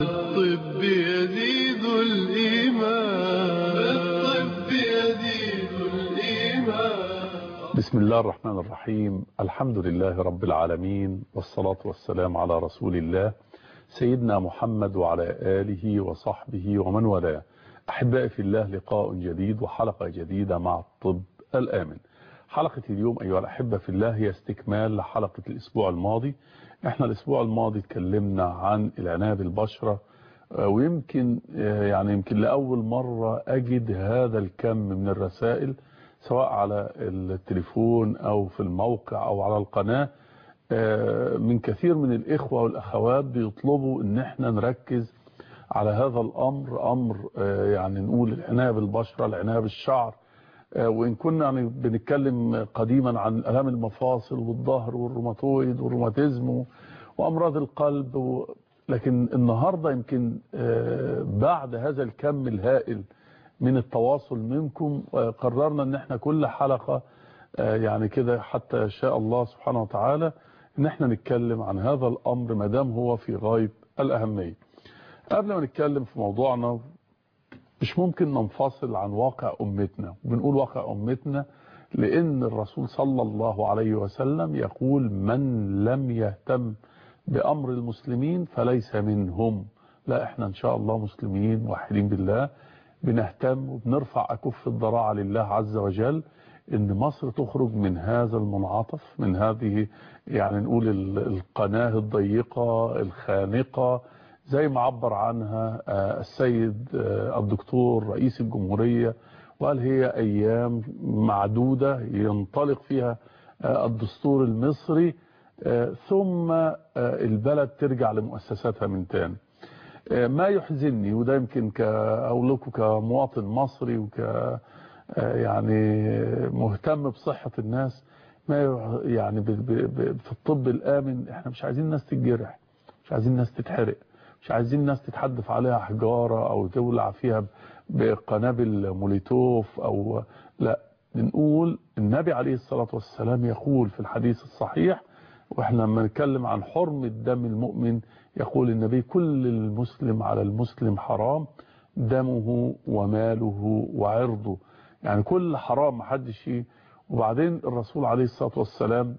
الطب يزيد الإيمان الطب يزيد الإيمان بسم الله الرحمن الرحيم الحمد لله رب العالمين والصلاة والسلام على رسول الله سيدنا محمد وعلى آله وصحبه ومن والاه أحبائي في الله لقاء جديد وحلقة جديدة مع الطب الآمن حلقة اليوم أيها الأحبة في الله هي استكمال لحلقة الأسبوع الماضي احنا الأسبوع الماضي اتكلمنا عن العناية بالبشرة ويمكن يعني يمكن لأول مرة أجد هذا الكم من الرسائل سواء على التليفون أو في الموقع أو على القناة من كثير من الإخوة والأخوات بيطلبوا ان احنا نركز على هذا الأمر أمر يعني نقول العناية بالبشرة العناية بالشعر وإن كنا يعني بنتكلم قديما عن ألام المفاصل والظهر والروماتويد والروماتيزم وأمراض القلب و... لكن النهاردة يمكن بعد هذا الكم الهائل من التواصل منكم قررنا ان احنا كل حلقة يعني كده حتى شاء الله سبحانه وتعالى ان احنا نتكلم عن هذا الامر ما دام هو في غاية الاهمية قبل ما نتكلم في موضوعنا مش ممكن ننفصل عن واقع امتنا بنقول واقع امتنا لان الرسول صلى الله عليه وسلم يقول من لم يهتم بامر المسلمين فليس منهم لا احنا ان شاء الله مسلمين موحدين بالله بنهتم وبنرفع أكف الضراعة لله عز وجل ان مصر تخرج من هذا المنعطف من هذه يعني نقول القناة الضيقة الخانقة زي ما عبر عنها السيد الدكتور رئيس الجمهورية وقال هي أيام معدودة ينطلق فيها الدستور المصري ثم البلد ترجع لمؤسساتها من تاني ما يحزنني وده يمكن اقول لكم كمواطن مصري وك يعني مهتم بصحة الناس ما يعني في الطب الآمن احنا مش عايزين الناس تتجرح مش عايزين الناس تتحرق مش عايزين الناس تتحدف عليها حجارة او تولع فيها بقنابل موليتوف او لا بنقول النبي عليه الصلاة والسلام يقول في الحديث الصحيح واحنا لما نتكلم عن حرم الدم المؤمن يقول النبي كل المسلم على المسلم حرام دمه وماله وعرضه يعني كل حرام محدش وبعدين الرسول عليه الصلاة والسلام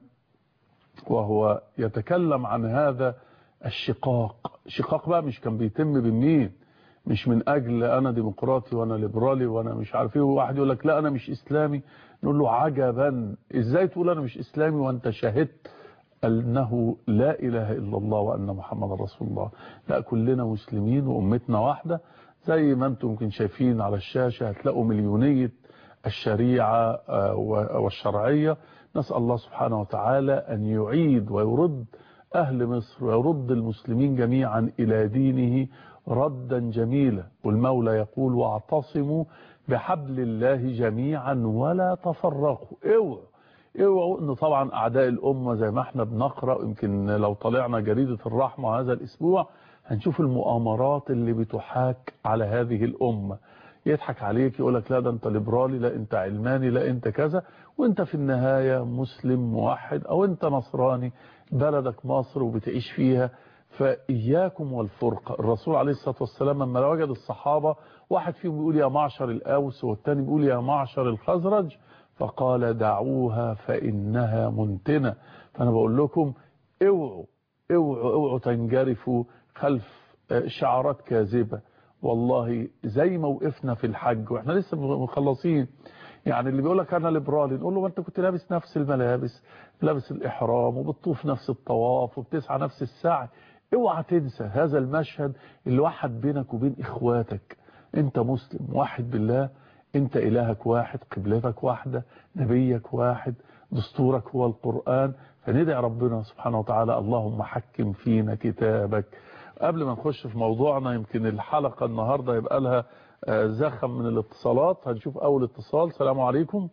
وهو يتكلم عن هذا الشقاق شقاق بقى مش كان بيتم بمين مش من اجل انا ديمقراطي وانا ليبرالي وانا مش عارف ايه وواحد يقول لك لا انا مش اسلامي نقول له عجبا ازاي تقول انا مش اسلامي وانت شهدت أنه لا إله إلا الله وأن محمد رسول الله لا كلنا مسلمين وأمتنا واحدة زي ما أنتم ممكن شايفين على الشاشة هتلاقوا مليونية الشريعة والشرعية نسأل الله سبحانه وتعالى أن يعيد ويرد أهل مصر ويرد المسلمين جميعا إلى دينه ردا جميلا والمولى يقول واعتصموا بحبل الله جميعا ولا تفرقوا اوعوا اوعوا ان طبعا اعداء الامه زي ما احنا بنقرا يمكن لو طلعنا جريده الرحمه هذا الاسبوع هنشوف المؤامرات اللي بتحاك على هذه الامه يضحك عليك يقول لك لا ده انت ليبرالي لا انت علماني لا انت كذا وانت في النهايه مسلم موحد او انت نصراني بلدك مصر وبتعيش فيها فإياكم والفرقة الرسول عليه الصلاة والسلام لما وجد الصحابة واحد فيهم بيقول يا معشر الأوس والتاني بيقول يا معشر الخزرج فقال دعوها فإنها منتنة فأنا بقول لكم اوعوا اوعوا اوعوا تنجرفوا خلف شعارات كاذبة والله زي ما وقفنا في الحج واحنا لسه مخلصين يعني اللي بيقول لك انا ليبرالي نقول له ما انت كنت لابس نفس الملابس لابس الاحرام وبتطوف نفس الطواف وبتسعى نفس السعي اوعى تنسى هذا المشهد اللي وحد بينك وبين اخواتك انت مسلم واحد بالله انت الهك واحد قبلتك واحدة نبيك واحد دستورك هو القرآن فندعي ربنا سبحانه وتعالى اللهم حكم فينا كتابك قبل ما نخش في موضوعنا يمكن الحلقة النهاردة يبقى لها زخم من الاتصالات هنشوف اول اتصال السلام عليكم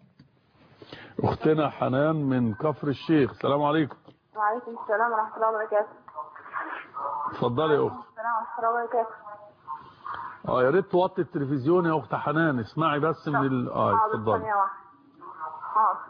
اختنا حنان من كفر الشيخ السلام عليكم وعليكم السلام ورحمة الله وبركاته اتفضلي يا اخت السلام ورحمة الله وبركاته اه يا ريت توطي التلفزيون يا اخت حنان اسمعي بس من ال اه حاضر اتفضلي ثانية واحدة حاضر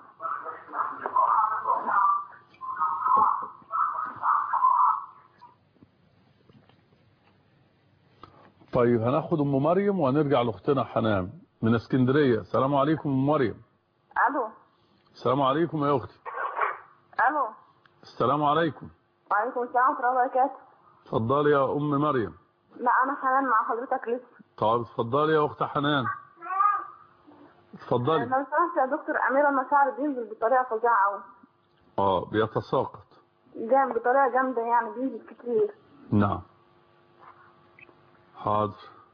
طيب هناخد ام مريم وهنرجع لاختنا حنان من اسكندريه السلام عليكم ام مريم الو السلام عليكم يا اختي الو السلام عليكم وعليكم السلام ورحمه الله وبركاته اتفضلي يا ام مريم لا انا حنان مع حضرتك لسه طيب اتفضلي يا اخت حنان اتفضلي لو سمحت يا دكتور اميره المشاعر بينزل بطريقه فظيعه قوي اه بيتساقط جامد بطريقه جامده يعني بينزل كتير نعم حاضر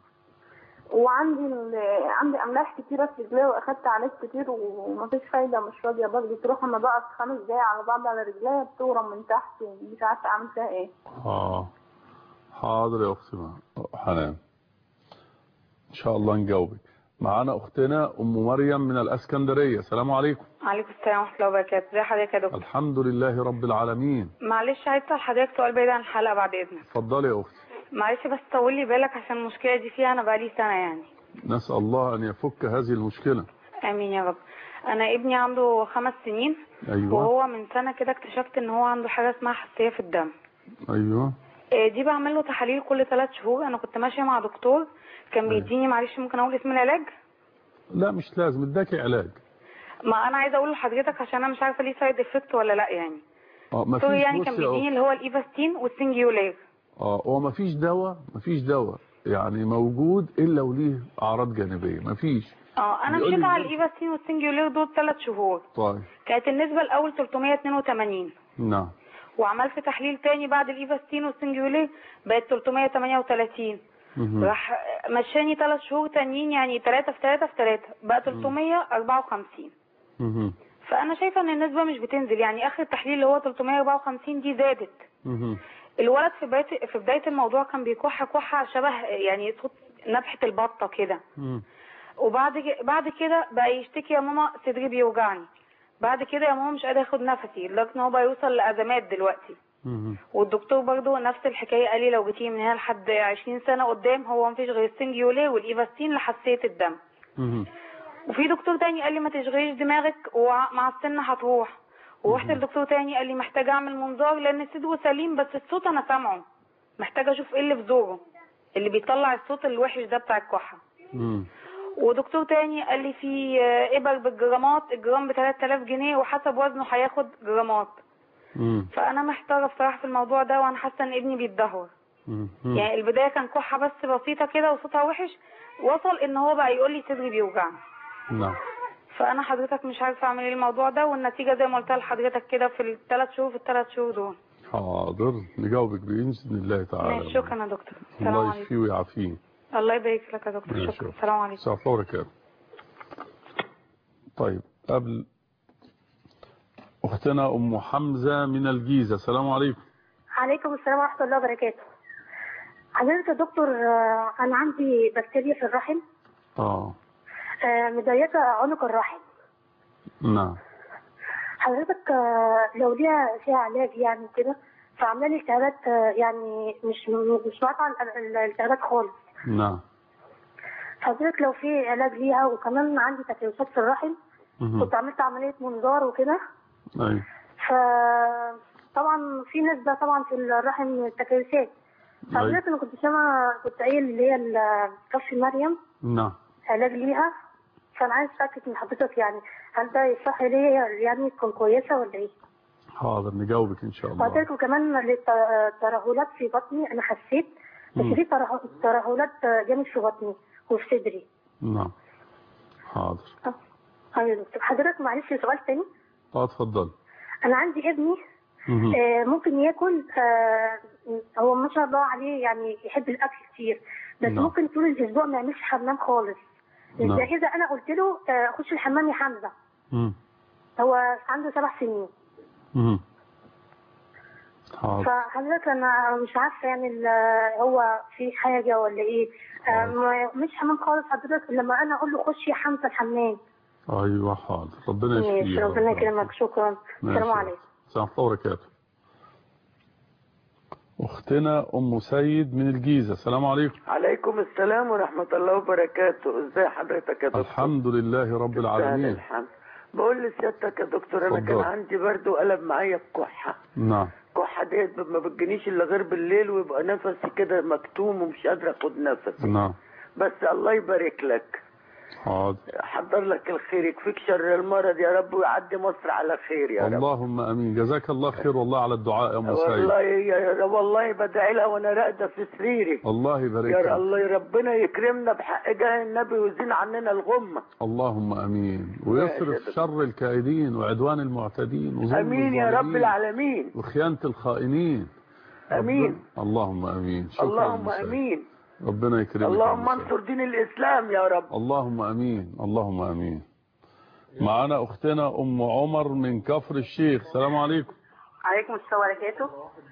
وعندي ال... عندي املاح كتيره في رجلي واخدت علاج كتير ومفيش فايده مش راضيه برضه تروح اما بقف خمس دقايق على بعض على رجليا بتورم من تحت ومش عارفه اعمل فيها ايه اه حاضر يا اختي حنان ان شاء الله نجاوبك معانا اختنا ام مريم من الاسكندريه السلام عليكم عليكم السلام ورحمة الله وبركاته ازي حضرتك يا دكتور الحمد لله رب العالمين معلش عايز اسال حضرتك سؤال بعيد عن الحلقة بعد اذنك اتفضلي يا اختي معلش بس طول لي بالك عشان المشكلة دي فيها انا بقالي سنة يعني نسال الله ان يفك هذه المشكله امين يا رب انا ابني عنده خمس سنين ايوه وهو من سنة كده اكتشفت ان هو عنده حاجة اسمها حساسية في الدم ايوه إيه دي بعمل له تحاليل كل ثلاث شهور انا كنت ماشية مع دكتور كان أيوة. بيديني معلش ممكن اقول اسم العلاج لا مش لازم اداكي علاج ما انا عايزه اقول لحضرتك عشان انا مش عارفه ليه سايد افكت ولا لا يعني اه ما دكتور فيش يعني بصي كان يا بيديني أخت. اللي هو الايفاستين والسنجيولير اه هو ما فيش دواء ما فيش دواء يعني موجود الا وليه اعراض جانبيه ما فيش اه انا بيقول مشيت لي على إزاي؟ الايفاستين والسنجيولير دول ثلاث شهور طيب كانت النسبة الأول 382 نعم وعملت تحليل تاني بعد الإيفاستين والسنجيولي بقت 338 مهم. راح مشاني ثلاث شهور تانيين يعني ثلاثة في ثلاثة في ثلاثة بقى 354 مهم. فأنا شايفة إن النسبة مش بتنزل يعني آخر تحليل اللي هو 354 دي زادت مهم. الولد في بداية في بداية الموضوع كان بيكح كحة شبه يعني صوت نبحة البطة كده مهم. وبعد ك- بعد كده بقى يشتكي يا ماما صدري بيوجعني بعد كده يا ماما مش قادر اخد نفسي لدرجه ان هو بقى يوصل لازمات دلوقتي مهم. والدكتور برضو نفس الحكايه قال لي لو جيتي من هنا لحد 20 سنه قدام هو مفيش غير السنجيولي والايفاستين لحساسيه الدم مهم. وفي دكتور تاني قال لي ما تشغليش دماغك ومع السن هتروح ورحت لدكتور تاني قال لي محتاجه اعمل منظار لان صدره سليم بس الصوت انا سامعه محتاجه اشوف ايه اللي في زوره اللي بيطلع الصوت الوحش ده بتاع الكحه مهم. ودكتور تاني قال لي في آه، ابر بالجرامات الجرام ب 3000 جنيه وحسب وزنه هياخد جرامات مهم. فانا محتاره بصراحه في الموضوع ده وانا حاسه ان ابني بيتدهور مهم. يعني البدايه كان كحه بس بسيطه كده وصوتها وحش وصل ان هو بقى يقول لي صدري بيوجعني نعم فانا حضرتك مش عارفه اعمل ايه الموضوع ده والنتيجه زي ما قلتها لحضرتك كده في الثلاث شهور في الثلاث شهور دول حاضر نجاوبك بإذن الله تعالى ماشي شكرا يا دكتور السلام الله عليكم يشفيه ويعافيه الله يبارك لك يا دكتور ماشي. شكرا السلام عليكم السلام عليكم وبركاته طيب قبل أختنا أم حمزة من الجيزة السلام عليكم عليكم السلام ورحمة الله وبركاته حضرتك يا دكتور آه، أنا عندي بكتيريا في الرحم آه آه، مضيقة عنق الرحم نعم حضرتك آه، لو ليها فيها علاج يعني كده فعاملة لي التهابات آه، يعني مش مش واقعة ال- ال- الالتهابات خالص نعم حضرتك لو في علاج ليها وكمان عندي تكيسات في الرحم مهم. كنت عملت عملية منظار وكده أيوة ف طبعا في نسبة طبعا في الرحم تكيسات حضرتك انا كنت سامعة كنت قايل اللي هي ال- كف مريم نعم علاج ليها فانا عايز اتاكد من حضرتك يعني هل ده يصح ليا يعني تكون كويسه ولا ايه؟ حاضر نجاوبك إن شاء الله حضرتك وكمان الت- ترهلات في بطني انا حسيت مم. بس في تره- ترهلات جامد في بطني وفي صدري نعم حاضر اه ايوه يا دكتور حضرتك معلش سؤال تاني اه اتفضل انا عندي ابني مهم. آه ممكن ياكل آه هو ما شاء الله عليه يعني يحب الاكل كتير بس نعم. ممكن طول الاسبوع ما يعملش حمام خالص نعم. ده اذا انا قلت له آه، خش الحمام يا حمزه مم. هو عنده سبع سنين مهم. حاضر فحضرتك انا مش عارفه يعني ال- هو في حاجه ولا ايه آه، ما- مش حمام خالص حضرتك لما انا اقول له خش يا حمزه الحمام أيوة حاضر ربنا يشفيه ماشي يا ربنا رب. يكرمك شكرا ماشي. السلام عليكم السلام عليكم وبركاته أختنا أم سيد من الجيزة السلام عليكم عليكم السلام ورحمة الله وبركاته ازي حضرتك يا دكتور الحمد لله رب تستاهل العالمين الحمد بقول لسيادتك يا دكتور انا اتفضل. كان عندي برضو قلب معايا بكحة نعم الكحه ديت ما بتجينيش الا غير بالليل ويبقى نفسي كده مكتوم ومش قادره اخد نفسي نعم بس الله يبارك لك حاضر حضر لك الخير يكفيك شر المرض يا رب ويعدي مصر على خير يا رب اللهم امين جزاك الله خير والله على الدعاء يا ام سعيد والله يا رب والله بدعي لها وانا راقده في سريري الله يبارك يا لك الله يا ربنا يكرمنا بحق جاه النبي ويزين عننا الغمه اللهم امين ويصرف شر الكائدين وعدوان المعتدين وظلم امين يا رب الظالمين العالمين وخيانة الخائنين امين ربنا- اللهم امين شكرا اللهم أم سعيد. امين ربنا يكرمك يا اللهم أم سعيد. انصر دين الاسلام يا رب اللهم امين اللهم امين معانا اختنا ام عمر من كفر الشيخ السلام عليكم عليكم السلام وبركاته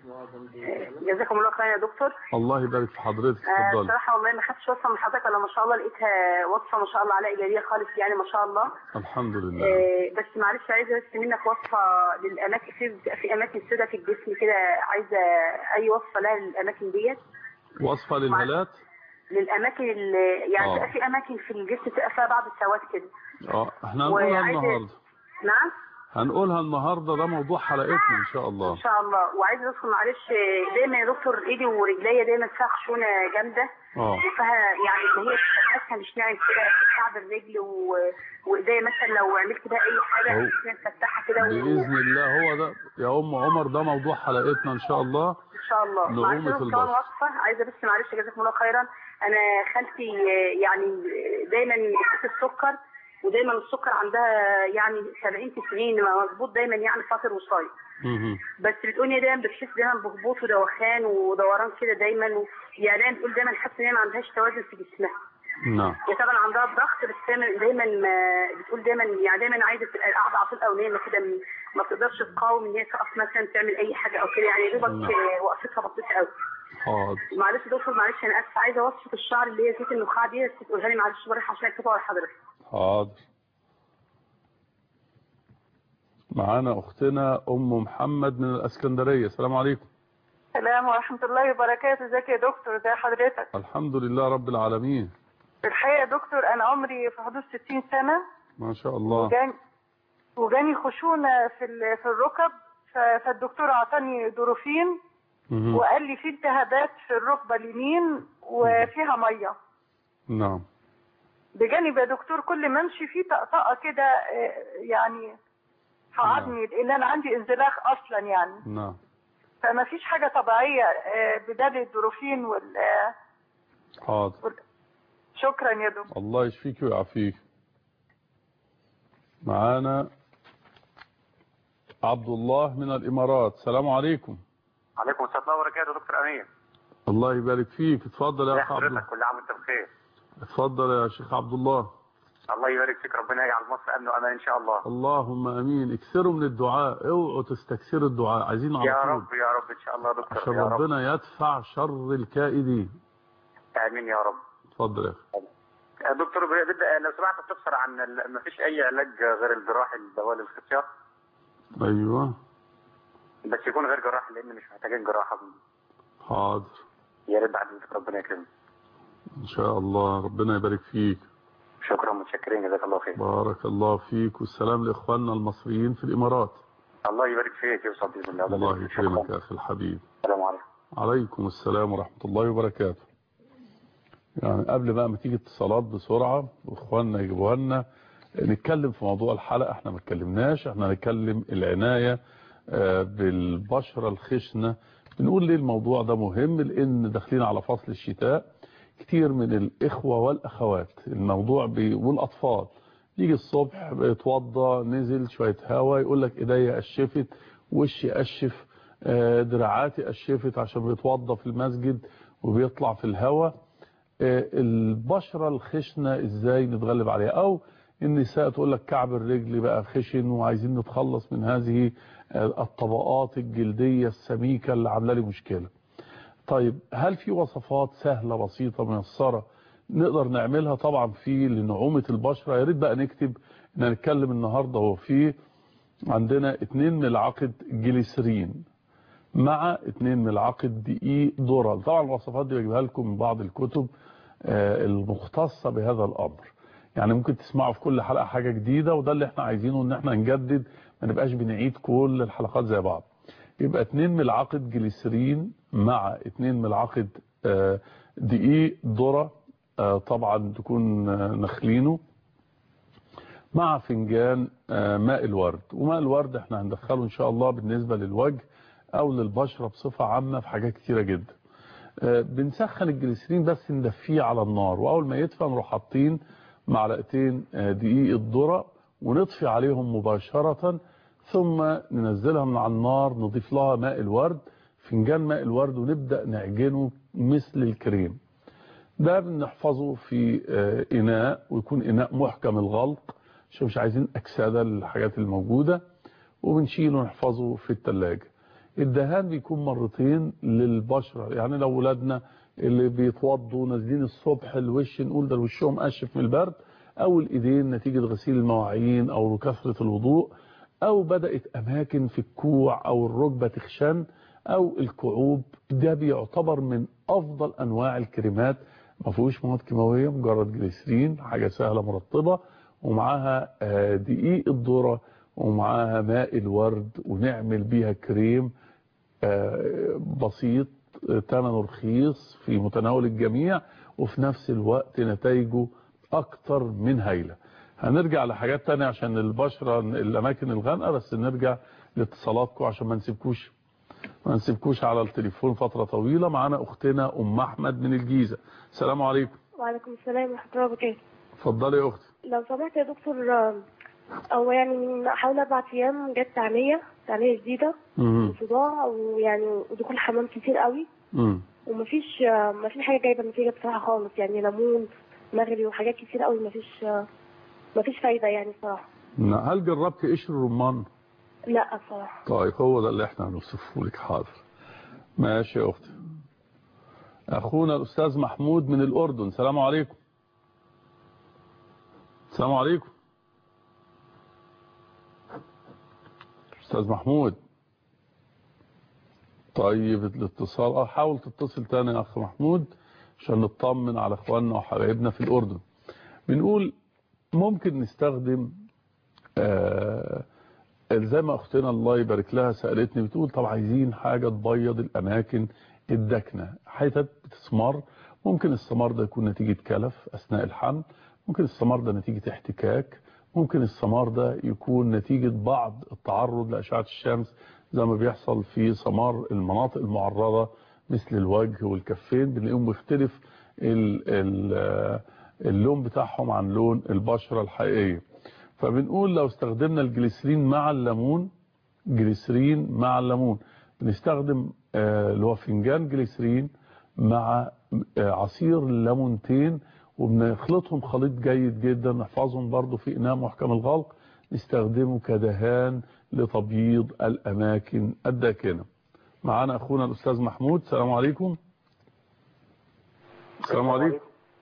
جزاكم الله خير يا دكتور الله يبارك في حضرتك آه، اتفضلي الصراحه والله ما خدتش وصفه من حضرتك الا ما شاء الله لقيتها وصفه ما شاء الله عليها ايجابيه خالص يعني ما شاء الله الحمد لله آه، بس معلش عايزه بس منك وصفه للاماكن في في اماكن سوداء في الجسم كده عايزه اي وصفه لها للاماكن ديت وصفة للهالات للاماكن اللي يعني آه. تبقى في اماكن في الجسم تبقى فيها بعض السواد كده اه احنا هنقولها وعايزة- النهارده نعم هنقولها النهارده ده موضوع حلقتنا ان شاء الله ان شاء الله وعايزه ادخل معلش آه، دايما يا دكتور ايدي ورجليا دايما فيها خشونه جامده اه وفيها يعني اللي هي اسهل مش ناعم كده في كعب الرجل و... وايديا مثلا لو عملت بقى اي حاجه أهو. تحس إنها مفتحه كده و... باذن الله هو ده يا ام عمر ده موضوع حلقتنا ان شاء الله ان شاء الله نعومة معلش بس كمان البشر. وصفه عايزه بس معلش جزاكم الله خيرا انا خالتي آه، يعني آه، دايما بتحس السكر ودايما السكر عندها يعني 70 90 مظبوط دايما يعني فاطر وصايم مهم. بس بتقول هي دايما بتحس دايما بهبوط ودوخان ودوران كده دايما و... يعني دايما بتقول دايما حاسه ان هي ما عندهاش توازن في جسمها نعم هي طبعا عندها الضغط بس دايما دايما ما- بتقول دايما يعني دايما عايزه تبقى قاعده على طول او نايمه كده م- ما بتقدرش تقاوم ان هي تقف مثلا تعمل اي حاجه او كده يعني يا دوبك نعم. آه، وقفتها بسيطه قوي حاضر معلش يا دكتور معلش انا اسفه عايزه وصفه الشعر اللي هي زيت النخاع دي بس تقولها لي معلش بروح عشان اكتبها على حضرتك حاضر معانا اختنا ام محمد من الاسكندريه السلام عليكم السلام ورحمة الله وبركاته ازيك يا دكتور ازي حضرتك الحمد لله رب العالمين الحقيقة يا دكتور أنا عمري في حدود 60 سنة ما شاء الله وجاني وجاني خشونة في ال- في الركب ف- فالدكتور أعطاني دروفين مهم. وقال لي في التهابات في الركبة اليمين وفيها مية نعم بجانب يا دكتور كل ما امشي في طقطقة كده آه، يعني في عظمي لأن أنا عندي انزلاق أصلا يعني نعم فما فيش حاجة طبيعية آه، بدال الدروفين وال آه، حاضر شكرا يا دكتور الله يشفيك ويعافيك معانا عبد الله من الامارات السلام عليكم عليكم السلام ورحمه الله وبركاته يا دكتور امين الله يبارك فيك اتفضل يا ازي اخ عبد الله حضرتك كل عام وانت بخير اتفضل يا شيخ عبد الله الله يبارك فيك ربنا يجعل مصر امن وامان ان شاء الله اللهم امين اكثروا من الدعاء اوعوا تستكثروا الدعاء عايزين على يا طول رب يا رب ان شاء الله يا دكتور عشان يا رب ربنا يدفع شر الكائدين امين يا رب اتفضل يا اخي يا دكتور بدأ لو سمحت تفسر عن ال- ما فيش اي علاج غير الجراحي لدوال الخصيات ايوه بس يكون غير جراحي لان مش محتاجين جراحه حاضر يا ريت بعد إذنك ربنا يكرمك ان شاء الله ربنا يبارك فيك شكرا متشكرين جزاك الله خير بارك الله فيك والسلام لاخواننا المصريين في الامارات الله يبارك فيك يوصل باذن الله الله يكرمك شكرا يا اخي الحبيب السلام عليكم عليكم السلام ورحمة الله وبركاته يعني قبل بقى ما تيجي اتصالات بسرعة واخواننا يجيبوها لنا نتكلم في موضوع الحلقة احنا ما اتكلمناش احنا هنتكلم العناية آه، بالبشرة الخشنة بنقول ليه الموضوع ده مهم لان داخلين على فصل الشتاء كتير من الاخوة والاخوات الموضوع بي والاطفال يجي الصبح بيتوضى نزل شوية هوا يقول لك ايديا اشفت وشي اشف آه، دراعاتي اشفت عشان بيتوضى في المسجد وبيطلع في الهواء آه، البشرة الخشنة ازاي نتغلب عليها او النساء تقول لك كعب الرجل بقى خشن وعايزين نتخلص من هذه آه، الطبقات الجلدية السميكة اللي عامله لي مشكلة طيب هل في وصفات سهلة بسيطة ميسرة نقدر نعملها طبعا في لنعومة البشرة يا ريت بقى نكتب ان نتكلم النهاردة هو في عندنا 2 ملعقة جليسرين مع 2 ملعقة دقيق ذرة طبعا الوصفات دي بجيبها لكم من بعض الكتب آه، المختصة بهذا الأمر يعني ممكن تسمعوا في كل حلقة حاجة جديدة وده اللي احنا عايزينه ان احنا نجدد ما نبقاش بنعيد كل الحلقات زي بعض يبقى 2 ملعقة جليسرين مع 2 ملعقة آه، دقيق ذرة آه، طبعا تكون آه، نخلينه مع فنجان آه، ماء الورد وماء الورد احنا هندخله ان شاء الله بالنسبة للوجه او للبشرة بصفة عامة في حاجات كتيرة جدا آه، بنسخن الجليسرين بس ندفيه على النار واول ما يدفى نروح حاطين معلقتين آه، دقيق الذره ونطفي عليهم مباشرة ثم ننزلها من على النار نضيف لها ماء الورد فنجان ماء الورد ونبدأ نعجنه مثل الكريم ده بنحفظه في آه، إناء ويكون إناء محكم الغلق عشان مش عايزين أكسدة للحاجات الموجودة وبنشيله ونحفظه في التلاجة الدهان بيكون مرتين للبشرة يعني لو ولادنا اللي بيتوضوا نازلين الصبح الوش نقول ده وشهم قشف من البرد او الايدين نتيجة غسيل المواعين او كثرة الوضوء او بدأت اماكن في الكوع او الركبة تخشن او الكعوب ده بيعتبر من افضل انواع الكريمات ما فيهوش مواد كيماويه مجرد جليسرين حاجه سهله مرطبه ومعاها آه، دقيق الذره ومعاها ماء الورد ونعمل بيها كريم آه، بسيط آه، ثمنه رخيص في متناول الجميع وفي نفس الوقت نتائجه اكتر من هايله هنرجع لحاجات تانية عشان البشرة الاماكن الغامقه بس نرجع لاتصالاتكم عشان ما نسيبكوش ما نسيبكوش على التليفون فترة طويلة معانا اختنا ام احمد من الجيزة السلام عليكم وعليكم السلام ورحمة الله وبركاته اتفضلي يا اختي لو سمحت يا دكتور آه، أو يعني من حوالي أربع أيام جت تعمية تعمية جديدة مم. وصداع ويعني ودخول حمام كتير قوي مم. ومفيش آه، مفيش حاجة جايبة نتيجة بصراحة خالص يعني ليمون مغلي وحاجات كتير قوي مفيش آه، مفيش فايدة يعني بصراحة هل جربت قشر الرمان لا بصراحة طيب هو ده اللي احنا هنوصفه لك حاضر ماشي يا اختي اخونا الاستاذ محمود من الاردن السلام عليكم السلام عليكم استاذ محمود طيب الاتصال اه حاول تتصل تاني يا اخ محمود عشان نطمن على اخواننا وحبايبنا في الاردن بنقول ممكن نستخدم آه زي ما اختنا الله يبارك لها سألتني بتقول طب عايزين حاجة تبيض الاماكن الدكنة حتت بتسمر ممكن السمار ده يكون نتيجة كلف اثناء الحمل ممكن السمار ده نتيجة احتكاك ممكن السمار ده يكون نتيجة بعض التعرض لأشعة الشمس زي ما بيحصل في سمار المناطق المعرضة مثل الوجه والكفين بنلاقيهم بيختلف ال- ال- اللون بتاعهم عن لون البشرة الحقيقية فبنقول لو استخدمنا الجليسرين مع الليمون جليسرين مع الليمون بنستخدم آه، اللي هو فنجان جليسرين مع آه، عصير ليمونتين وبنخلطهم خليط جيد جدا نحفظهم برضو في إناء محكم الغلق نستخدمه كدهان لتبييض الأماكن الداكنة معانا أخونا الأستاذ محمود السلام عليكم السلام عليكم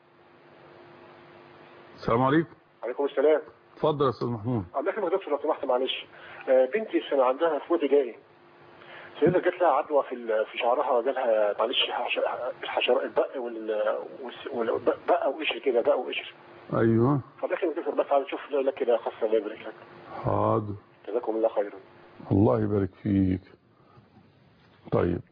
السلام عليكم عليكم السلام اتفضل يا أستاذ محمود الله يخليك يا دكتور لو سمحت معلش آه، بنتي كان عندها فوت جاري سيدة جات لها عدوى في ال- في شعرها جالها معلش حش- الحشرات البق وال والس- والبق وقشر كده بق وقشر أيوه فالله يخليك يا دكتور بس عايز اشوف لك كده خاصه الله يبارك لك حاضر جزاكم الله خيرا الله يبارك فيك طيب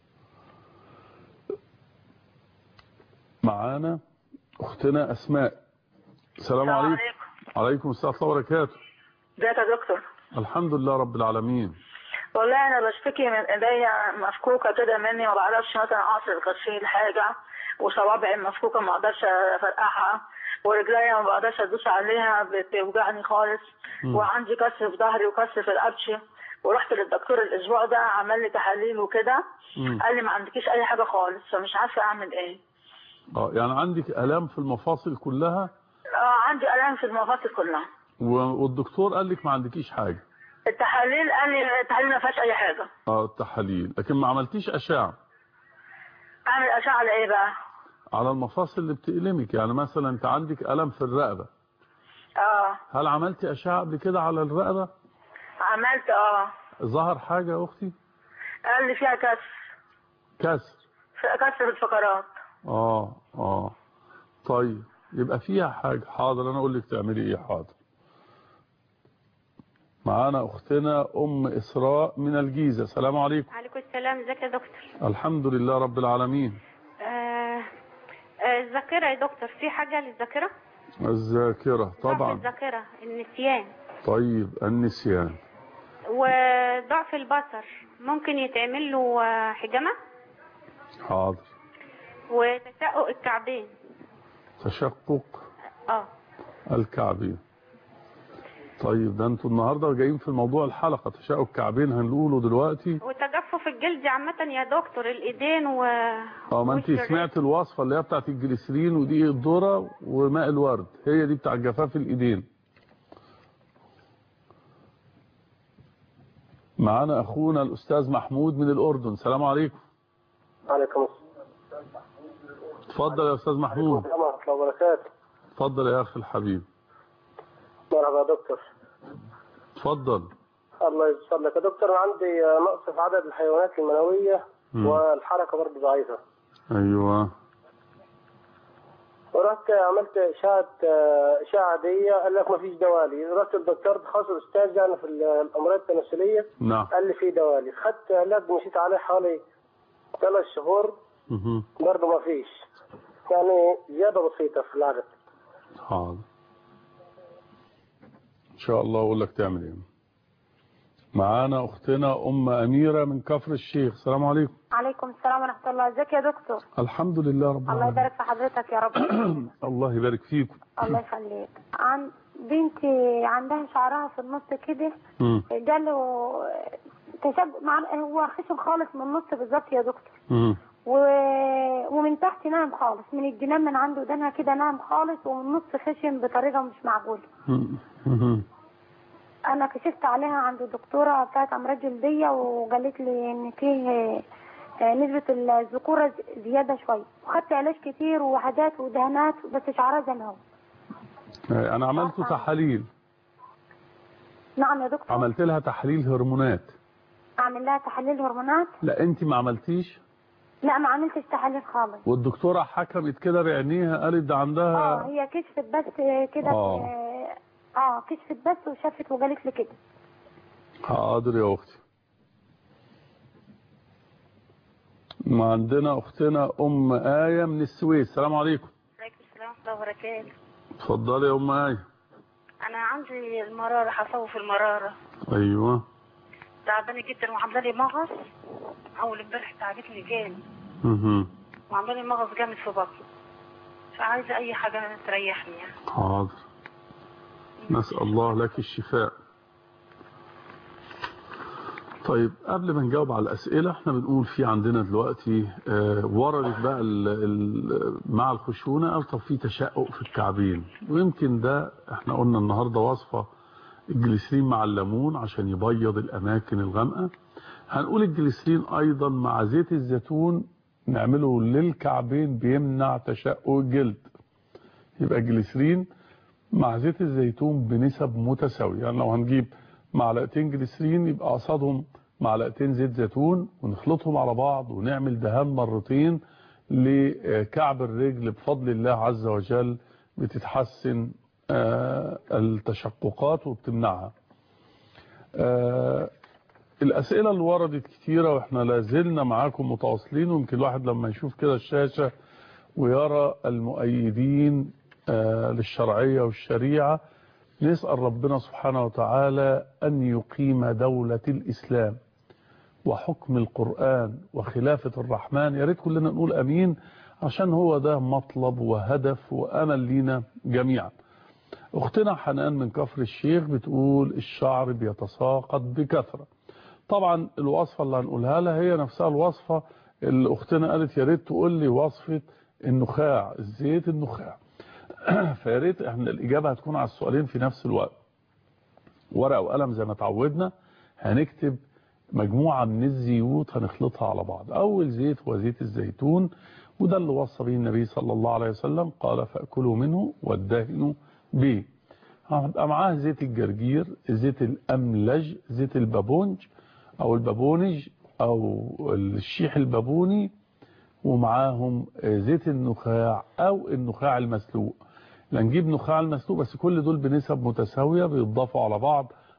معانا اختنا اسماء السلام عليكم عليكم السلام ورحمه الله وبركاته ازيك يا دكتور الحمد لله رب العالمين والله انا بشتكي من ايديا مفكوكه كده مني ما بعرفش مثلا اعصر الغسيل حاجه وصوابعي مفكوكه ما اقدرش افرقعها ورجليا ما بقدرش ادوس عليها بتوجعني خالص مم. وعندي كسر في ظهري وكسر في رقبتي ورحت للدكتور الاسبوع ده عمل لي تحاليل وكده مم. قال لي ما عندكيش اي حاجه خالص فمش عارفه اعمل ايه اه يعني عندك الام في المفاصل كلها اه عندي الام في المفاصل كلها و- والدكتور قال لك ما عندكيش حاجه التحاليل قال لي التحاليل ما فيهاش اي حاجه اه التحاليل لكن ما عملتيش اشعه اعمل اشعه على ايه بقى على المفاصل اللي بتألمك يعني مثلا انت عندك الم في الرقبه اه هل عملتي اشعه قبل كده على الرقبه عملت اه ظهر حاجه يا اختي قال لي فيها كسر كسر كسر في الفقرات اه اه طيب يبقى فيها حاجة حاضر انا اقول لك تعملي ايه حاضر معانا أختنا أم إسراء من الجيزة السلام عليكم عليكم السلام ازيك يا دكتور الحمد لله رب العالمين آه، آه، الذاكرة يا دكتور في حاجة للذاكرة الذاكرة ضعف طبعا الذاكرة النسيان طيب النسيان وضعف البصر ممكن يتعمل له آه، حجامة حاضر وتشقق الكعبين تشقق اه الكعبين طيب ده انتوا النهارده جايين في الموضوع الحلقة تشقق الكعبين هنقوله دلوقتي وتجفف الجلد عامة يا دكتور الايدين و اه ما انت والشرايين. سمعت الوصفة اللي هي بتاعت الجليسرين ودي الذرة وماء الورد هي دي بتاع جفاف الايدين معانا اخونا الاستاذ محمود من الاردن السلام عليكم عليكم السلام اتفضل يا استاذ محمود ورحمة الله وبركاته اتفضل يا اخي الحبيب مرحبا يا دكتور اتفضل الله يسر لك يا دكتور أنا عندي نقص في عدد الحيوانات المنوية مم. والحركة برضه ضعيفة ايوه ورحت عملت إشاعة إشاعة عادية قال لك ما فيش دوالي رحت الدكتور تخصص أستاذ يعني في الأمراض التناسلية نعم قال لي في دوالي خدت علاج مشيت عليه حوالي ثلاث شهور مهم. برضه ما فيش يعني زيادة بسيطة في العدد حاضر ان شاء الله اقول لك تعمل ايه معانا اختنا ام اميره من كفر الشيخ السلام عليكم عليكم السلام ورحمة الله ازيك يا دكتور الحمد لله رب الله العالمين يبارك في حضرتك يا رب الله يبارك فيكم الله يخليك عن بنتي عندها شعرها في النص كده مم. جاله تشب مع هو خشن خالص من النص بالظبط يا دكتور مم. و... ومن تحت ناعم خالص من الجنان من عنده ودانها كده ناعم خالص ومن النص خشن بطريقه مش معقوله مم. مم. انا كشفت عليها عند الدكتوره بتاعت امراض جلديه وقالت لي ان فيه آه، نسبه الذكوره ز- زياده شويه وخدت علاج كتير وحاجات ودهانات بس شعرها زي ما هو انا عملت تحاليل نعم يا دكتور عملت لها تحليل هرمونات اعمل لها تحاليل هرمونات لا انت ما عملتيش لا ما عملتش تحاليل خالص والدكتوره حكمت كده بعينيها قالت ده اه عندها هي كشفت بس كده آه. اه اه كشفت بس وشافت وقالت لي كده حاضر يا اختي ما عندنا اختنا ام ايه من السويس السلام عليكم عليكم السلام ورحمة الله وبركاته اتفضلي يا ام ايه أنا عندي المرارة حصوة في المرارة ايوه تعبانة جدا وعاملة لي مغص أول امبارح تعبتني جامد مهم. وعاملة لي مغص جامد في بطني فعايزة أي حاجة تريحني يعني حاضر نسأل الله لك الشفاء طيب قبل ما نجاوب على الأسئلة احنا بنقول في عندنا دلوقتي آه، وردت بقى ال ال مع الخشونة قال طب في تشقق في الكعبين ويمكن ده احنا قلنا النهاردة وصفة الجليسرين مع الليمون عشان يبيض الأماكن الغامقة هنقول الجليسرين أيضا مع زيت الزيتون نعمله للكعبين بيمنع تشقق الجلد يبقى جليسرين مع زيت الزيتون بنسب متساوية يعني لو هنجيب معلقتين جليسرين يبقى قصادهم معلقتين زيت زيتون ونخلطهم على بعض ونعمل دهان مرتين لكعب الرجل بفضل الله عز وجل بتتحسن آه، التشققات وبتمنعها آه، الأسئلة اللي وردت كتيرة وإحنا لازلنا معاكم متواصلين ويمكن الواحد لما يشوف كده الشاشة ويرى المؤيدين آه، للشرعية والشريعة نسأل ربنا سبحانه وتعالى أن يقيم دولة الإسلام وحكم القرآن وخلافة الرحمن يا ريت كلنا نقول أمين عشان هو ده مطلب وهدف وأمل لينا جميعا أختنا حنان من كفر الشيخ بتقول الشعر بيتساقط بكثرة طبعا الوصفة اللي هنقولها لها هي نفسها الوصفة اللي أختنا قالت يا ريت تقول لي وصفة النخاع الزيت النخاع فيا ريت احنا الإجابة هتكون على السؤالين في نفس الوقت ورقة وقلم زي ما تعودنا هنكتب مجموعة من الزيوت هنخلطها على بعض أول زيت هو زيت الزيتون وده اللي وصى به النبي صلى الله عليه وسلم قال فأكلوا منه وادهنوا به هيبقى معاه زيت الجرجير زيت الأملج زيت البابونج أو البابونج أو الشيح البابوني ومعاهم زيت النخاع أو النخاع المسلوق لا نجيب نخاع المسلوق بس كل دول بنسب متساوية بيتضافوا على بعض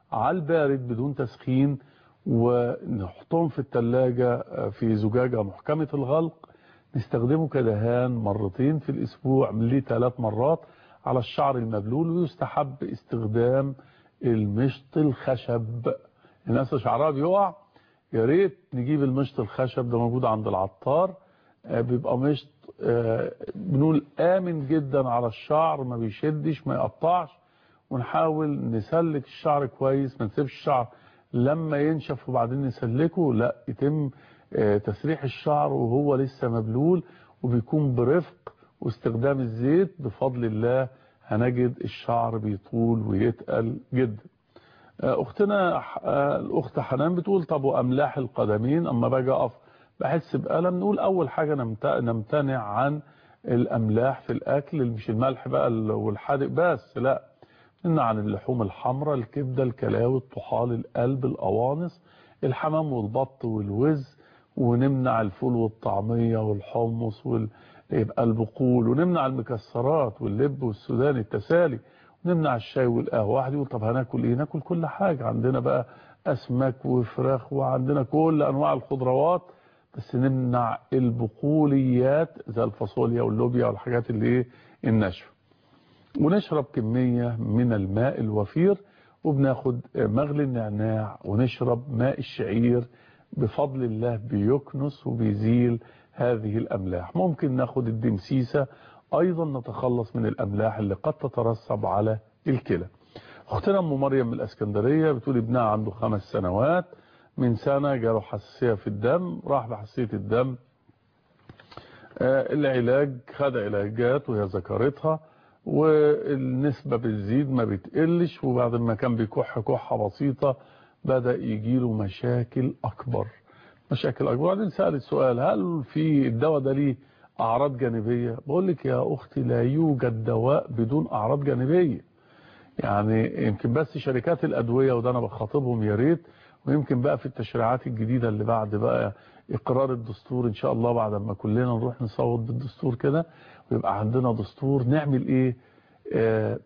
على البارد بدون تسخين ونحطهم في الثلاجة في زجاجة محكمة الغلق نستخدمه كدهان مرتين في الأسبوع لثلاث مرات على الشعر المبلول ويستحب استخدام المشط الخشب الناس شعرها بيقع يا ريت نجيب المشط الخشب ده موجود عند العطار بيبقى مشط بنقول آمن جدا على الشعر ما بيشدش ما يقطعش ونحاول نسلك الشعر كويس ما نسيبش الشعر لما ينشف وبعدين نسلكه لا يتم تسريح الشعر وهو لسه مبلول وبيكون برفق واستخدام الزيت بفضل الله هنجد الشعر بيطول ويتقل جدا اختنا الاخت حنان بتقول طب واملاح القدمين اما باجي اقف بحس بألم نقول اول حاجة نمتنع عن الاملاح في الاكل مش الملح بقى والحادق بس لا نمنع عن اللحوم الحمراء الكبدة الكلاوي الطحال القلب القوانص الحمام والبط والوز ونمنع الفول والطعمية والحمص وال... يبقى البقول ونمنع المكسرات واللب والسوداني التسالي ونمنع الشاي والقهوة واحد يقول طب هناكل ايه ناكل كل حاجة عندنا بقى اسماك وفراخ وعندنا كل انواع الخضروات بس نمنع البقوليات زي الفاصوليا واللوبيا والحاجات اللي ايه الناشفه ونشرب كمية من الماء الوفير وبناخد مغلي النعناع ونشرب ماء الشعير بفضل الله بيكنس وبيزيل هذه الأملاح ممكن ناخد الدمسيسة أيضا نتخلص من الأملاح اللي قد تترسب على الكلى أختنا أم مريم من الأسكندرية بتقول ابنها عنده خمس سنوات من سنة جاله حساسية في الدم راح بحساسية الدم آه العلاج خد علاجات وهي ذكرتها والنسبة بتزيد ما بتقلش وبعد ما كان بيكح كحة بسيطة بدأ يجيله مشاكل أكبر مشاكل أكبر وبعدين سألت سؤال هل في الدواء ده ليه أعراض جانبية بقول لك يا أختي لا يوجد دواء بدون أعراض جانبية يعني يمكن بس شركات الأدوية وده أنا بخاطبهم يا ريت ويمكن بقى في التشريعات الجديدة اللي بعد بقى إقرار الدستور إن شاء الله بعد ما كلنا نروح نصوت بالدستور كده ويبقى عندنا دستور نعمل إيه آه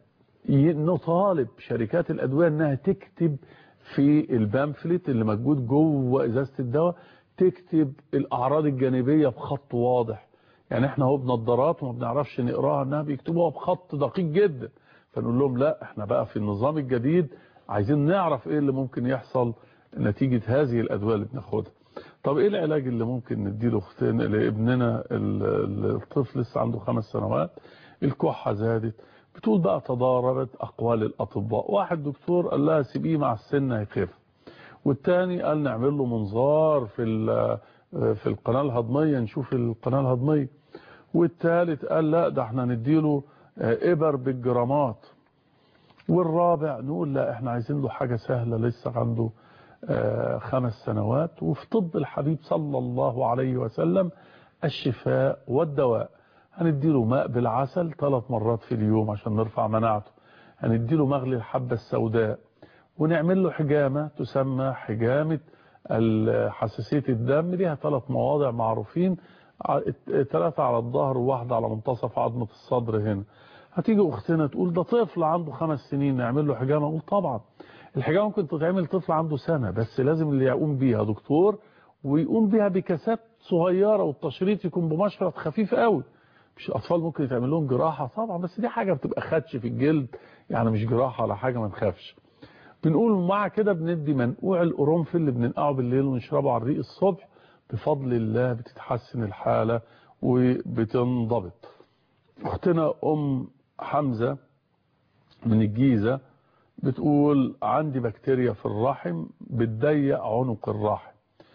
نطالب شركات الأدوية أنها تكتب في البامفلت اللي موجود جوه ازازه الدواء تكتب الاعراض الجانبيه بخط واضح يعني احنا اهو بنظارات وما بنعرفش نقراها انها بيكتبوها بخط دقيق جدا فنقول لهم لا احنا بقى في النظام الجديد عايزين نعرف ايه اللي ممكن يحصل نتيجه هذه الادويه اللي بناخدها طب ايه العلاج اللي ممكن نديله اختنا لابننا الطفل لسه عنده خمس سنوات الكحه زادت بتقول بقى تضاربت أقوال الأطباء واحد دكتور قال لها سيبيه مع السن هيخف والتاني قال نعمل له منظار في في القناة الهضمية نشوف القناة الهضمية والتالت قال لا ده احنا نديله إبر بالجرامات والرابع نقول لا احنا عايزين له حاجة سهلة لسه عنده خمس سنوات وفي طب الحبيب صلى الله عليه وسلم الشفاء والدواء هنديله ماء بالعسل ثلاث مرات في اليوم عشان نرفع مناعته هنديله مغلي الحبة السوداء ونعمل له حجامة تسمى حجامة حساسية الدم ليها ثلاث مواضع معروفين ثلاثة على الظهر وواحدة على منتصف عظمة الصدر هنا هتيجي اختنا تقول ده طفل عنده خمس سنين نعمل له حجامة اقول طبعا الحجامة ممكن تتعمل طفل عنده سنة بس لازم اللي يقوم بيها دكتور ويقوم بيها بكاسات صغيرة والتشريط يكون بمشرط خفيف قوي مش الاطفال ممكن يتعمل لهم جراحة طبعا بس دي حاجة بتبقى خدش في الجلد يعني مش جراحة ولا حاجة ما نخافش بنقول مع كده بندي منقوع القرنفل اللي بننقعه بالليل ونشربه على الريق الصبح بفضل الله بتتحسن الحالة وبتنضبط اختنا ام حمزة من الجيزة بتقول عندي بكتيريا في الرحم بتضيق عنق الرحم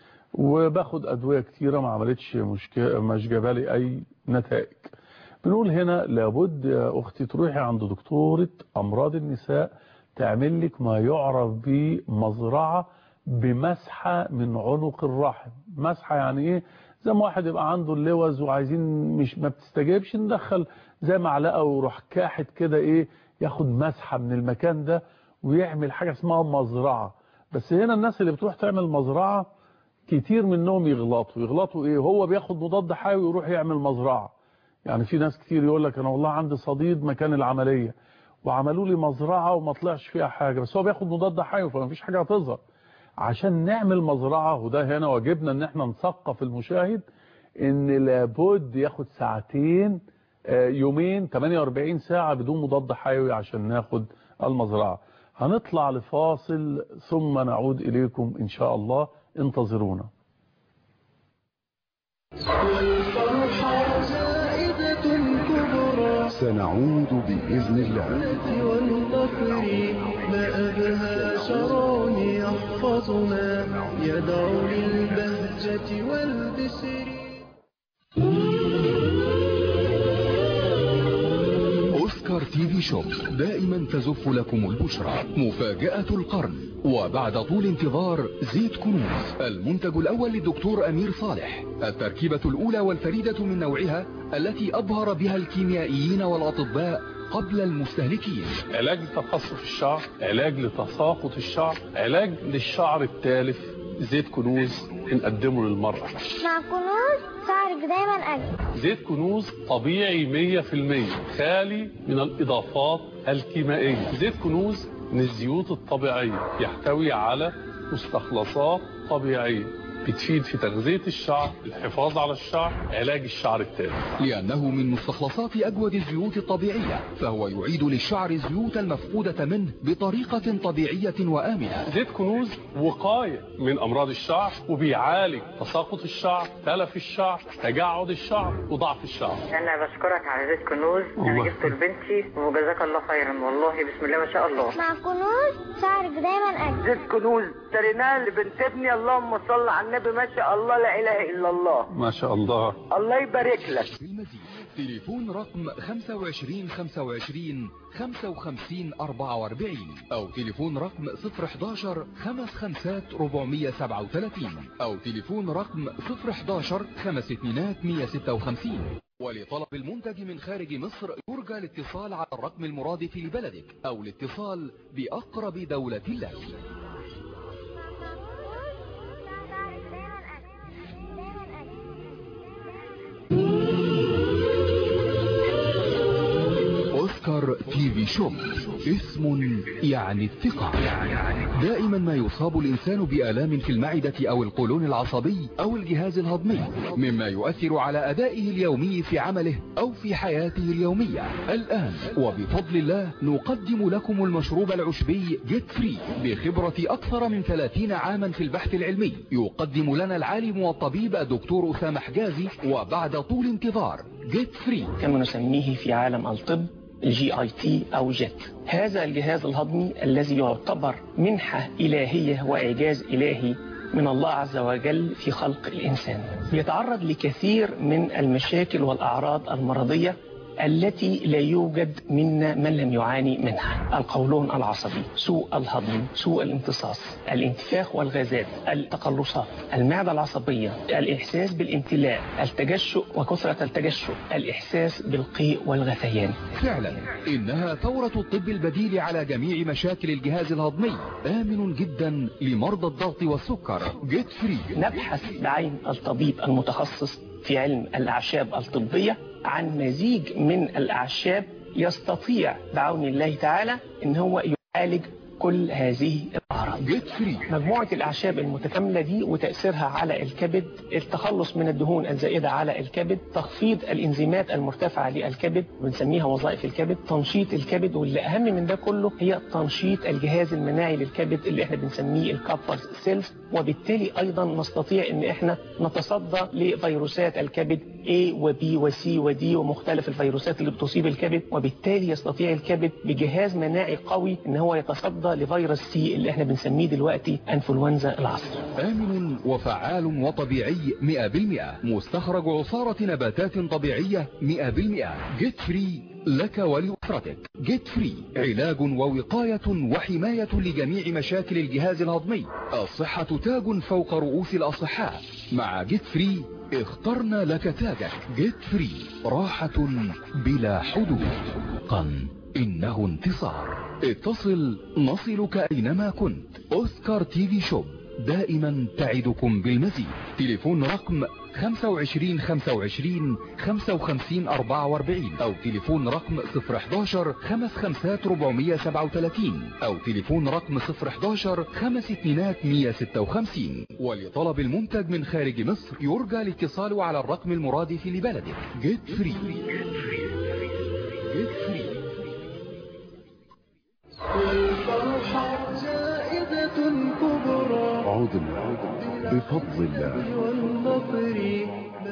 وباخد ادوية كتيرة ما عملتش مشكلة مش جابالي اي نتائج بنقول هنا لابد يا اختي تروحي عند دكتورة امراض النساء تعمل لك ما يعرف بمزرعة بمسحة من عنق الرحم مسحة يعني ايه زي ما واحد يبقى عنده اللوز وعايزين مش ما بتستجيبش ندخل زي معلقة ويروح كاحت كده ايه ياخد مسحة من المكان ده ويعمل حاجة اسمها مزرعة بس هنا الناس اللي بتروح تعمل مزرعة كتير منهم يغلطوا يغلطوا ايه هو بياخد مضاد حيوي ويروح يعمل مزرعة يعني في ناس كتير يقول لك انا والله عندي صديد مكان العملية وعملوا لي مزرعة وما طلعش فيها حاجة بس هو بياخد مضاد حيوي فما فيش حاجة هتظهر عشان نعمل مزرعة وده هنا واجبنا ان احنا نثقف المشاهد ان لابد ياخد ساعتين آه، يومين 48 ساعة بدون مضاد حيوي عشان ناخد المزرعة هنطلع لفاصل ثم نعود إليكم إن شاء الله انتظرونا والفرحة زائدة كبرى سنعود بإذن الله والنصر ما أبهى شرون يحفظنا يدعو للبهجة والبسر أوسكار تي في شوب دائما تزف لكم البشرى مفاجأة القرن وبعد طول انتظار زيت كنوز المنتج الأول للدكتور أمير صالح التركيبة الأولى والفريدة من نوعها التي أبهر بها الكيميائيين والأطباء قبل المستهلكين علاج لتقصف الشعر علاج لتساقط الشعر علاج للشعر التالف زيت كنوز بنقدمه للمرأة مع كنوز شعرك دايما أجمل زيت كنوز طبيعي 100% خالي من الإضافات الكيميائية زيت كنوز من الزيوت الطبيعية يحتوي على مستخلصات طبيعية بتفيد في تغذية الشعر الحفاظ على الشعر علاج الشعر التالف لأنه من مستخلصات أجود الزيوت الطبيعية فهو يعيد للشعر الزيوت المفقودة منه بطريقة طبيعية وآمنة زيت كنوز وقاية من أمراض الشعر وبيعالج تساقط الشعر تلف الشعر تجعد الشعر وضعف الشعر انا بشكرك على زيت كنوز انا الله. جبته لبنتي وجزاك الله خيرا والله بسم الله ما شاء الله مع كنوز شعرك دايما أجمل زيت كنوز اشتريناه لبنت ابني اللهم صل على النبي ما شاء الله لا اله الا الله ما شاء الله الله يبارك لك تليفون رقم 25 25 55 44 أو تليفون رقم 011 55 437 أو تليفون رقم 011 5 اتنينات 156 ولطلب المنتج من خارج مصر يرجى الاتصال على الرقم المرادف لبلدك أو الاتصال بأقرب دولة لك أوسكار تي في شوب اسم يعني الثقة دائما ما يصاب الإنسان بآلام في المعدة أو القولون العصبي أو الجهاز الهضمي مما يؤثر على أدائه اليومي في عمله أو في حياته اليومية الآن وبفضل الله نقدم لكم المشروب العشبي جيت فري بخبرة أكثر من 30 عاما في البحث العلمي يقدم لنا العالم والطبيب الدكتور أسامة حجازي وبعد طول انتظار جيت فري كما نسميه في عالم الطب الجي اي تي او جيت هذا الجهاز الهضمي الذي يعتبر منحة إلهية وإعجاز إلهي من الله عز وجل في خلق الإنسان يتعرض لكثير من المشاكل والأعراض المرضية التي لا يوجد منا من لم يعاني منها القولون العصبي سوء الهضم سوء الامتصاص الانتفاخ والغازات التقلصات المعدة العصبية الإحساس بالامتلاء التجشؤ وكثرة التجشؤ الإحساس بالقيء والغثيان فعلا إنها ثورة الطب البديل على جميع مشاكل الجهاز الهضمي آمن جدا لمرضى الضغط والسكر جيت فري نبحث بعين الطبيب المتخصص في علم الأعشاب الطبية عن مزيج من الأعشاب يستطيع بعون الله تعالى ان هو يعالج كل هذه الأعراض مجموعة الأعشاب المتكاملة دي وتأثيرها على الكبد التخلص من الدهون الزائدة على الكبد تخفيض الإنزيمات المرتفعة للكبد بنسميها وظائف الكبد تنشيط الكبد واللي أهم من ده كله هي تنشيط الجهاز المناعي للكبد اللي احنا بنسميه الكابر سيلز وبالتالي أيضا نستطيع ان احنا نتصدى لفيروسات الكبد A و B و C و D ومختلف الفيروسات اللي بتصيب الكبد وبالتالي يستطيع الكبد بجهاز مناعي قوي ان هو يتصدى لفيروس سي اللي احنا بنسميه دلوقتي انفلونزا العصر آمن وفعال وطبيعي 100% مستخرج عصارة نباتات طبيعية 100% جيت فري لك ولأسرتك جيت فري علاج ووقاية وحماية لجميع مشاكل الجهاز الهضمي الصحة تاج فوق رؤوس الأصحاء مع جيت فري اخترنا لك تاجك جيت فري راحة بلا حدود قن إنه انتصار اتصل نصلك أينما كنت أوسكار تي في شوب دائما تعدكم بالمزيد تليفون رقم 25 25 55 44 أو تليفون رقم 011 55 437 أو تليفون رقم 011 5 اتنينات 156 ولطلب المنتج من خارج مصر يرجى الاتصال على الرقم المرادف لبلدك جيت فري جيت فري والفرحة زائدة كبرى عدنا بفضل الله والنصر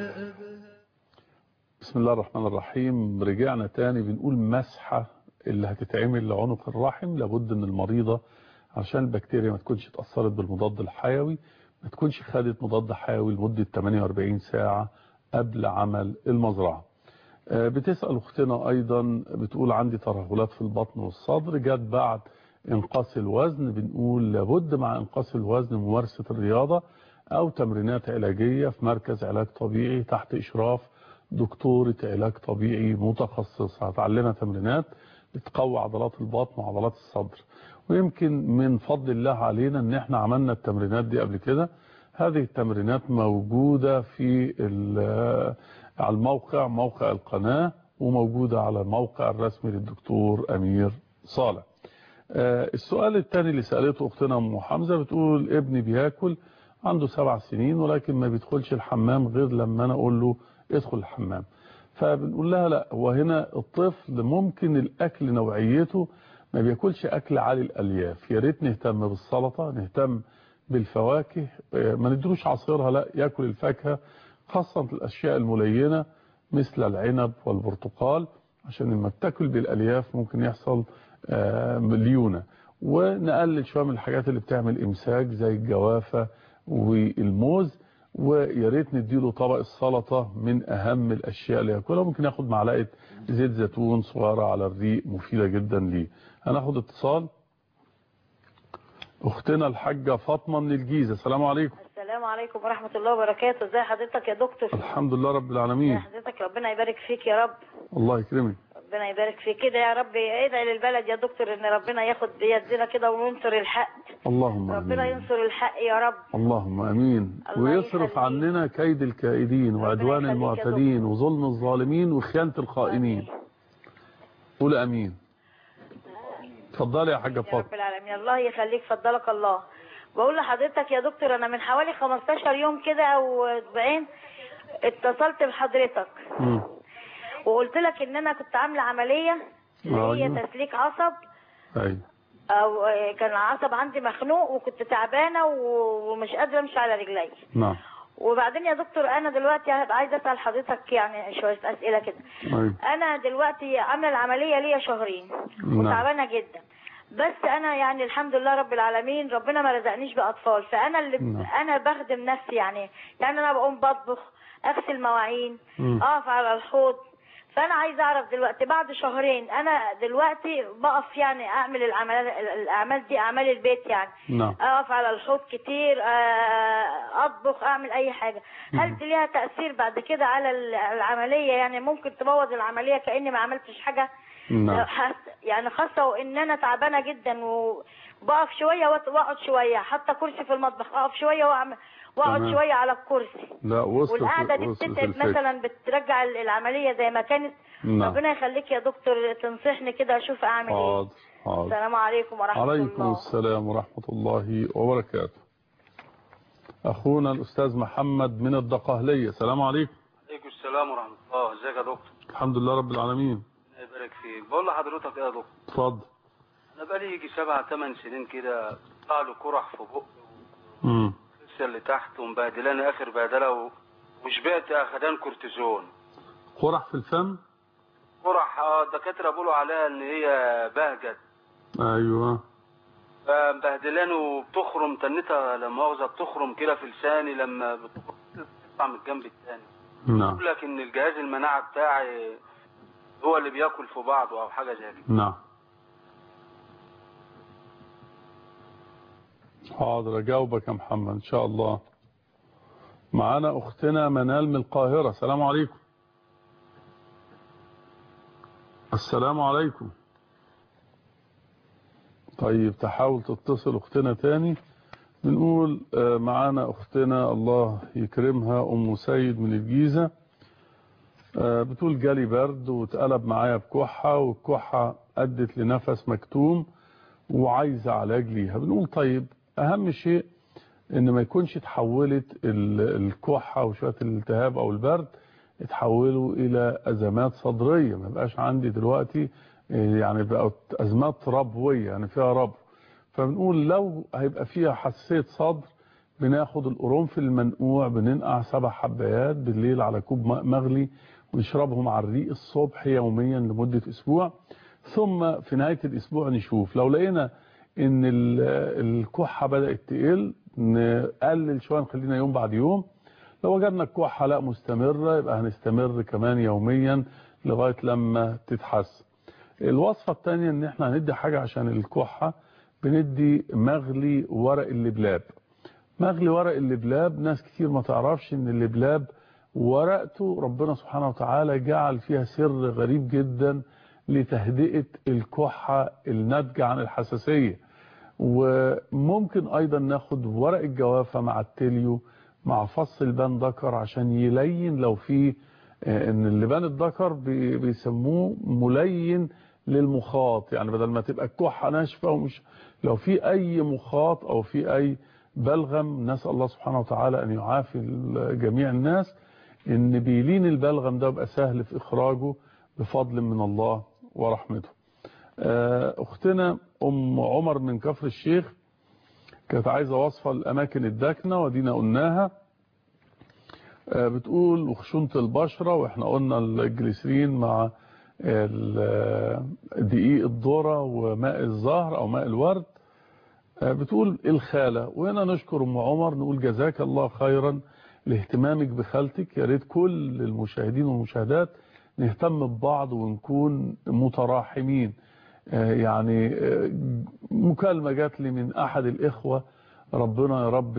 بسم الله الرحمن الرحيم رجعنا تاني بنقول مسحة اللي هتتعمل لعنق الرحم لابد ان المريضة عشان البكتيريا ما تكونش اتأثرت بالمضاد الحيوي ما تكونش خدت مضاد حيوي لمدة 48 ساعة قبل عمل المزرعة آه، بتسأل اختنا ايضا بتقول عندي ترهلات في البطن والصدر جت بعد انقاص الوزن بنقول لابد مع انقاص الوزن ممارسة الرياضة او تمرينات علاجية في مركز علاج طبيعي تحت اشراف دكتورة علاج طبيعي متخصصة هتعلمها تمرينات بتقوي عضلات البطن وعضلات الصدر ويمكن من فضل الله علينا ان احنا عملنا التمرينات دي قبل كده هذه التمرينات موجودة في ال- على الموقع موقع القناة وموجودة على الموقع الرسمي للدكتور أمير صالح آه، السؤال الثاني اللي سألته أختنا أم حمزة بتقول ابني بياكل عنده سبع سنين ولكن ما بيدخلش الحمام غير لما أنا أقول له ادخل الحمام فبنقول لها لا هو هنا الطفل ممكن الأكل نوعيته ما بياكلش أكل عالي الألياف يا ريت نهتم بالسلطة نهتم بالفواكه آه، ما ندروش عصيرها لا ياكل الفاكهة خاصة الأشياء الملينة مثل العنب والبرتقال عشان لما بتاكل بالألياف ممكن يحصل آه، ليونة ونقلل شوية من الحاجات اللي بتعمل إمساك زي الجوافة والموز ويا ريت نديله طبق السلطة من أهم الأشياء اللي ياكلها ممكن ياخد معلقة زيت زيتون صغيرة على الريق مفيدة جدا ليه هناخد اتصال أختنا الحاجة فاطمة من الجيزة السلام عليكم السلام عليكم ورحمة الله وبركاته ازي حضرتك يا دكتور الحمد لله رب ازي العالمين حضرتك ربنا يبارك فيك يا رب الله يكرمك ربنا يبارك فيك كده يا رب ادعي للبلد يا دكتور ان ربنا ياخد بيدنا كده وننصر الحق اللهم ربنا آمين ينصر الحق يا رب اللهم امين الله ويصرف يخليك. عننا كيد الكائدين وعدوان يخليك يا المعتدين وظلم الظالمين وخيانة الخائنين قول امين اتفضلي يا حاجة يا فاطمة رب العالمين الله يخليك فضلك الله بقول لحضرتك يا دكتور انا من حوالي 15 يوم كده او اسبوعين اتصلت بحضرتك مم. وقلت لك ان انا كنت عامله عمليه اللي هي أيوة. تسليك عصب ايوه او آه، كان العصب عندي مخنوق وكنت تعبانه و- ومش قادره امشي على رجلي نعم وبعدين يا دكتور انا دلوقتي هبقى عايزه اسال حضرتك يعني شويه اسئله كده ايوه انا دلوقتي عامله العمليه ليا شهرين نعم. وتعبانه جدا بس انا يعني الحمد لله رب العالمين ربنا ما رزقنيش باطفال فانا اللي نعم. انا بخدم نفسي يعني يعني انا بقوم بطبخ اغسل مواعين مم. اقف على الحوض فانا عايزه اعرف دلوقتي بعد شهرين انا دلوقتي بقف يعني اعمل العمل الاعمال دي اعمال البيت يعني نعم اقف على الحوض كتير آه، اطبخ اعمل اي حاجه هل دي ليها تاثير بعد كده على ال- العمليه يعني ممكن تبوظ العمليه كاني ما عملتش حاجه نعم حس- يعني خاصه وان انا تعبانه جدا وبقف شويه وأت- واقعد شويه حتى كرسي في المطبخ اقف شويه واعمل واقعد تمام. شويه على الكرسي لا وصلت والقعده دي وصلت بتتعب الفكرة مثلا بترجع العمليه زي ما كانت نعم ربنا يخليك يا دكتور تنصحني كده اشوف اعمل ايه حاضر حاضر السلام عليكم ورحمه عليكم الله السلام ورحمة الله وبركاته أخونا الأستاذ محمد من الدقهلية السلام عليكم عليكم السلام ورحمة الله ازيك يا دكتور الحمد لله رب العالمين الله يبارك فيك بقول لحضرتك ايه يا دكتور اتفضل انا بقالي يجي سبع ثمان سنين كده طلع له قرح في بقي مم. لسه اللي تحت ومبهدلاني اخر بهدله و... وشبعت اخدان كورتيزون قرح في الفم قرح اه الدكاتره بيقولوا عليها ان هي بهجت أيوة فمبهدلاني وبتخرم تنتها لا مؤاخذه بتخرم كده في لساني لما بتخرم بتطلع من الجنب الثاني نعم بيقول لك ان الجهاز المناعه بتاعي هو اللي بياكل في بعضه او حاجه زي كده نعم حاضر أجاوبك يا محمد إن شاء الله معانا أختنا منال من القاهرة السلام عليكم السلام عليكم طيب تحاول تتصل أختنا تاني بنقول آه، معانا أختنا الله يكرمها أم سيد من الجيزة آه، بتقول جالي برد واتقلب معايا بكحة والكحة أدت لنفس مكتوم وعايزة علاج ليها بنقول طيب أهم شيء إن ما يكونش اتحولت ال- الكحة وشوية الالتهاب أو البرد اتحولوا إلى أزمات صدرية ما بقاش عندي دلوقتي آه، يعني بقت أزمات ربوية يعني فيها ربو فبنقول لو هيبقى فيها حساسية صدر بناخد القرنفل المنقوع بننقع سبع حبايات بالليل على كوب ماء مغلي ونشربهم على الريق الصبح يوميا لمدة أسبوع ثم في نهاية الأسبوع نشوف لو لقينا إن ال- الكحة بدأت تقل نقلل شوية نخلينا يوم بعد يوم لو وجدنا الكحة لا مستمرة يبقى هنستمر كمان يوميا لغاية لما تتحسن الوصفة الثانية ان احنا هندي حاجة عشان الكحة بندي مغلي ورق اللبلاب مغلي ورق اللبلاب ناس كتير ما تعرفش ان اللبلاب ورقته ربنا سبحانه وتعالى جعل فيها سر غريب جدا لتهدئة الكحة الناتجة عن الحساسية وممكن ايضا ناخد ورق الجوافة مع التليو مع فص البان ذكر عشان يلين لو في آه، ان اللبان الذكر بي- بيسموه ملين للمخاط يعني بدل ما تبقى الكحة ناشفة ومش لو في اي مخاط او في اي بلغم نسأل الله سبحانه وتعالى ان يعافي ال- جميع الناس ان بيلين البلغم ده يبقى سهل في اخراجه بفضل من الله ورحمته آه، اختنا ام عمر من كفر الشيخ كانت عايزة وصفة الاماكن الداكنة ودينا قلناها آه، بتقول وخشونة البشرة واحنا قلنا الجليسرين مع ال- دقيق الذرة وماء الزهر او ماء الورد آه، بتقول الخالة وهنا نشكر ام عمر نقول جزاك الله خيرا لاهتمامك بخالتك يا ريت كل المشاهدين والمشاهدات نهتم ببعض ونكون متراحمين آه، يعني آه، مكالمة جات لي من احد الاخوة ربنا يا رب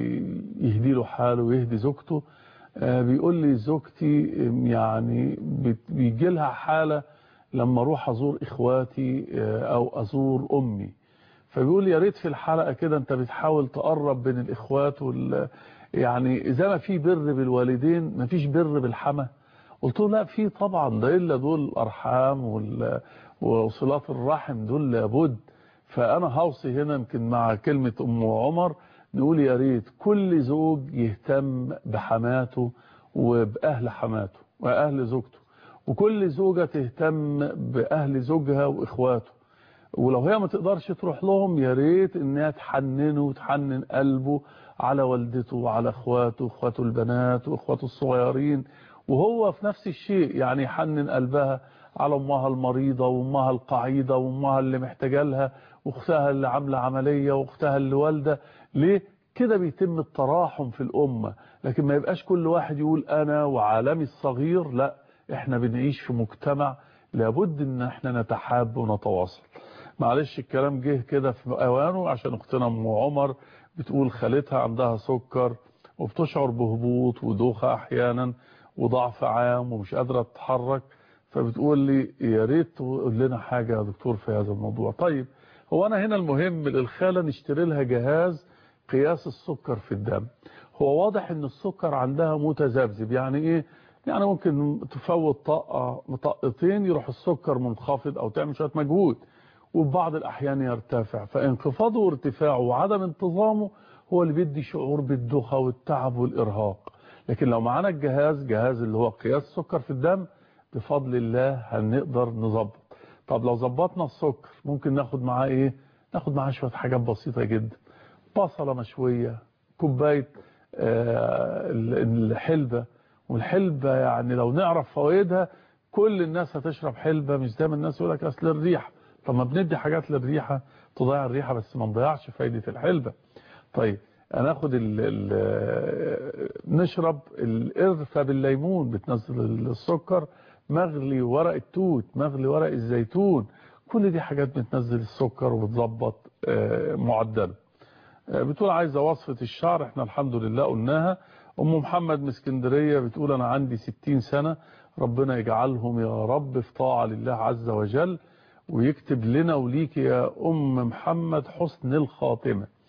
يهدي له حاله ويهدي زوجته آه، بيقول لي زوجتي آم، يعني بت- بيجي لها حالة لما اروح ازور اخواتي آه، او ازور امي فبيقول يا ريت في الحلقة كده انت بتحاول تقرب بين الاخوات وال يعني زي ما في بر بالوالدين مفيش بر بالحمى قلت له لا في طبعا ده الا دول الارحام وال- وصلات الرحم دول لابد فانا هوصي هنا يمكن مع كلمة ام عمر نقول يا ريت كل زوج يهتم بحماته وبأهل حماته وأهل زوجته وكل زوجة تهتم بأهل زوجها وإخواته ولو هي ما تقدرش تروح لهم يا ريت انها تحننه وتحنن قلبه على والدته وعلى اخواته اخواته البنات واخواته الصغيرين وهو في نفس الشيء يعني يحنن قلبها على امها المريضة وامها القعيدة وامها اللي محتاجة لها واختها اللي عاملة عملية واختها اللي والدة ليه كده بيتم التراحم في الامة لكن ما يبقاش كل واحد يقول انا وعالمي الصغير لا احنا بنعيش في مجتمع لابد ان احنا نتحاب ونتواصل معلش الكلام جه كده في اوانه عشان اختنا ام عمر بتقول خالتها عندها سكر وبتشعر بهبوط ودوخة احيانا وضعف عام ومش قادرة تتحرك فبتقول لي يا ريت تقول لنا حاجة يا دكتور في هذا الموضوع طيب هو انا هنا المهم للخالة نشتري لها جهاز قياس السكر في الدم هو واضح ان السكر عندها متذبذب يعني ايه يعني ممكن تفوت طاقة طاقتين يروح السكر منخفض او تعمل شوية مجهود وبعض الأحيان يرتفع فانخفاضه وارتفاعه وعدم انتظامه هو اللي بيدي شعور بالدوخة والتعب والإرهاق لكن لو معانا الجهاز جهاز اللي هو قياس السكر في الدم بفضل الله هنقدر نظبط طب لو ظبطنا السكر ممكن ناخد معاه ايه ناخد معاه شوية حاجات بسيطة جدا بصلة مشوية كوباية آه الحلبة والحلبة يعني لو نعرف فوائدها كل الناس هتشرب حلبة مش دايما الناس يقول لك اصل الريح طب ما بندي حاجات للريحة تضيع الريحة بس ما نضيعش فايدة الحلبة طيب هناخد ال ال نشرب القرفة بالليمون بتنزل السكر مغلي ورق التوت مغلي ورق الزيتون كل دي حاجات بتنزل السكر وبتظبط معدله بتقول عايزة وصفة الشعر احنا الحمد لله قلناها ام محمد من اسكندرية بتقول انا عندي 60 سنة ربنا يجعلهم يا رب في طاعة لله عز وجل ويكتب لنا وليك يا ام محمد حسن الخاتمة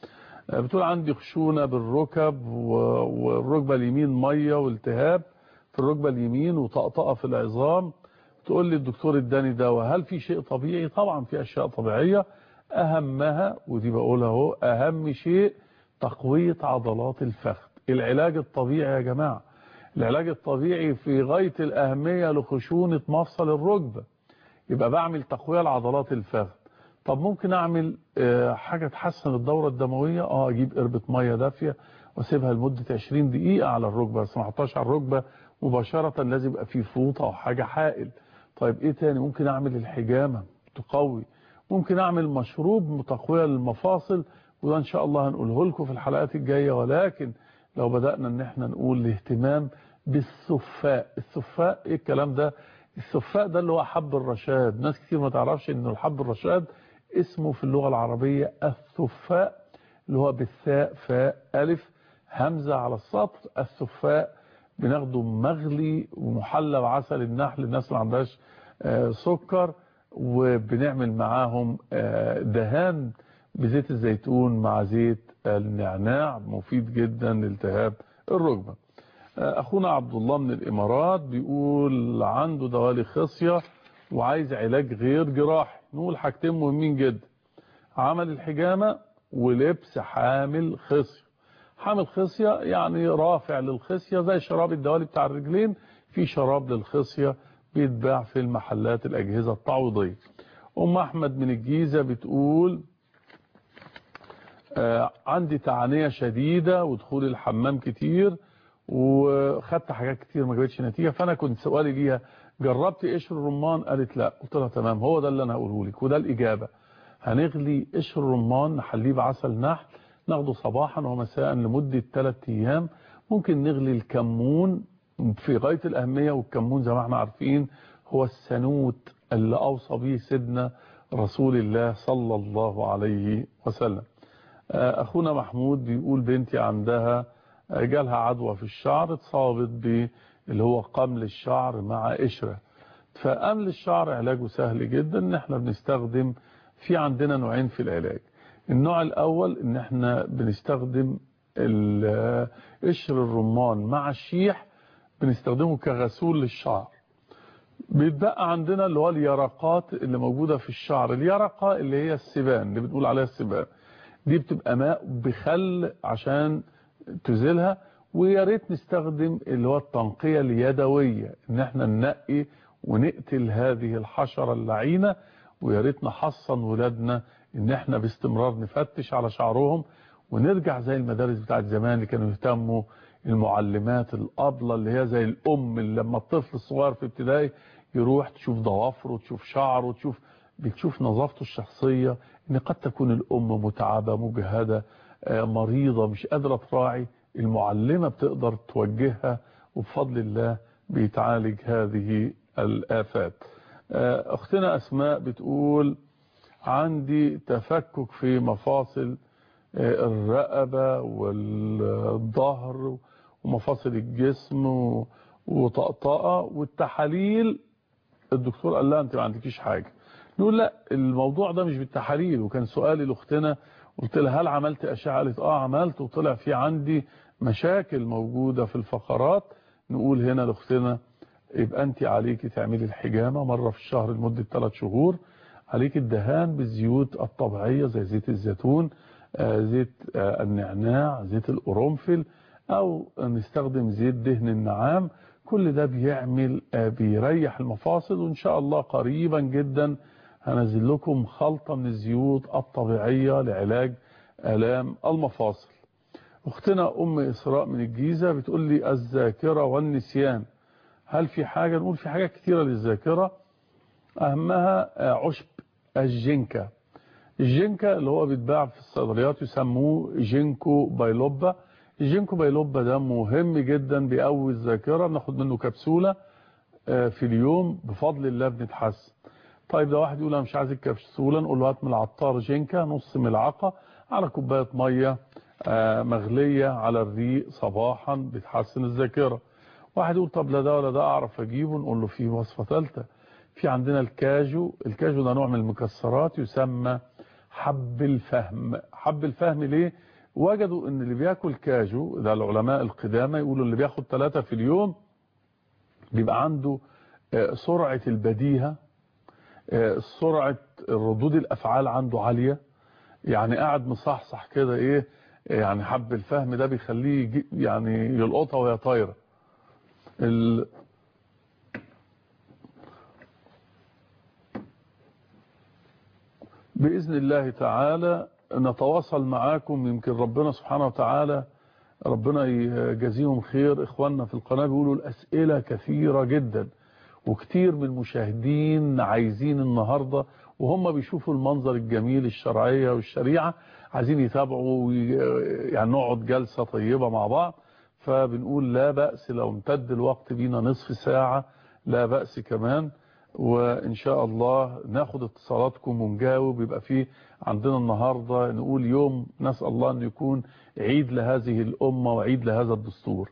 آه، بتقول عندي خشونة بالركب و- والركبة اليمين مية والتهاب في الركبة اليمين وطقطقة في العظام تقول لي الدكتور اداني دواء هل في شيء طبيعي طبعا في اشياء طبيعية اهمها ودي بقولها اهو اهم شيء تقوية عضلات الفخذ العلاج الطبيعي يا جماعة العلاج الطبيعي في غاية الاهمية لخشونة مفصل الركبة يبقى بعمل تقوية لعضلات الفخذ طب ممكن اعمل آه، حاجة تحسن الدورة الدموية اه اجيب قربة مية دافية واسيبها لمدة 20 دقيقة على الركبة بس ما احطهاش على الركبة مباشرة لازم يبقى فيه فوطة او حاجة حائل طيب ايه تاني ممكن اعمل الحجامة تقوي ممكن اعمل مشروب تقوية للمفاصل وده ان شاء الله هنقوله لكم في الحلقات الجاية ولكن لو بدأنا ان احنا نقول الاهتمام بالسفاء السفاء ايه الكلام ده السفاء ده اللي هو حب الرشاد ناس كتير ما تعرفش ان الحب الرشاد اسمه في اللغة العربية السفاء اللي هو بالثاء فاء ألف همزة على السطر السفاء بناخده مغلي ومحلى بعسل النحل الناس اللي عندهاش آه، سكر وبنعمل معاهم آه، دهان بزيت الزيتون مع زيت النعناع مفيد جدا لالتهاب الركبة آه، اخونا عبد الله من الامارات بيقول عنده دوالي خصية وعايز علاج غير جراحي نقول حاجتين مهمين جدا عمل الحجامة ولبس حامل خصية حامل خصية يعني رافع للخصية زي شراب الدوالي بتاع الرجلين في شراب للخصية بيتباع في المحلات الأجهزة التعويضية أم أحمد من الجيزة بتقول آه عندي تعنية شديدة ودخول الحمام كتير وخدت حاجات كتير ما جابتش نتيجة فأنا كنت سؤالي ليها جربت قشر الرمان قالت لا قلت لها تمام هو ده اللي أنا هقوله لك وده الإجابة هنغلي قشر الرمان نحليه بعسل نحل ناخده صباحا ومساء لمدة 3 أيام ممكن نغلي الكمون في غاية الأهمية والكمون زي ما احنا عارفين هو السنوت اللي أوصى به سيدنا رسول الله صلى الله عليه وسلم آه، أخونا محمود بيقول بنتي عندها آه، جالها عدوى في الشعر اتصابت ب اللي هو قمل الشعر مع قشرة فقمل الشعر علاجه سهل جدا ان احنا بنستخدم في عندنا نوعين في العلاج النوع الاول ان احنا بنستخدم ال- قشر الرمان مع الشيح بنستخدمه كغسول للشعر بيتبقى عندنا اللي هو اليرقات اللي موجودة في الشعر اليرقة اللي هي السبان اللي بتقول عليها السبان دي بتبقى ماء بخل عشان تزيلها ويا ريت نستخدم اللي هو التنقية اليدوية ان احنا ننقي ونقتل هذه الحشرة اللعينة ويا ريت نحصن ولادنا ان احنا باستمرار نفتش على شعرهم ونرجع زي المدارس بتاعت زمان اللي كانوا يهتموا المعلمات الأبلة اللي هي زي الأم اللي لما الطفل الصغير في ابتدائي يروح تشوف ضوافره تشوف شعره تشوف بتشوف نظافته الشخصية ان قد تكون الأم متعبة مجهدة آه، مريضة مش قادرة تراعي المعلمة بتقدر توجهها وبفضل الله بيتعالج هذه الآفات آه، أختنا أسماء بتقول عندي تفكك في مفاصل آه، الرقبة والظهر ومفاصل الجسم و- وطقطقة والتحاليل الدكتور قال لها انت ما عندكيش حاجة نقول لا الموضوع ده مش بالتحاليل وكان سؤالي لاختنا قلت لها هل عملت اشعه قالت اه عملت وطلع في عندي مشاكل موجودة في الفقرات نقول هنا لاختنا يبقى انت عليكي تعملي الحجامة مرة في الشهر لمدة 3 شهور عليك الدهان بالزيوت الطبيعية زي زيت الزيتون آه، زيت آه، النعناع زيت القرنفل او نستخدم زيت دهن النعام كل ده بيعمل آه، بيريح المفاصل وان شاء الله قريبا جدا هنزل لكم خلطة من الزيوت الطبيعية لعلاج آلام المفاصل اختنا ام اسراء من الجيزة بتقول لي الذاكرة والنسيان هل في حاجة نقول في حاجات كتيرة للذاكرة اهمها آه، عشب الجنكة الجينكا اللي هو بيتباع في الصيدليات يسموه جينكو بايلوبا الجينكو بايلوبا ده مهم جدا بيقوي الذاكرة بناخد منه كبسولة آه، في اليوم بفضل الله بنتحسن طيب ده واحد يقول انا مش عايز الكبسولة نقول له هات من العطار جينكا نص ملعقة على كوباية مية آه، مغلية على الريق صباحا بتحسن الذاكرة واحد يقول طب لا ده ولا ده اعرف اجيبه نقول له في وصفة ثالثة في عندنا الكاجو الكاجو ده نوع من المكسرات يسمى حب الفهم حب الفهم ليه وجدوا ان اللي بياكل كاجو ده العلماء القدامى يقولوا اللي بياخد ثلاثة في اليوم بيبقى عنده سرعة البديهة سرعة ردود الافعال عنده عالية يعني قاعد مصحصح كده ايه يعني حب الفهم ده بيخليه يعني يلقطها وهي طايره ال... بإذن الله تعالى نتواصل معاكم يمكن ربنا سبحانه وتعالى ربنا يجازيهم خير إخواننا في القناة بيقولوا الأسئلة كثيرة جدا وكتير من المشاهدين عايزين النهاردة وهم بيشوفوا المنظر الجميل الشرعية والشريعة عايزين يتابعوا يعني نقعد جلسة طيبة مع بعض فبنقول لا بأس لو امتد الوقت بينا نصف ساعة لا بأس كمان وإن شاء الله ناخد اتصالاتكم ونجاوب يبقى فيه عندنا النهاردة نقول يوم نسأل الله أن يكون عيد لهذه الأمة وعيد لهذا الدستور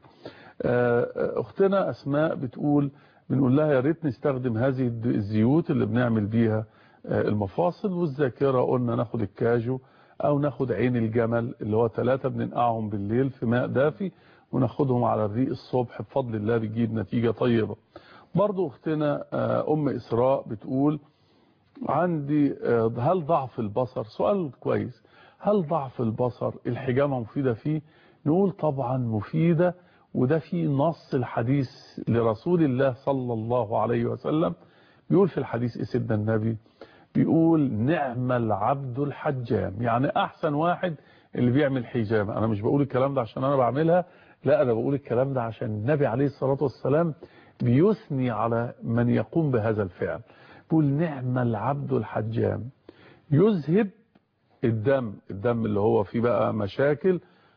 أختنا أسماء بتقول بنقول لها يا ريت نستخدم هذه الزيوت اللي بنعمل بيها المفاصل والذاكرة قلنا ناخد الكاجو أو ناخد عين الجمل اللي هو ثلاثة بننقعهم بالليل في ماء دافي وناخدهم على الريق الصبح بفضل الله بيجيب نتيجة طيبة برضو اختنا ام اسراء بتقول عندي هل ضعف البصر سؤال كويس هل ضعف البصر الحجامة مفيدة فيه نقول طبعا مفيدة وده في نص الحديث لرسول الله صلى الله عليه وسلم بيقول في الحديث سيدنا النبي بيقول نعم العبد الحجام يعني احسن واحد اللي بيعمل حجامة انا مش بقول الكلام ده عشان انا بعملها لا انا بقول الكلام ده عشان النبي عليه الصلاة والسلام بيثني على من يقوم بهذا الفعل بيقول نعم العبد الحجام يذهب الدم الدم اللي هو فيه بقى مشاكل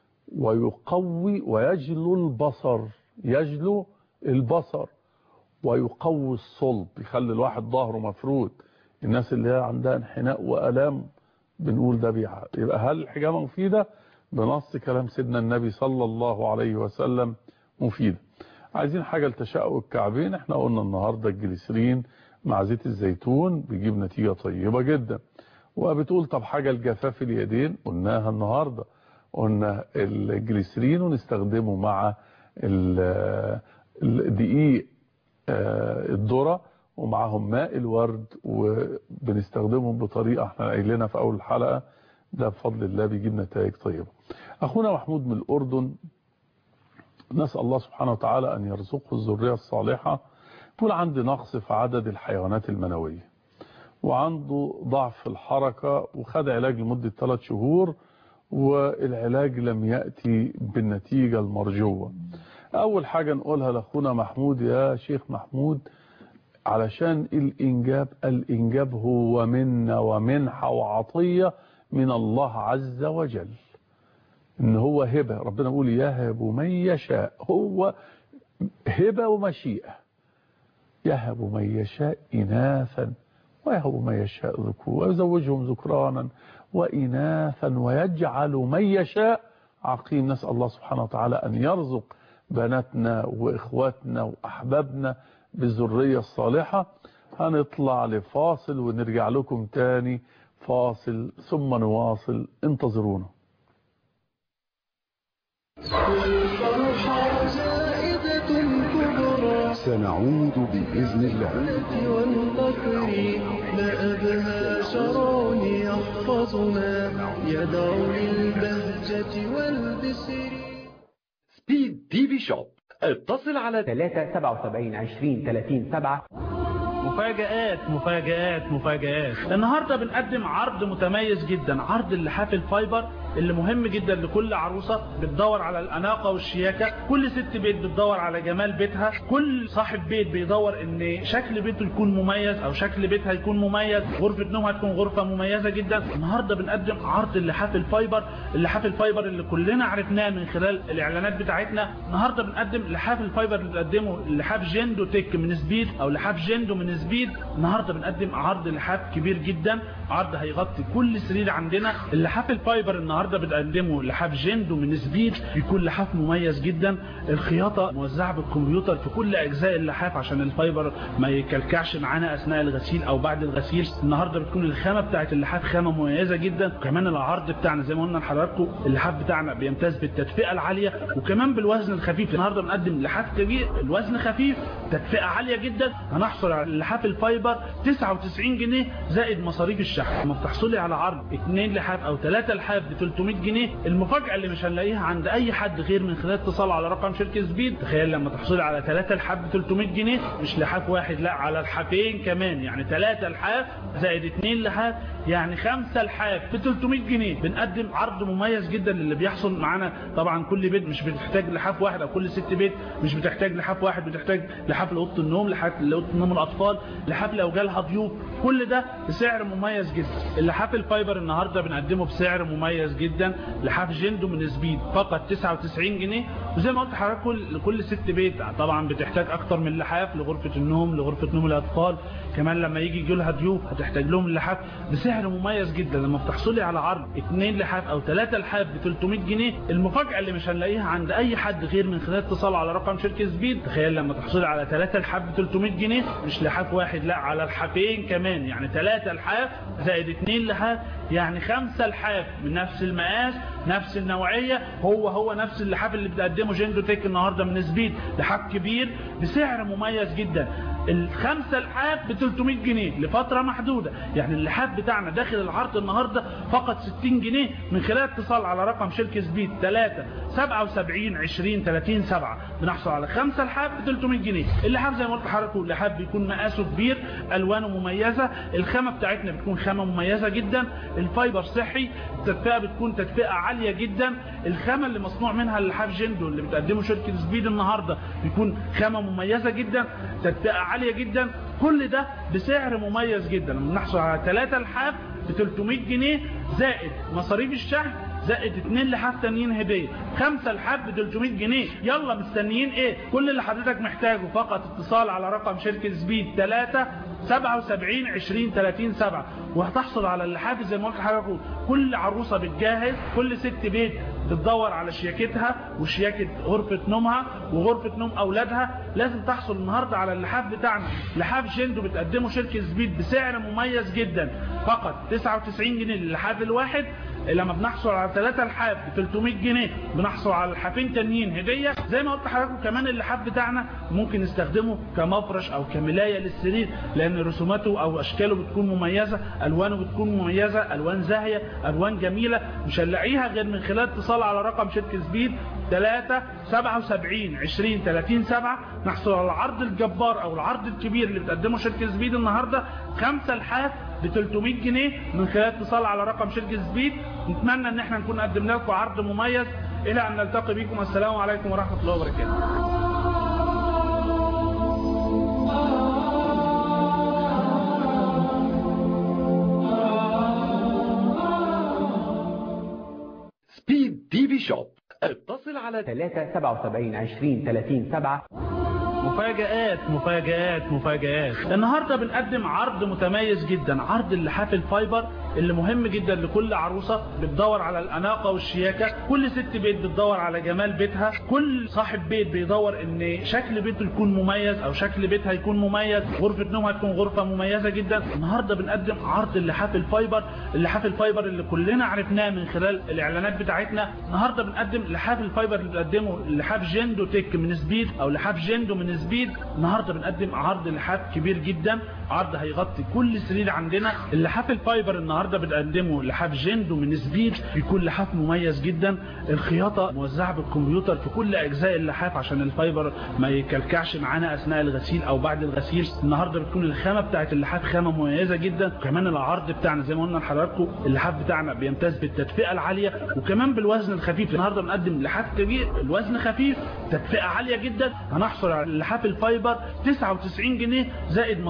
ويقوي ويجلو البصر يجلو البصر ويقوي الصلب يخلي الواحد ظهره مفرود الناس اللي هي عندها انحناء وألام بنقول ده بيها يبقى هل الحجامة مفيدة بنص كلام سيدنا النبي صلى الله عليه وسلم مفيدة عايزين حاجة لتشقق الكعبين احنا قلنا النهاردة الجليسرين مع زيت الزيتون بيجيب نتيجة طيبة جدا وبتقول طب حاجة لجفاف اليدين قلناها النهاردة قلنا الجليسرين ونستخدمه مع الدقيق الذرة ومعهم ماء الورد وبنستخدمهم بطريقة احنا قايلينها في اول الحلقة ده بفضل الله بيجيب نتائج طيبة اخونا محمود من الاردن نسأل الله سبحانه وتعالى أن يرزقه الذرية الصالحة يقول عندي نقص في عدد الحيوانات المنوية وعنده ضعف في الحركة وخد علاج لمدة ثلاث شهور والعلاج لم يأتي بالنتيجة المرجوة أول حاجة نقولها لأخونا محمود يا شيخ محمود علشان الإنجاب الإنجاب هو منا ومنحة وعطية من الله عز وجل ان هو هبة ربنا يقول يهب من يشاء هو هبة ومشيئة يهب من يشاء إناثا ويهب من يشاء ذكور ويزوجهم ذكرانا وإناثا ويجعل من يشاء عقيم نسأل الله سبحانه وتعالى أن يرزق بناتنا وإخواتنا وأحبابنا بالذرية الصالحة هنطلع لفاصل ونرجع لكم تاني فاصل ثم نواصل انتظرونا والفرحة زائدة كبرى سنعود بإذن الله والفقر ما أبهى شرون يحفظنا يدعو للبهجة والبسر سبيد تي في شوب اتصل على 3 77 20 30 7 مفاجآت مفاجآت مفاجآت النهاردة بنقدم عرض متميز جدا عرض اللحاف الفايبر اللي مهم جدا لكل عروسة بتدور على الأناقة والشياكة كل ست بيت بتدور على جمال بيتها كل صاحب بيت بيدور ان شكل بيته يكون مميز او شكل بيتها يكون مميز غرفة نومها تكون غرفة مميزة جدا النهاردة بنقدم عرض اللحاف الفايبر اللحاف الفايبر اللي كلنا عرفناه من خلال الاعلانات بتاعتنا النهاردة بنقدم لحاف الفايبر اللي بنقدمه لحاف جندو تك من سبيد او لحاف جندو من من سبيد النهارده بنقدم عرض لحاف كبير جدا عرض هيغطي كل سرير عندنا اللحاف الفايبر النهارده بنقدمه لحاف جندو من سبيد بيكون لحاف مميز جدا الخياطه موزعه بالكمبيوتر في كل اجزاء اللحاف عشان الفايبر ما يكلكعش معانا اثناء الغسيل او بعد الغسيل النهارده بتكون الخامه بتاعت اللحاف خامه مميزه جدا وكمان العرض بتاعنا زي ما قلنا لحضراتكم اللحاف بتاعنا بيمتاز بالتدفئه العاليه وكمان بالوزن الخفيف النهارده بنقدم لحاف كبير الوزن خفيف تدفئه عاليه جدا هنحصل على اللحاف الفايبر 99 جنيه زائد مصاريف الشحن لما بتحصلي على عرض 2 لحاف او 3 لحاف ب 300 جنيه المفاجاه اللي مش هنلاقيها عند اي حد غير من خلال اتصال على رقم شركه سبيد تخيل لما تحصلي على 3 لحاف ب 300 جنيه مش لحاف واحد لا على الحافين كمان يعني 3 لحاف زائد 2 لحاف يعني 5 لحاف ب 300 جنيه بنقدم عرض مميز جدا للي بيحصل معانا طبعا كل بيت مش بتحتاج لحاف واحد او كل ست بيت مش بتحتاج لحاف واحد بتحتاج لحاف لاوضه النوم لحاف لاوضه نوم الاطفال لحاف لو جالها ضيوف كل ده بسعر مميز جدا اللحاف الفايبر النهارده بنقدمه بسعر مميز جدا لحاف جندو من سبيد فقط 99 جنيه وزي ما قلت لحضرتك لكل ست بيت طبعا بتحتاج اكتر من لحاف لغرفه النوم لغرفه نوم الاطفال كمان لما يجي يجي لها ضيوف هتحتاج لهم اللحاف بسعر مميز جدا لما بتحصلي على عرض 2 لحاف او 3 لحاف ب 300 جنيه المفاجاه اللي مش هنلاقيها عند اي حد غير من خلال اتصال على رقم شركه سبيد تخيل لما تحصلي على 3 لحاف ب 300 جنيه مش لحاف واحد لا على الحافين كمان يعني 3 لحاف زائد 2 لحاف يعني 5 لحاف من نفس المقاس نفس النوعيه هو هو نفس اللحاف اللي بتقدمه جندو تيك النهارده من سبيد لحاف كبير بسعر مميز جدا الخمسة لحاف ب 300 جنيه لفترة محدودة يعني اللحاف بتاعنا داخل العرض النهاردة فقط 60 جنيه من خلال اتصال على رقم شركة سبيد 3 77 20 30 7 بنحصل على خمسة لحاف ب 300 جنيه اللحاف زي ما قلت لحضراتكم اللحاف بيكون مقاسه كبير الوانه مميزة الخامة بتاعتنا بتكون خامة مميزة جدا الفايبر صحي التدفئة بتكون تدفئة عالية جدا الخامة اللي مصنوع منها اللحاف جندو اللي بتقدمه شركة سبيد النهاردة بيكون خامة مميزة جدا تدفئة عالية جدا كل ده بسعر مميز جدا لما نحصل على 3 لحاف ب 300 جنيه زائد مصاريف الشحن زائد 2 لحاف تانيين هديه 5 لحاف ب 300 جنيه يلا مستنيين ايه كل اللي حضرتك محتاجه فقط اتصال على رقم شركه سبيد 3 77 20 30 7 وهتحصل على اللحاف زي ما قلت لحضرتك كل عروسه بتجهز كل ست بيت بتدور على شياكتها وشياكة غرفة نومها وغرفة نوم أولادها لازم تحصل النهاردة على اللحاف بتاعنا لحاف جندو بتقدمه شركة سبيد بسعر مميز جدا فقط 99 جنيه للحاف الواحد لما بنحصل على 3 لحاف ب 300 جنيه بنحصل على لحافين تانيين هديه زي ما قلت لحضراتكم كمان اللحاف بتاعنا ممكن نستخدمه كمفرش او كملايه للسرير لان رسوماته او اشكاله بتكون مميزه الوانه بتكون مميزه الوان زاهيه الوان جميله مش هنلاقيها غير من خلال اتصال على رقم شركه سبيد 3 77 20 30 7 نحصل على العرض الجبار او العرض الكبير اللي بتقدمه شركه سبيد النهارده 5 لحاف ب 300 جنيه من خلال اتصال على رقم شركه سبيد نتمنى ان احنا نكون قدمنا لكم عرض مميز الى ان نلتقي بكم السلام عليكم ورحمه الله وبركاته سبيد تي في شوب اتصل على 377 20 30 7 مفاجآت مفاجآت مفاجآت النهاردة بنقدم عرض متميز جدا عرض اللحاف الفايبر اللي مهم جدا لكل عروسة بتدور على الأناقة والشياكة كل ست بيت بتدور على جمال بيتها كل صاحب بيت بيدور ان شكل بيته يكون مميز او شكل بيتها يكون مميز غرفة نومها تكون غرفة مميزة جدا النهاردة بنقدم عرض اللحاف الفايبر اللحاف الفايبر اللي كلنا عرفناه من خلال الاعلانات بتاعتنا النهاردة بنقدم لحاف الفايبر اللي بنقدمه لحاف جندو تك من سبيد او لحاف جندو من سبيد النهاردة بنقدم عرض لحاف كبير جدا عرض هيغطي كل سرير عندنا اللحاف الفايبر النهاردة بنقدمه لحاف جندو من سبيد بيكون لحاف مميز جدا الخياطة موزعة بالكمبيوتر في كل اجزاء اللحاف عشان الفايبر ما يكلكعش معانا اثناء الغسيل او بعد الغسيل النهاردة بتكون الخامة بتاعت اللحاف خامة مميزة جدا وكمان العرض بتاعنا زي ما قلنا لحضراتكم اللحاف بتاعنا بيمتاز بالتدفئة العالية وكمان بالوزن الخفيف النهاردة بنقدم لحاف كبير الوزن خفيف تدفئة عالية جدا هنحصل على اللحاف الفايبر 99 جنيه زائد مصاريف الشحن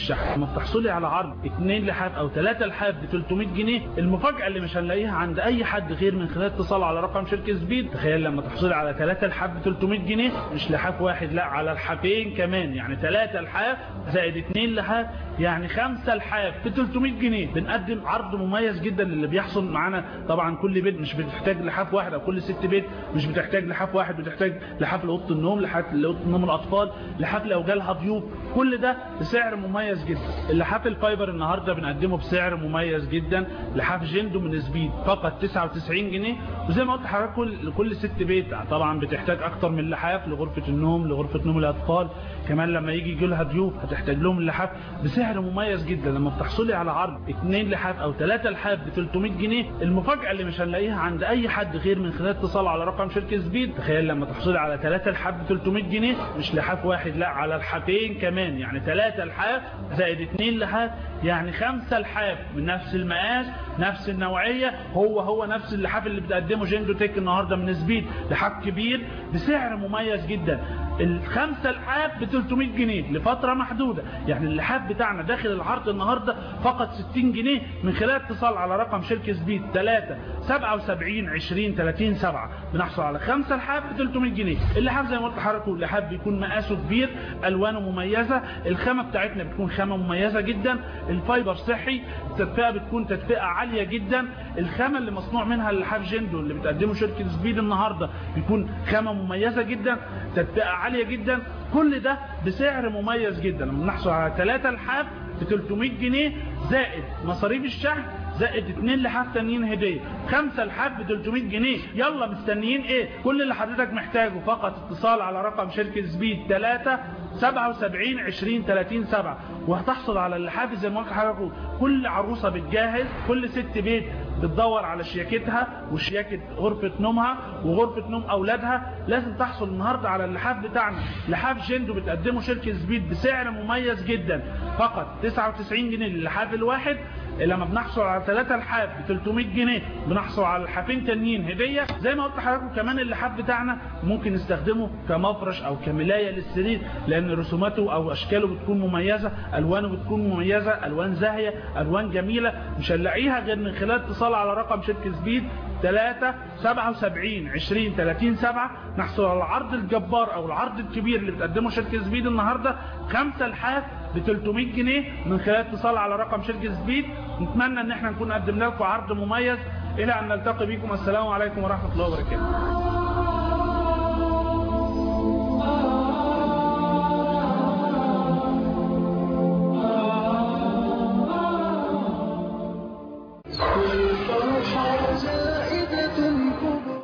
الشحن لما بتحصلي على عرض 2 لحاف او 3 لحاف ب 300 جنيه المفاجاه اللي مش هنلاقيها عند اي حد غير من خلال اتصال على رقم شركه سبيد تخيل لما تحصلي على 3 لحاف ب 300 جنيه مش لحاف واحد لا على الحافين كمان يعني 3 لحاف زائد 2 لحاف يعني 5 لحاف ب 300 جنيه بنقدم عرض مميز جدا للي بيحصل معانا طبعا كل بيت مش بتحتاج لحاف واحد او كل ست بيت مش بتحتاج لحاف واحد بتحتاج لحاف لاوضه النوم لحاف لاوضه نوم الاطفال لحاف لو جالها ضيوف كل ده بسعر مميز جدا اللحاف الفايبر النهارده بنقدمه بسعر مميز جدا لحاف جندو من سبيد فقط 99 جنيه وزي ما قلت لحضرتك كل كل ست بيت طبعا بتحتاج اكتر من لحاف لغرفه النوم لغرفه نوم الاطفال كمان لما يجي يجي لها ضيوف هتحتاج لهم اللحاف بسعر مميز جدا لما بتحصلي على عرض 2 لحاف او 3 لحاف ب 300 جنيه المفاجاه اللي مش هنلاقيها عند اي حد غير من خلال اتصال على رقم شركه سبيد تخيل لما تحصلي على 3 لحاف ب 300 جنيه مش لحاف واحد لا على الحافين كمان يعني 3 لحاف زائد 2 لحاف يعني 5 لحاف من نفس المقاس نفس النوعيه هو هو نفس اللحاف اللي بتقدمه جندو تك النهارده من سبيد لحاف كبير بسعر مميز جدا الخمسة لحاف ب 300 جنيه لفترة محدودة يعني اللحاف بتاعنا داخل العرض النهاردة فقط 60 جنيه من خلال اتصال على رقم شركة سبيد 3 77 20 30 7 بنحصل على خمسة لحاف ب 300 جنيه اللحاف زي ما قلت لحضراتكم اللحاف بيكون مقاسه كبير الوانه مميزة الخامة بتاعتنا بتكون خامة مميزة جدا الفايبر صحي التدفئة بتكون تدفئة عالية جدا الخامة اللي مصنوع منها اللحاف جندو اللي بتقدمه شركة سبيد النهاردة بيكون خامة مميزة جدا تدفئة عالية جدا كل ده بسعر مميز جدا لما بنحصل على 3 لحاف ب 300 جنيه زائد مصاريف الشحن زائد 2 لحاف تانيين هديه 5 لحاف ب 300 جنيه يلا مستنيين ايه كل اللي حضرتك محتاجه فقط اتصال على رقم شركه سبيد 3 77 20 30 7 وهتحصل على اللحاف زي ما قلت لحضرتك كل عروسه بتجهز كل ست بيت بتدور على شياكتها وشياكة غرفة نومها وغرفة نوم أولادها لازم تحصل النهاردة على اللحاف بتاعنا لحاف جندو بتقدمه شركة سبيد بسعر مميز جدا فقط 99 جنيه للحاف الواحد لما بنحصل على 3 لحاف ب 300 جنيه بنحصل على لحافين تانيين هديه زي ما قلت لحضراتكم كمان اللحاف بتاعنا ممكن نستخدمه كمفرش او كملايه للسرير لان رسوماته او اشكاله بتكون مميزه الوانه بتكون مميزه الوان زاهيه الوان جميله مش هنلاقيها غير من خلال اتصال على رقم شركه سبيد 3 77 20 30 7 نحصل على العرض الجبار او العرض الكبير اللي بتقدمه شركه سبيد النهارده 5 لحاف ب 300 جنيه من خلال اتصال على رقم شركه سبيد نتمنى ان احنا نكون قدمنا لكم عرض مميز الى ان نلتقي بكم السلام عليكم ورحمه الله وبركاته والفرحة زائدة كبرى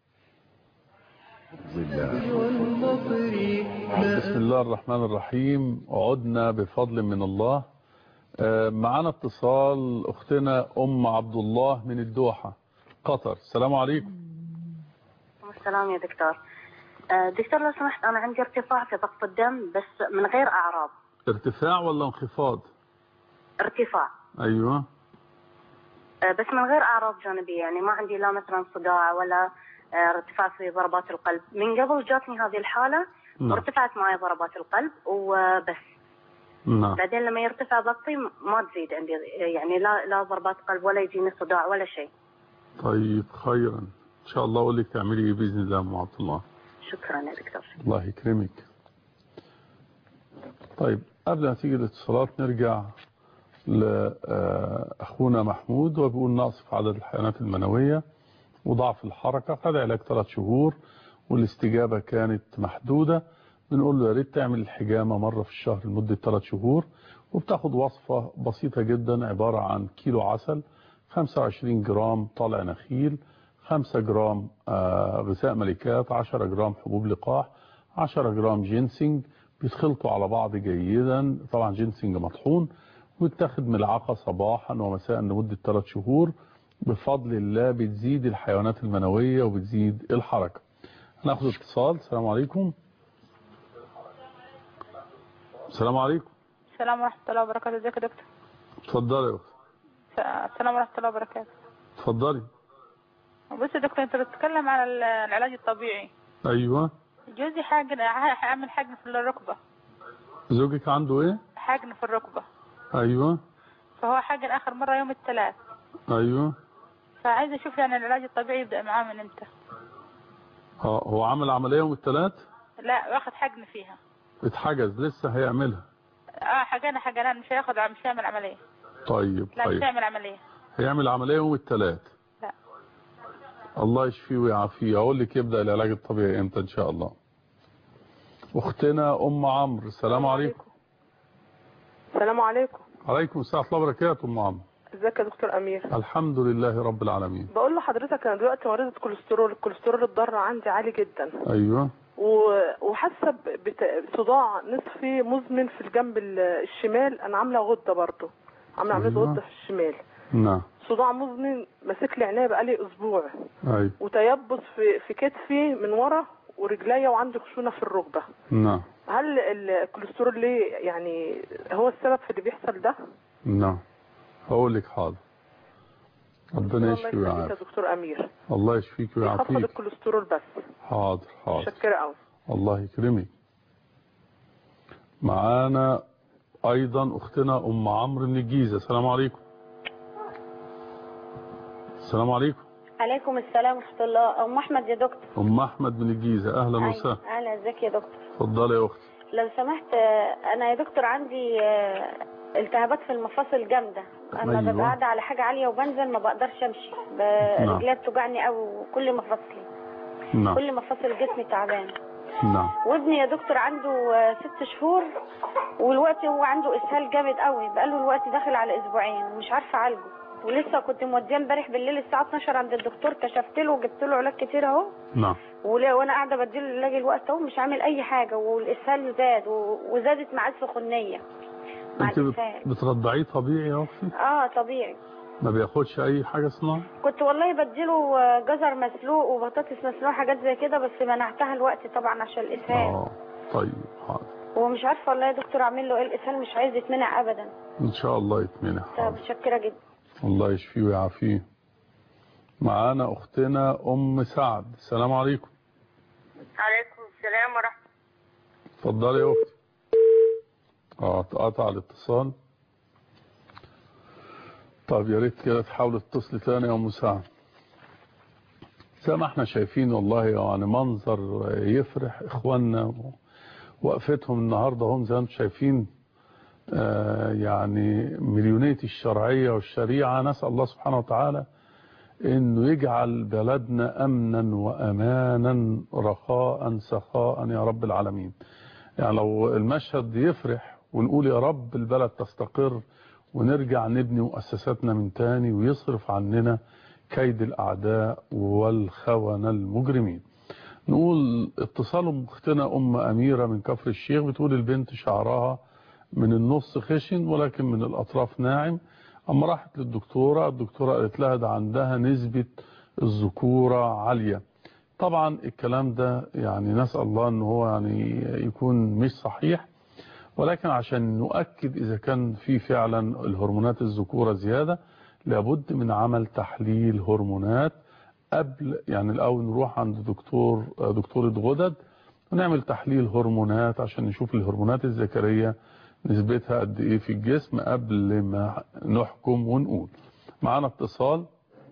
والمطر بسم الله الرحمن الرحيم عدنا بفضل من الله آه، معنا اتصال اختنا ام عبد الله من الدوحة قطر السلام عليكم السلام يا دكتور آه، دكتور لو سمحت أنا عندي ارتفاع في ضغط الدم بس من غير أعراض ارتفاع ولا انخفاض ارتفاع ايوه آه، بس من غير أعراض جانبية يعني ما عندي لا مثلا صداع ولا آه، ارتفاع في ضربات القلب من قبل جاتني هذه الحالة نعم. وارتفعت معي ضربات القلب وبس نعم بعدين لما يرتفع ضغطي ما تزيد عندي يعني لا لا ضربات قلب ولا يجيني صداع ولا شيء طيب خيرا ان شاء الله اقول لك تعملي ايه باذن الله يا ام عبد الله شكرا يا دكتور الله يكرمك طيب قبل ما تيجي الاتصالات نرجع لأخونا محمود وبيقول نقص في عدد الحيوانات المنوية وضعف الحركة خد علاج ثلاث شهور والاستجابة كانت محدودة بنقول له يا ريت تعمل الحجامة مرة في الشهر لمدة ثلاث شهور وبتاخد وصفة بسيطة جدا عبارة عن كيلو عسل 25 جرام طالع نخيل 5 جرام آه، غذاء ملكات 10 جرام حبوب لقاح 10 جرام جينسينج بيتخلطوا على بعض جيدا طبعا جينسينج مطحون ويتاخد ملعقة صباحا ومساء لمدة 3 شهور بفضل الله بتزيد الحيوانات المنوية وبتزيد الحركة هناخد اتصال السلام عليكم السلام عليكم السلام ورحمة الله وبركاته ازيك يا دكتور اتفضلي يا اخت السلام ورحمة الله وبركاته اتفضلي بص يا دكتور انت بتتكلم على ال- العلاج الطبيعي ايوه جوزي حاجة هعمل حاجة في الركبة زوجك عنده ايه حجن في الركبة ايوه فهو حجن آخر مرة يوم الثلاث ايوه فعايزة أشوف يعني العلاج الطبيعي يبدأ معاه من إمتى اه هو عمل عملية يوم الثلاث لا واخد حجن فيها اتحجز لسه هيعملها اه حجانة حجنان مش هياخد مش هيعمل عملية طيب لا مش طيب هيعمل عملية هيعمل عملية يوم الثلاث لا. الله يشفيه ويعافيه اقول لك يبدأ العلاج الطبيعي امتى ان شاء الله اختنا ام عمرو السلام عليكم السلام عليكم عليكم السلام ورحمه الله وبركاته ام عمرو ازيك يا دكتور امير الحمد لله رب العالمين بقول لحضرتك انا دلوقتي مريضه كوليسترول الكوليسترول الضار عندي عالي جدا ايوه و- وحاسه ب- بت- بصداع نصفي مزمن في الجنب ال- الشمال انا عامله غده برضه عامله عمليه أيوة. غده في الشمال نعم صداع مزمن ماسك لي عينيا بقالي اسبوع ايوه وتيبس في في كتفي من ورا ورجليا وعندي خشونه في الركبه نعم هل ال- الكوليسترول ليه يعني هو السبب في اللي بيحصل ده؟ نعم هقول لك حاضر ربنا الله يشفي يخليك يا ويعافي دكتور امير الله يشفيك يخفض ويعافيك الكوليسترول بس حاضر حاضر متشكره قوي الله يكرمك معانا ايضا اختنا ام عمرو من الجيزه السلام عليكم السلام عليكم عليكم السلام ورحمة الله أم أحمد يا دكتور ام احمد من الجيزه اهلا أيوة. وسهلا أهلا ازيك يا دكتور اتفضلي يا اختي لو سمحت آه، أنا يا دكتور عندي آه، التهابات في المفاصل جامدة أما أيوة. ببقى قاعدة على حاجة عالية وبنزل ما بقدرش أمشي ب- نعم. رجليا بتوجعني أوي وكل مفاصلي نعم كل مفاصل جسمي تعبان نعم وابني يا دكتور عنده آه، ست شهور والوقت هو عنده اسهال جامد قوي بقاله الوقت داخل على اسبوعين ومش عارفه اعالجه ولسه كنت موديه امبارح بالليل الساعه 12 عند الدكتور كشفت له وجبت له علاج كتير اهو نعم ولا- وانا قاعده بديله العلاج الوقت اهو مش عامل اي حاجه والاسهال زاد و- وزادت معاه السخونيه مع انت بت- الاسهال بترضعيه طبيعي يا اختي اه طبيعي ما بياخدش اي حاجه صناعي كنت والله بديله آه، جزر مسلوق وبطاطس مسلوق حاجات زي كده بس منعتها الوقت طبعا عشان الاسهال اه طيب حاضر ومش عارفه والله يا دكتور اعمل له ايه الاسهال مش عايز يتمنع ابدا ان شاء الله يتمنع طب متشكره جدا الله يشفيه ويعافيه معانا اختنا ام سعد السلام عليكم عليكم السلام ورحمة اتفضلي يا اختي اه اتقطع الاتصال طب يا ريت كده تحاولوا تتصلي تاني يا ام سعد زي ما احنا شايفين والله يعني منظر يفرح اخواننا وقفتهم النهارده هم زي ما انتم شايفين آه يعني مليونية الشرعية والشريعة نسأل الله سبحانه وتعالى انه يجعل بلدنا امنا وامانا رخاء سخاء يا رب العالمين يعني لو المشهد يفرح ونقول يا رب البلد تستقر ونرجع نبني مؤسساتنا من تاني ويصرف عننا كيد الأعداء والخونة المجرمين نقول اتصال اختنا أم أميرة من كفر الشيخ بتقول البنت شعرها من النص خشن ولكن من الأطراف ناعم أما راحت للدكتورة الدكتورة قالت لها ده عندها نسبة الذكورة عالية طبعا الكلام ده يعني نسأل الله ان هو يعني يكون مش صحيح ولكن عشان نؤكد اذا كان في فعلا الهرمونات الذكورة زيادة لابد من عمل تحليل هرمونات قبل يعني الاول نروح عند دكتور دكتورة غدد ونعمل تحليل هرمونات عشان نشوف الهرمونات الذكرية نسبتها قد ايه في الجسم قبل ما نحكم ونقول معانا اتصال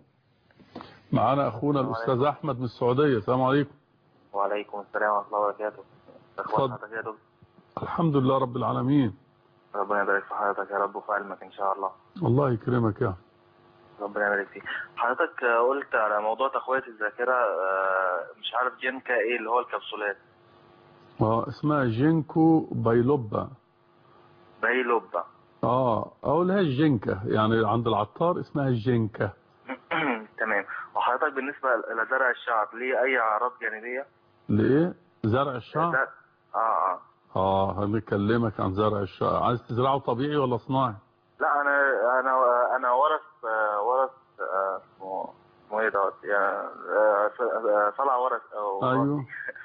معانا اخونا الاستاذ احمد من السعوديه السلام عليكم وعليكم السلام ورحمة الله وبركاته اتفضل. اخوان حضرتك يا دكتور الحمد لله رب العالمين ربنا يبارك في حضرتك يا رب وفي علمك ان شاء الله الله يكرمك يا ربنا يبارك فيك حضرتك آه، قلت على موضوع تقوية الذاكرة آه، مش عارف جينكا ايه اللي هو الكبسولات اه اسمها جينكو بايلوبا بايلوبا اه او لها الجينكا يعني عند العطار اسمها الجينكا تمام وحضرتك بالنسبة لزرع الشعر ليه اي اعراض جانبية لايه زرع الشعر ده- اه اه اه هنكلمك عن زرع الشعر عايز تزرعه طبيعي ولا صناعي لا انا انا انا ورث آه، ورث آه، اسمه اسمه ايه دوت يعني آه، آه، طلع ورث او ايوه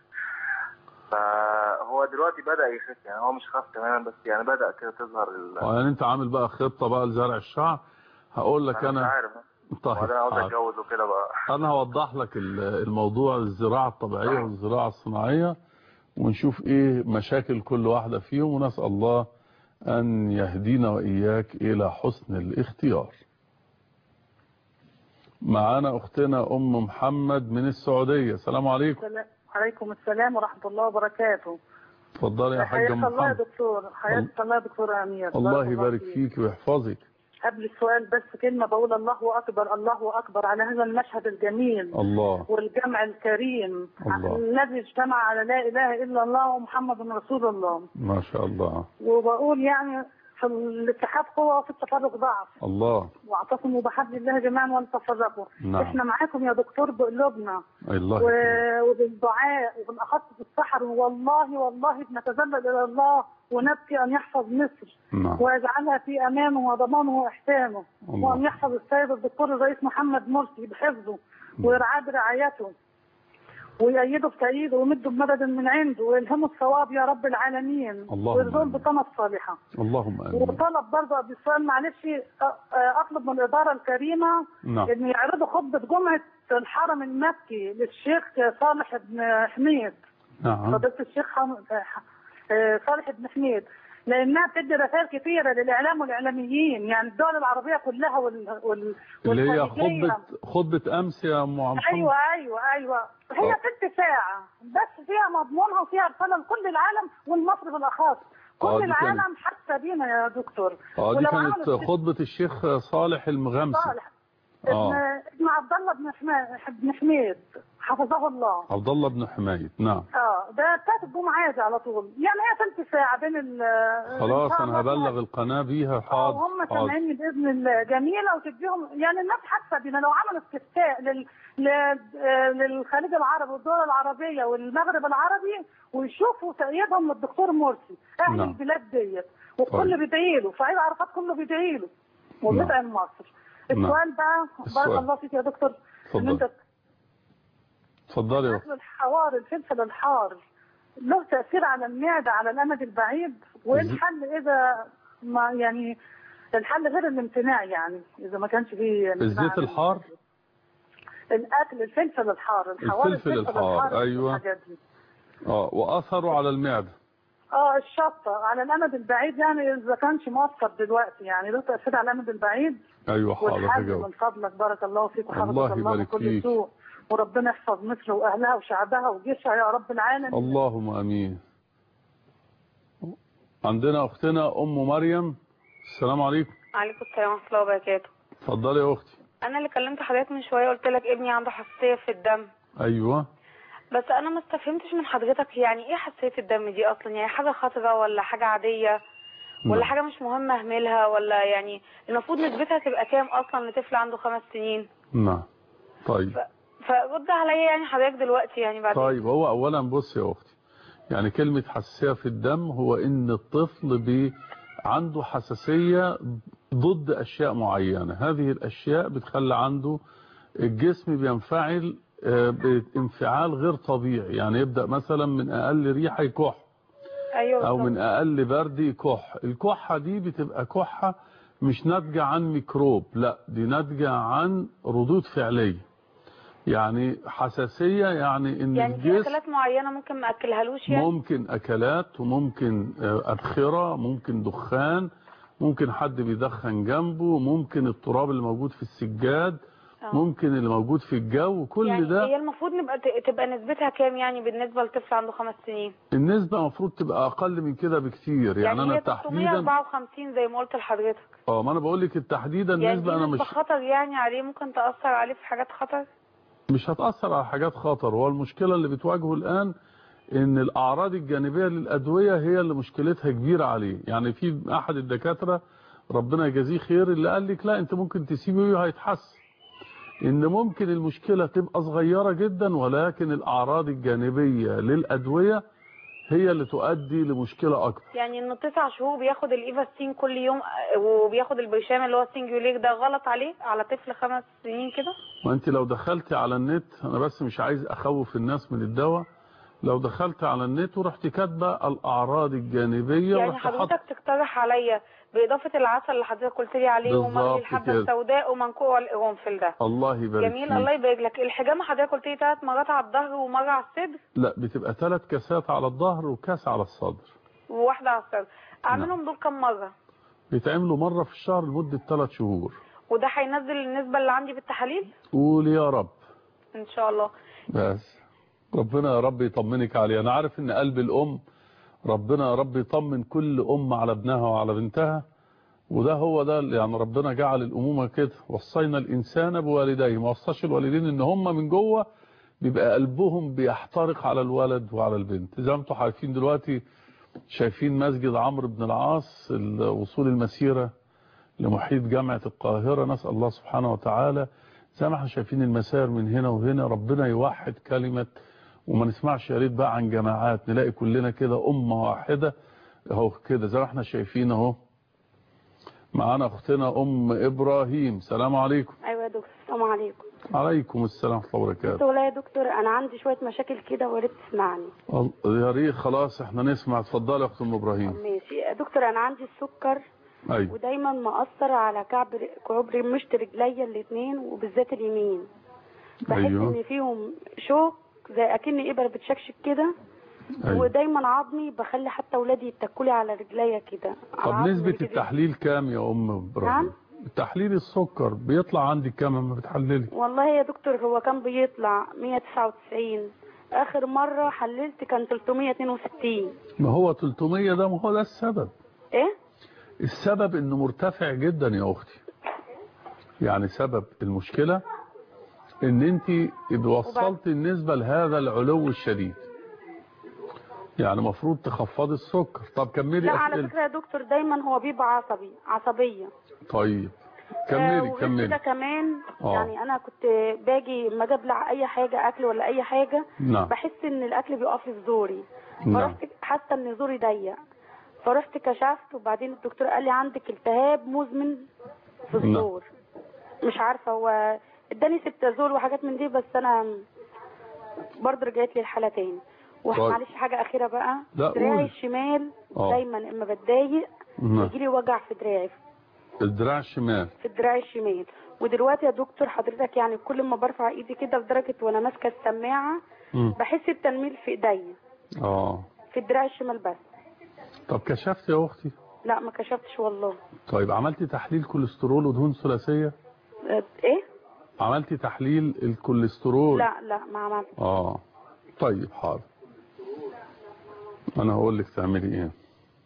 فهو دلوقتي بدأ يخف يعني هو مش خف تماما بس يعني بدأ كده تظهر ال... اه يعني انت عامل بقى خطه بقى لزرع الشعر هقول لك أنا مش انا عارف طيب وبعدين عاوز حاضر. اتجوز وكده بقى انا هوضح لك ال- الموضوع الزراعة الطبيعية والزراعة الصناعية ونشوف ايه مشاكل كل واحدة فيهم ونسأل الله أن يهدينا وإياك إلى حسن الاختيار معانا أختنا أم محمد من السعودية السلام عليكم السلام عليكم السلام ورحمة الله وبركاته اتفضلي يا حاجة حياك الله يا محمد دكتور حياك الله يا دكتور أمير الله بارك يبارك فيك. فيك ويحفظك قبل السؤال بس كلمة بقول الله أكبر الله أكبر على هذا المشهد الجميل الله والجمع الكريم الله. الذي اجتمع على لا إله إلا الله ومحمد رسول الله ما شاء الله وبقول يعني في الاتحاد قوة وفي التفرق ضعف الله واعتصموا بحبل الله جميعا ولا تفرقوا نعم. احنا معاكم يا دكتور بقلوبنا الله و... يكرمك. وبالدعاء وبالاخص في السحر والله والله بنتذلل الى الله ونبكي ان يحفظ مصر نعم. ويجعلها في امانه وضمانه واحسانه الله. وان يحفظ السيد الدكتور الرئيس محمد مرسي بحفظه ويرعاه برعايته ويأيده بتأييده ويمده بمدد من عنده ويلهمه الصواب يا رب العالمين اللهم ويرزقه آمين. البطانة الصالحة اللهم آمين وطلب برضه قبل السؤال معلش أ- أ- اطلب من الاداره الكريمه نعم. ان يعرضوا خطبه جمعه الحرم المكي للشيخ صالح بن حميد نعم فضيله الشيخ حم- آه، صالح بن حميد لانها بتدي رسائل كثيره للاعلام والاعلاميين يعني الدول العربيه كلها وال, وال... اللي هي والخليجية. خطبة خطبة أمس يا أم محمد ايوه ايوه ايوه هي آه. ست ساعه بس فيها مضمونها وفيها رساله لكل العالم والمصري بالاخص كل آه، دي كانت- العالم حاسه بينا يا دكتور اه دي ولو كانت عملوا خطبة الشيخ صالح المغامسي صالح ابن اه ابن عبد الله بن حميد بن حميد حفظه الله عبد الله بن حمايد نعم اه ده بتاعت الجمعه عادي على طول يعني هي ثلث ساعه بين ال خلاص إن شاء أنا الله هبلغ القناة بيها حاضر وهم حاضر سامعيني باذن الله جميله وتديهم يعني الناس حاسه بينا لو عملوا استفتاء لل... ل... آه، للخليج العربي والدول العربيه والمغرب العربي ويشوفوا تأييدهم للدكتور مرسي اهل نعم. البلاد ديت والكل طيب. بيدعي له فعيد عرفات كله بيدعي له وبيدعي لمصر نعم. السؤال بقى السؤال. بارك الله فيك يا دكتور ان اتفضل. انت اتفضلي يا أخت. اكل الحوار الفلفل الحار له تأثير على المعدة على الأمد البعيد وإيه إزاي؟ الحل إذا ما يعني الحل غير الامتناع يعني إذا ما كانش فيه امتناع الزيت عن الحار الأكل الفلفل الحار الحوار الفلفل الحار، أيوة. الحاجات دي. اه وأثره على المعدة اه الشطة على الأمد البعيد يعني إذا كانش مؤثر دلوقتي يعني له تأثير على الأمد البعيد أيوة حاضر والحل هجاوب من فضلك بارك الله فيك الله وحفظك الله من يبارك كل فيك. سوء وربنا يحفظ مصر وأهلها وشعبها وجيشها يا رب العالمين اللهم امين عندنا اختنا ام مريم السلام عليكم عليكم السلام ورحمة الله وبركاته اتفضلي يا اختي أنا اللي كلمت حضرتك من شوية قلت لك ابني عنده حساسية في الدم ايوه بس أنا ما استفهمتش من حضرتك يعني إيه حساسية الدم دي أصلا يعني حاجة خطرة ولا حاجة عادية ولا نعم. حاجة مش مهم أهملها ولا يعني المفروض نسبتها تبقى كام أصلا لطفل عنده خمس سنين نعم طيب فرد عليا يعني حضرتك دلوقتي يعني بعد طيب هو اولا بص يا اختي يعني كلمة حساسية في الدم هو ان الطفل بي عنده حساسية ضد اشياء معينة هذه الاشياء بتخلي عنده الجسم بينفعل آه، بانفعال غير طبيعي يعني يبدأ مثلا من اقل ريحة يكح أيوه او بالظبط. من اقل برد يكح الكحة دي بتبقى كحة مش ناتجة عن ميكروب لا دي ناتجة عن ردود فعلية يعني حساسية يعني ان يعني في الجسم أكلات معينة ممكن ما أكلهالوش يعني ممكن اكلات وممكن آه، ادخرة ممكن دخان ممكن حد بيدخن جنبه ممكن التراب اللي موجود في السجاد آه. ممكن اللي موجود في الجو كل يعني ده هي المفروض نبقى تبقى نسبتها كام يعني بالنسبة لطفل عنده خمس سنين النسبة المفروض تبقى اقل من كده بكتير يعني, يعني انا هي تحديدا 354 زي ما قلت لحضرتك اه ما انا بقول لك التحديدا يعني النسبة دي انا نسبة مش خطر يعني عليه ممكن تأثر عليه في حاجات خطر مش هتأثر على حاجات خطر هو المشكلة اللي بتواجهه الآن ان الأعراض الجانبية للأدوية هي اللي مشكلتها كبيرة عليه يعني في أحد الدكاترة ربنا يجازيه خير اللي قال لك لا انت ممكن تسيبه وهيتحسن ان ممكن المشكلة تبقى صغيرة جدا ولكن الأعراض الجانبية للأدوية هي اللي تؤدي لمشكلة أكبر يعني انه تسع شهور بياخد الايفاستين كل يوم آه، وبياخد البرشام اللي هو السنجوليك ده غلط عليه على طفل خمس سنين كده وانت لو دخلتي على النت انا بس مش عايز اخوف الناس من الدواء لو دخلت على النت ورحت كاتبه الاعراض الجانبيه يعني ورحت حاطه حضرتك تقترح عليا بإضافة العسل اللي حضرتك قلت لي عليه ومغلي بالظبط الحبة كده. السوداء ومنقوع القرنفل ده الله يبارك جميل فيك. الله يبارك لك الحجامة حضرتك قلت لي ثلاث مرات على الظهر ومرة على الصدر لا بتبقى ثلاث كاسات على الظهر وكاس على الصدر وواحده على الصدر اعملهم دول كم مره بيتعملوا مرة في الشهر لمدة 3 شهور وده هينزل النسبه اللي عندي بالتحاليل قول يا رب ان شاء الله بس ربنا يا رب يطمنك عليه انا عارف ان قلب الام ربنا يا رب يطمن كل ام على ابنها وعلى بنتها وده هو ده اللي يعني ربنا جعل الامومه كده وصينا الانسان بوالديه ما وصاش الوالدين ان هم من جوه بيبقى قلبهم بيحترق على الولد وعلى البنت زي ما انتم عارفين دلوقتي شايفين مسجد عمرو بن العاص وصول المسيره لمحيط جامعه القاهره نسال الله سبحانه وتعالى زي ما احنا شايفين المسار من هنا وهنا ربنا يوحد كلمة وما نسمعش يا ريت بقى عن جماعات نلاقي كلنا كده أمة واحدة اهو كده زي ما احنا شايفين اهو معانا اختنا ام ابراهيم سلام عليكم ايوه يا دكتور السلام عليكم عليكم السلام ورحمه الله وبركاته دكتور يا دكتور انا عندي شويه مشاكل كده ويا ريت تسمعني ال- يا ريت خلاص احنا نسمع اتفضلي يا اخت ام ابراهيم ماشي يا دكتور انا عندي السكر ايوه ودايما مأثر على كعب كعب مشط رجليا الاثنين وبالذات اليمين بحس أيوه. ان فيهم شوك زي اكني ابره بتشكشك كده أيوه. ودايما عظمي بخلي حتى اولادي يتكلوا على رجليا كده على طب عظم نسبة رجلي. التحليل كام يا ام ابراهيم نعم تحليل السكر بيطلع عندك كام لما بتحللي والله يا دكتور هو كان بيطلع 199 اخر مره حللت كان 362 ما هو 300 ده ما هو ده السبب ايه السبب انه مرتفع جدا يا اختي يعني سبب المشكلة ان انت وصلت النسبة لهذا العلو الشديد يعني مفروض تخفضي السكر طب كملي لا على أسئلة فكره يا دكتور دايما هو بيبقى عصبي عصبيه طيب آه، كملي وغير كملي كده كمان آه. يعني انا كنت باجي ما اجي ابلع اي حاجه اكل ولا اي حاجه نعم. بحس ان الاكل بيقف لي في زوري نعم. فرحت حاسه ان زوري ضيق فرحت كشفت وبعدين الدكتور قال لي عندك التهاب مزمن في نعم. الزور مش عارفه هو اداني سبتازول وحاجات من دي بس انا برضه رجعت لي الحاله تاني طيب. ومعلش حاجه اخيره بقى لا، دراعي قولي. الشمال آه. دايما اما بتضايق نعم. يجي لي وجع في دراعي الدراع الشمال في الدراع الشمال ودلوقتي يا دكتور حضرتك يعني كل ما برفع ايدي كده لدرجه وانا ماسكه السماعه مم. بحس بتنميل في ايديا اه في الدراع الشمال بس طب كشفت يا اختي لا ما كشفتش والله طيب عملتي تحليل كوليسترول ودهون ثلاثية آه، ايه عملتي تحليل الكوليسترول لا لا ما عملت اه طيب حاضر انا هقول لك تعملي ايه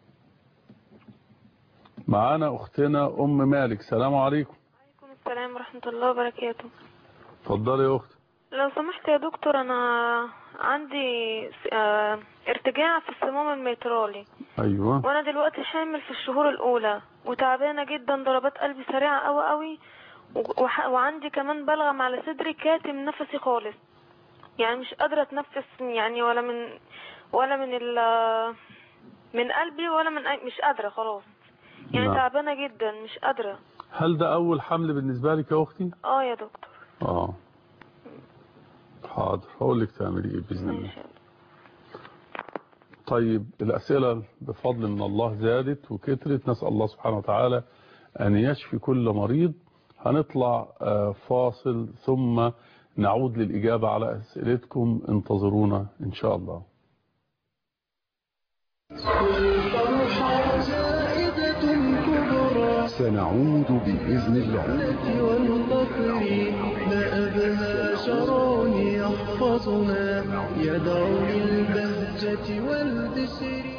معانا اختنا ام مالك سلام عليكم عليكم السلام ورحمة الله وبركاته اتفضلي يا اختي لو سمحت يا دكتور أنا عندي س- آه، ارتجاع في الصمام الميترالي ايوه وأنا دلوقتي حامل في الشهور الأولى وتعبانة جدا ضربات قلبي سريعة أوي أوي و- وح- وعندي كمان بلغم على صدري كاتم نفسي خالص يعني مش قادرة أتنفس يعني ولا من ولا من ال من قلبي ولا من أي مش قادرة خلاص يعني نعم. تعبانة جدا مش قادرة هل ده اول حمل بالنسبة لك يا اختي اه يا دكتور اه حاضر هقول لك تعملي ايه باذن الله طيب الاسئله بفضل من الله زادت وكترت نسال الله سبحانه وتعالى ان يشفي كل مريض هنطلع آه، فاصل ثم نعود للاجابه على اسئلتكم انتظرونا ان شاء الله الفرحة زائدة كبرى سنعود بإذن الله والفقر ما أبهى شرون يحفظنا يدعو للبهجة والبشر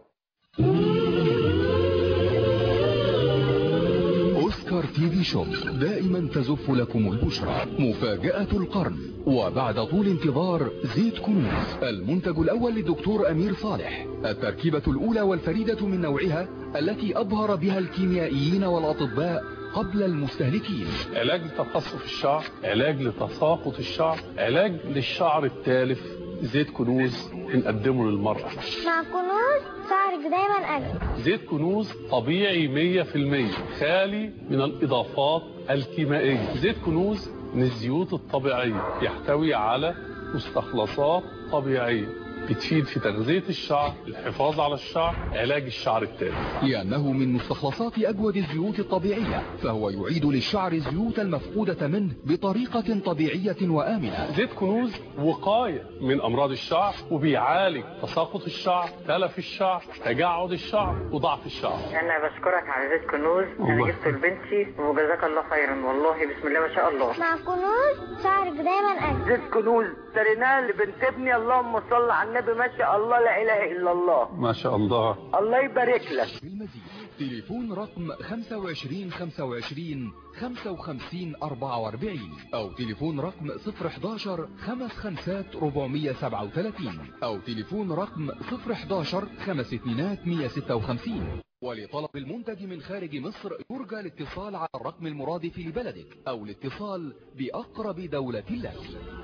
أوسكار تي في شوب دائما تزف لكم البشرى مفاجأة القرن وبعد طول انتظار زيت كنوز المنتج الأول للدكتور أمير صالح التركيبة الأولى والفريدة من نوعها التي أبهر بها الكيميائيين والأطباء قبل المستهلكين علاج لتقصف الشعر علاج لتساقط الشعر علاج للشعر التالف زيت كنوز بنقدمه للمرأة مع كنوز شعرك دايما أجمل زيت كنوز طبيعي 100% خالي من الإضافات الكيميائية زيت كنوز من الزيوت الطبيعية يحتوي على مستخلصات طبيعية بتفيد في تغذية الشعر الحفاظ على الشعر علاج الشعر التالف لأنه من مستخلصات أجود الزيوت الطبيعية فهو يعيد للشعر الزيوت المفقودة منه بطريقة طبيعية وآمنة زيت كنوز وقاية من أمراض الشعر وبيعالج تساقط الشعر تلف الشعر تجعد الشعر وضعف الشعر انا بشكرك على زيت كنوز انا الله. جبته لبنتي وجزاك الله خيرا والله بسم الله ما شاء الله مع كنوز شعرك دايما أجمل زيت كنوز اشتريناه لبنت ابني اللهم صل على النبي ما شاء الله لا اله الا الله ما شاء الله الله يبارك لك تليفون رقم 25 25 55 44 أو تليفون رقم 011 55 437 أو تليفون رقم 011 5 2 156 ولطلب المنتج من خارج مصر يرجى الاتصال على الرقم المرادف لبلدك أو الاتصال بأقرب دولة لك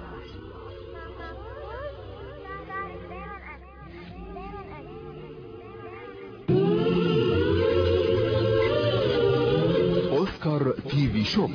أوسكار تي في شوب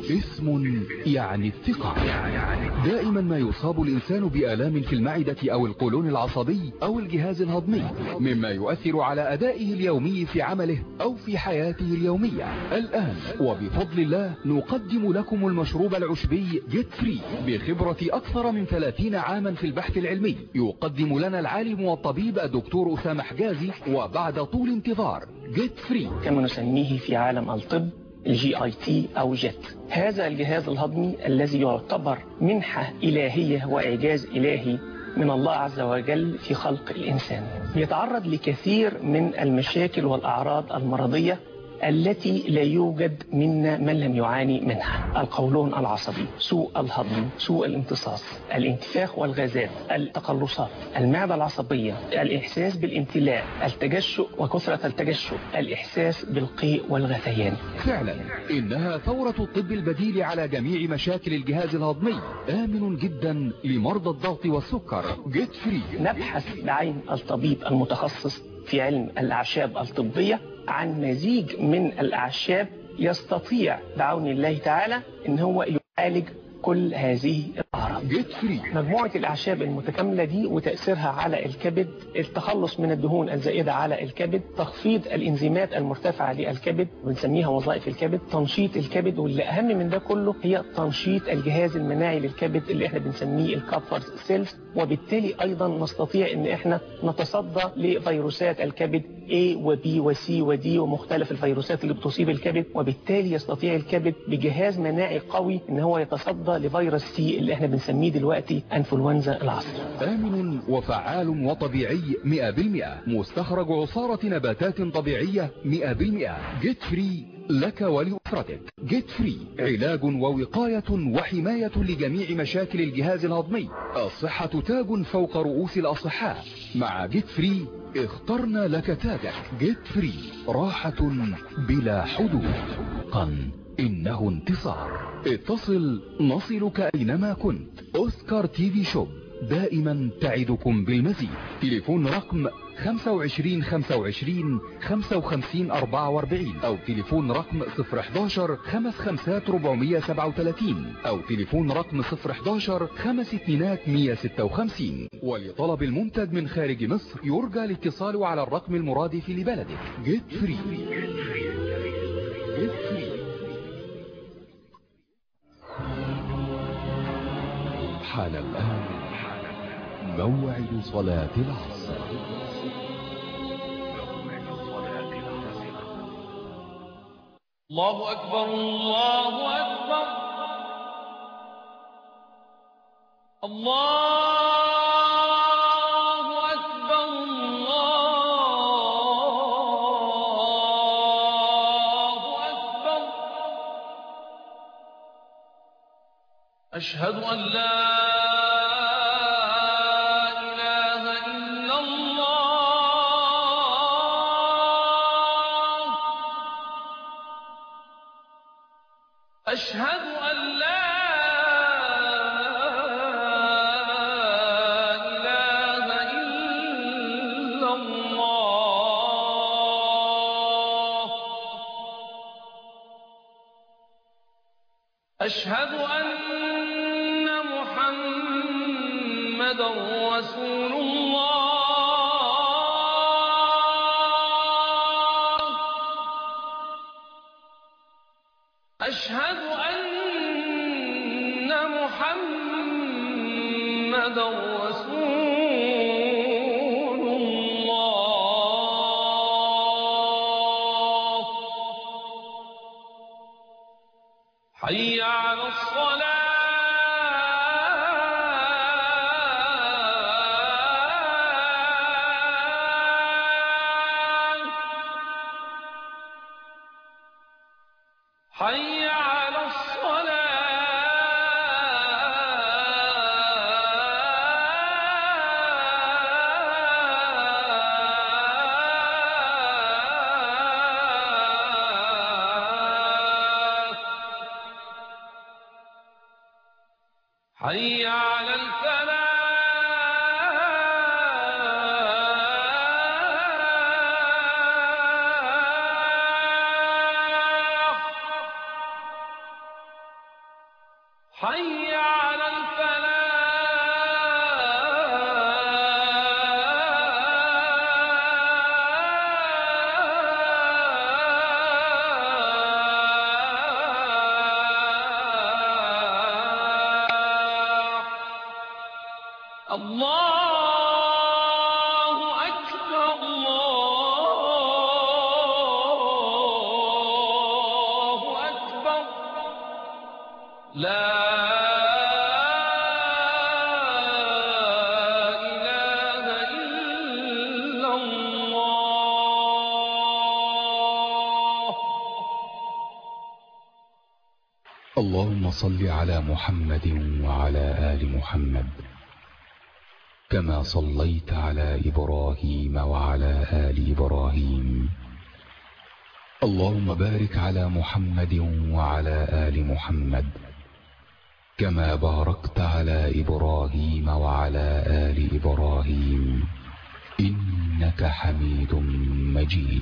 اسم يعني الثقة دائما ما يصاب الإنسان بآلام في المعدة أو القولون العصبي أو الجهاز الهضمي مما يؤثر على أدائه اليومي في عمله أو في حياته اليومية الآن وبفضل الله نقدم لكم المشروب العشبي جيت فري بخبرة أكثر من 30 عاما في البحث العلمي يقدم لنا العالم والطبيب الدكتور أسامة حجازي وبعد طول انتظار جيت فري كما نسميه في عالم الطب الجي اي تي او جيت هذا الجهاز الهضمي الذي يعتبر منحة إلهية وإعجاز إلهي من الله عز وجل في خلق الإنسان يتعرض لكثير من المشاكل والأعراض المرضية التي لا يوجد منا من لم يعاني منها القولون العصبي سوء الهضم سوء الامتصاص الانتفاخ والغازات التقلصات المعدة العصبية الإحساس بالامتلاء التجشؤ وكثرة التجشؤ الإحساس بالقيء والغثيان فعلا إنها ثورة الطب البديل على جميع مشاكل الجهاز الهضمي آمن جدا لمرضى الضغط والسكر جيت فري نبحث بعين الطبيب المتخصص في علم الأعشاب الطبية عن مزيج من الأعشاب يستطيع بعون الله تعالى ان هو يعالج كل هذه الأعراض جيت فري مجموعة الأعشاب المتكاملة دي وتأثيرها على الكبد التخلص من الدهون الزائدة على الكبد تخفيض الإنزيمات المرتفعة للكبد بنسميها وظائف الكبد تنشيط الكبد واللي أهم من ده كله هي تنشيط الجهاز المناعي للكبد اللي احنا بنسميه الكابفر سيلز وبالتالي أيضا نستطيع ان احنا نتصدى لفيروسات الكبد A و B و C و D ومختلف الفيروسات اللي بتصيب الكبد وبالتالي يستطيع الكبد بجهاز مناعي قوي ان هو يتصدى لفيروس سي اللي احنا بنسميه دلوقتي انفلونزا العصر آمن وفعال وطبيعي 100% مستخرج عصارة نباتات طبيعية 100% جيت فري لك ولأسرتك جيت فري علاج ووقاية وحماية لجميع مشاكل الجهاز الهضمي الصحة تاج فوق رؤوس الأصحاء مع جيت فري اخترنا لك تاجك جيت فري راحة بلا حدود قن إنه انتصار اتصل نصلك أينما كنت أوسكار تي في شوب دائما تعدكم بالمزيد تليفون رقم 25 25 55 44 أو تليفون رقم 011 55 437 أو تليفون رقم 011 52 156 ولطلب المنتج من خارج مصر يرجى الاتصال على الرقم المرادف لبلدك جيت فري جيت فري حان الآن موعد صلاة العصر الله أكبر الله أكبر الله أكبر الله أكبر أشهد أن لا إله إلا الله أشهد أن لا إله إلا الله أشهد أن محمدا محمدا رسول الله أشهد أن محمدا رسول الله حي على الصلاة حي على الصلاة حي على الفلاح حي على الفلاح الله أكبر الله أكبر لا إله إلا الله اللهم صل على محمد وعلى آل محمد كما صليت على إبراهيم وعلى آل إبراهيم اللهم بارك على محمد وعلى آل محمد كما باركت على إبراهيم وعلى آل إبراهيم إنك حميد مجيد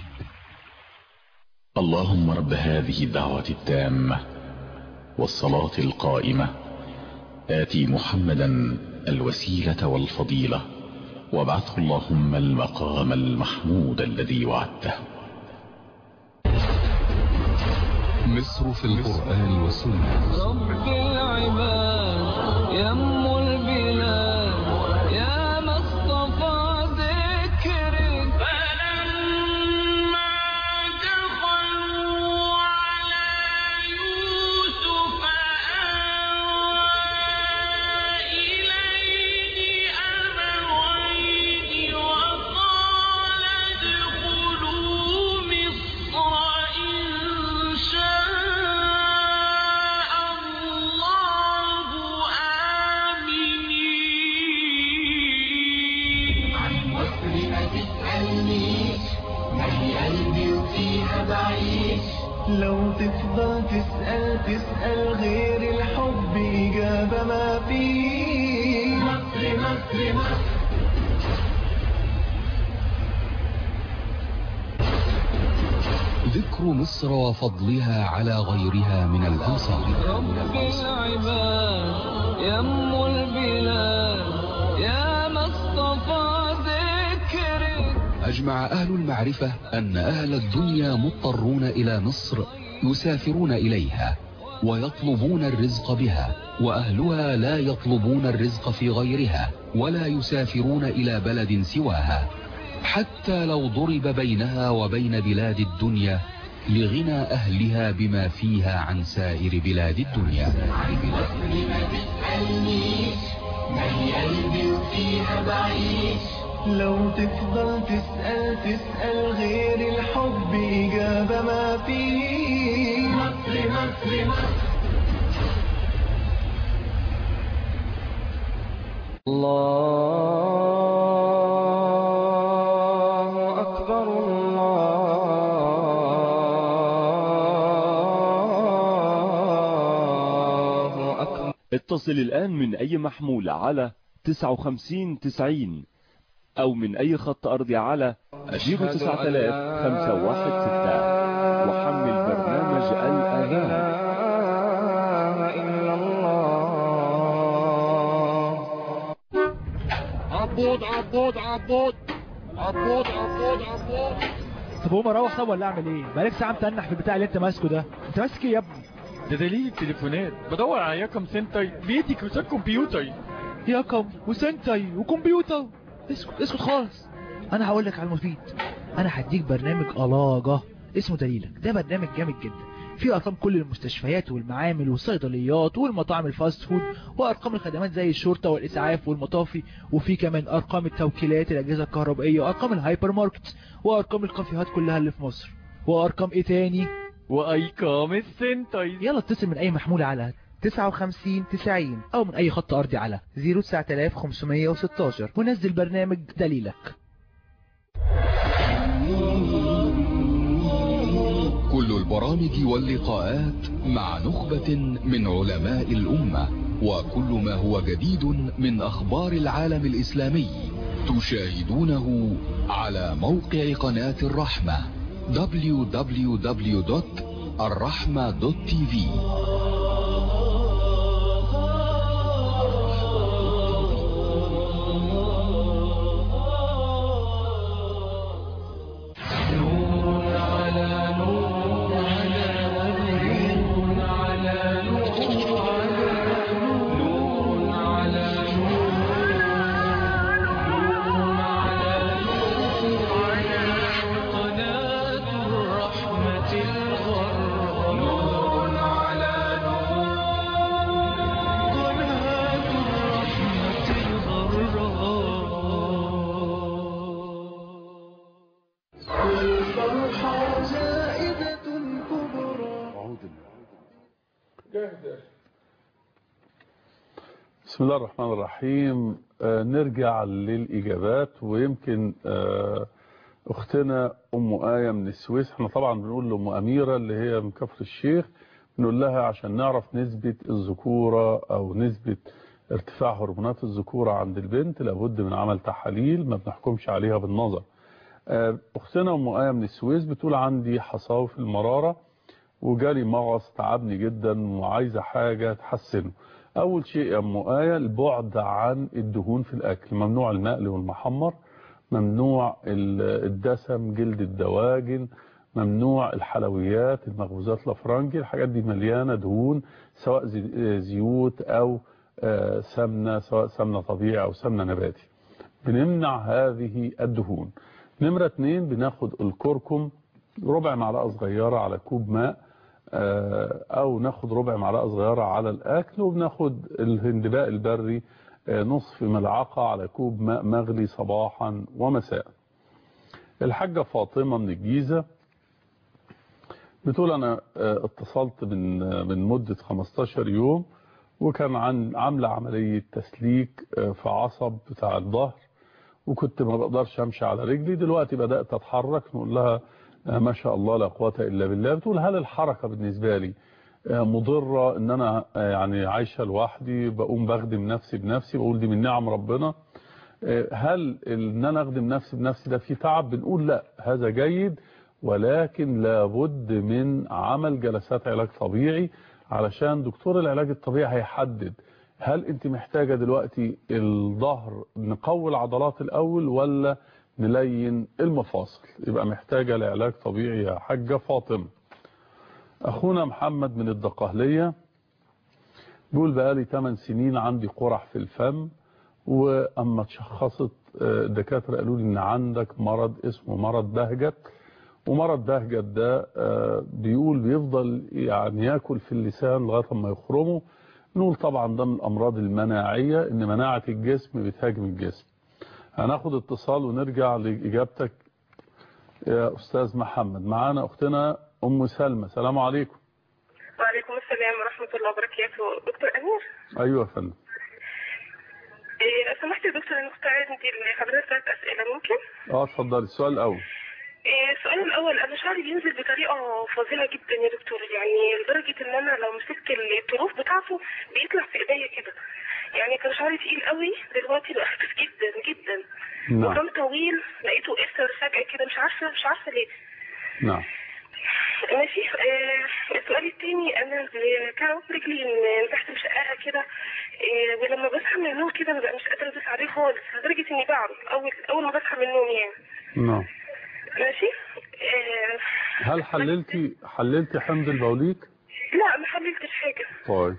اللهم رب هذه الدعوة التامة والصلاة القائمة آتي محمدا الوسيلة والفضيلة وابعثه اللهم المقام المحمود الذي وعدته مصر في القرآن والسنة رب العباد يم البلاد يا مصطفى ذكرك فلما دخلوا على يوسف آوى إليه أبويه وقال ادخلوا مصر إن شاء الله آمنين عن مصر ما تسألنيش ما هي قلبي وفيها بعيش لو تفضل تسأل تسأل غير الحب إجابة ما فيه مصر مصر مصر ذكر مصر وفضلها على غيرها من الأنصار رب العباد يم البلاد يا مصطفى ذكرك أجمع أهل المعرفة أن أهل الدنيا مضطرون إلى مصر يسافرون إليها ويطلبون الرزق بها وأهلها لا يطلبون الرزق في غيرها ولا يسافرون إلى بلد سواها حتى لو ضرب بينها وبين بلاد الدنيا لغنى أهلها بما فيها عن سائر بلاد الدنيا مصر ما تسألنيش ما هي قلبي وفيها بعيش لو تفضل تسأل تسأل غير الحب إجابة ما فيه مصر مصر مصر الله أكبر الله أكبر اتصل الآن من أي محمول على 59 90 أو من أي خط أرضي على 09000 وحمل برنامج الأذان عبود عبود عبود عبود عبود عبود طب قوم اروح طب ولا اعمل ايه بقالك ساعه متنح في البتاع اللي انت ماسكه ده انت ماسك ايه يا ابني ده دليل التليفونات بدور على ياكم سنتاي بيتي كروسات كمبيوتر ياكم وسنتاي وكمبيوتر اسكت اسكت خالص انا هقول لك على المفيد انا هديك برنامج الاجه اسمه دليلك ده برنامج جامد جدا فيه ارقام كل المستشفيات والمعامل والصيدليات والمطاعم الفاست فود وارقام الخدمات زي الشرطه والاسعاف والمطافي وفي كمان ارقام التوكيلات الاجهزه الكهربائيه وارقام الهايبر ماركت وارقام الكافيهات كلها اللي في مصر وارقام ايه تاني وايقام السنتاي يلا اتصل من اي محمول على 59 90 او من اي خط ارضي على 09516 ونزل برنامج دليلك كل البرامج واللقاءات مع نخبة من علماء الأمة وكل ما هو جديد من أخبار العالم الإسلامي تشاهدونه على موقع قناة الرحمة www.الرحمة.tv بسم الله الرحمن الرحيم آه نرجع للإجابات ويمكن آه أختنا أم آية من السويس احنا طبعا بنقول لأم أميرة اللي هي من كفر الشيخ بنقول لها عشان نعرف نسبة الذكورة أو نسبة ارتفاع هرمونات الذكورة عند البنت لابد من عمل تحاليل ما بنحكمش عليها بالنظر آه أختنا أم آية من السويس بتقول عندي حصاوي في المرارة وجالي مغص تعبني جدا وعايزة حاجة تحسنه أول شيء يا أم آية البعد عن الدهون في الأكل ممنوع المقلي والمحمر ممنوع الدسم جلد الدواجن ممنوع الحلويات المخبوزات الافرنجي الحاجات دي مليانة دهون سواء زيوت أو سمنة سواء سمنة طبيعي أو سمنة نباتي بنمنع هذه الدهون نمرة اتنين بناخد الكركم ربع معلقة صغيرة على كوب ماء او ناخد ربع معلقه صغيره على الاكل وبناخد الهندباء البري نصف ملعقه على كوب ماء مغلي صباحا ومساء الحاجه فاطمه من الجيزه بتقول انا اتصلت من من مده 15 يوم وكان عن عامله عمليه تسليك في عصب بتاع الظهر وكنت ما بقدرش امشي على رجلي دلوقتي بدات اتحرك نقول لها ما شاء الله لا قوة إلا بالله بتقول هل الحركة بالنسبة لي مضرة ان انا يعني عايشة لوحدي بقوم بخدم نفسي بنفسي بقول دي من نعم ربنا هل ان انا اخدم نفسي بنفسي ده فيه تعب بنقول لا هذا جيد ولكن لابد من عمل جلسات علاج طبيعي علشان دكتور العلاج الطبيعي هيحدد هل انت محتاجة دلوقتي الظهر نقوي العضلات الاول ولا نلين المفاصل يبقى محتاجة لعلاج طبيعي يا حاجة فاطمة أخونا محمد من الدقهلية بيقول بقالي 8 سنين عندي قرح في الفم وأما اتشخصت الدكاترة قالوا لي إن عندك مرض اسمه مرض بهجت ومرض بهجت ده بيقول بيفضل يعني ياكل في اللسان لغاية ما يخرمه نقول طبعا ده من الأمراض المناعية إن مناعة الجسم بتهاجم الجسم هناخد اتصال ونرجع لإجابتك يا أستاذ محمد معانا أختنا أم سلمى سلام عليكم وعليكم السلام ورحمة الله وبركاته دكتور أمير أيوة يا فندم إيه لو سمحت يا دكتور أنا كنت عايز ندي لحضرتك ثلاث أسئلة ممكن؟ اه اتفضلي السؤال الأول إيه السؤال الأول أنا شعري بينزل بطريقة فظيعة جدا يا دكتور يعني لدرجة إن أنا لو مسكت الطروف بتاعته بيطلع في إيديا كده يعني كان شعري تقيل قوي دلوقتي بقى خفيف جدا جدا نعم. وكان طويل لقيته قصر فجأة كده مش عارفة مش عارفة ليه نعم ماشي آه السؤال التاني انا كان رجلي من تحت مشققه كده آه ولما بصحى من النوم كده ببقى مش قادره ادوس عليه خالص لدرجه اني بعرف اول اول ما بصحى من النوم يعني نعم ماشي آه هل حللتي حللتي حمض البوليك لا ما حللتش حاجه طيب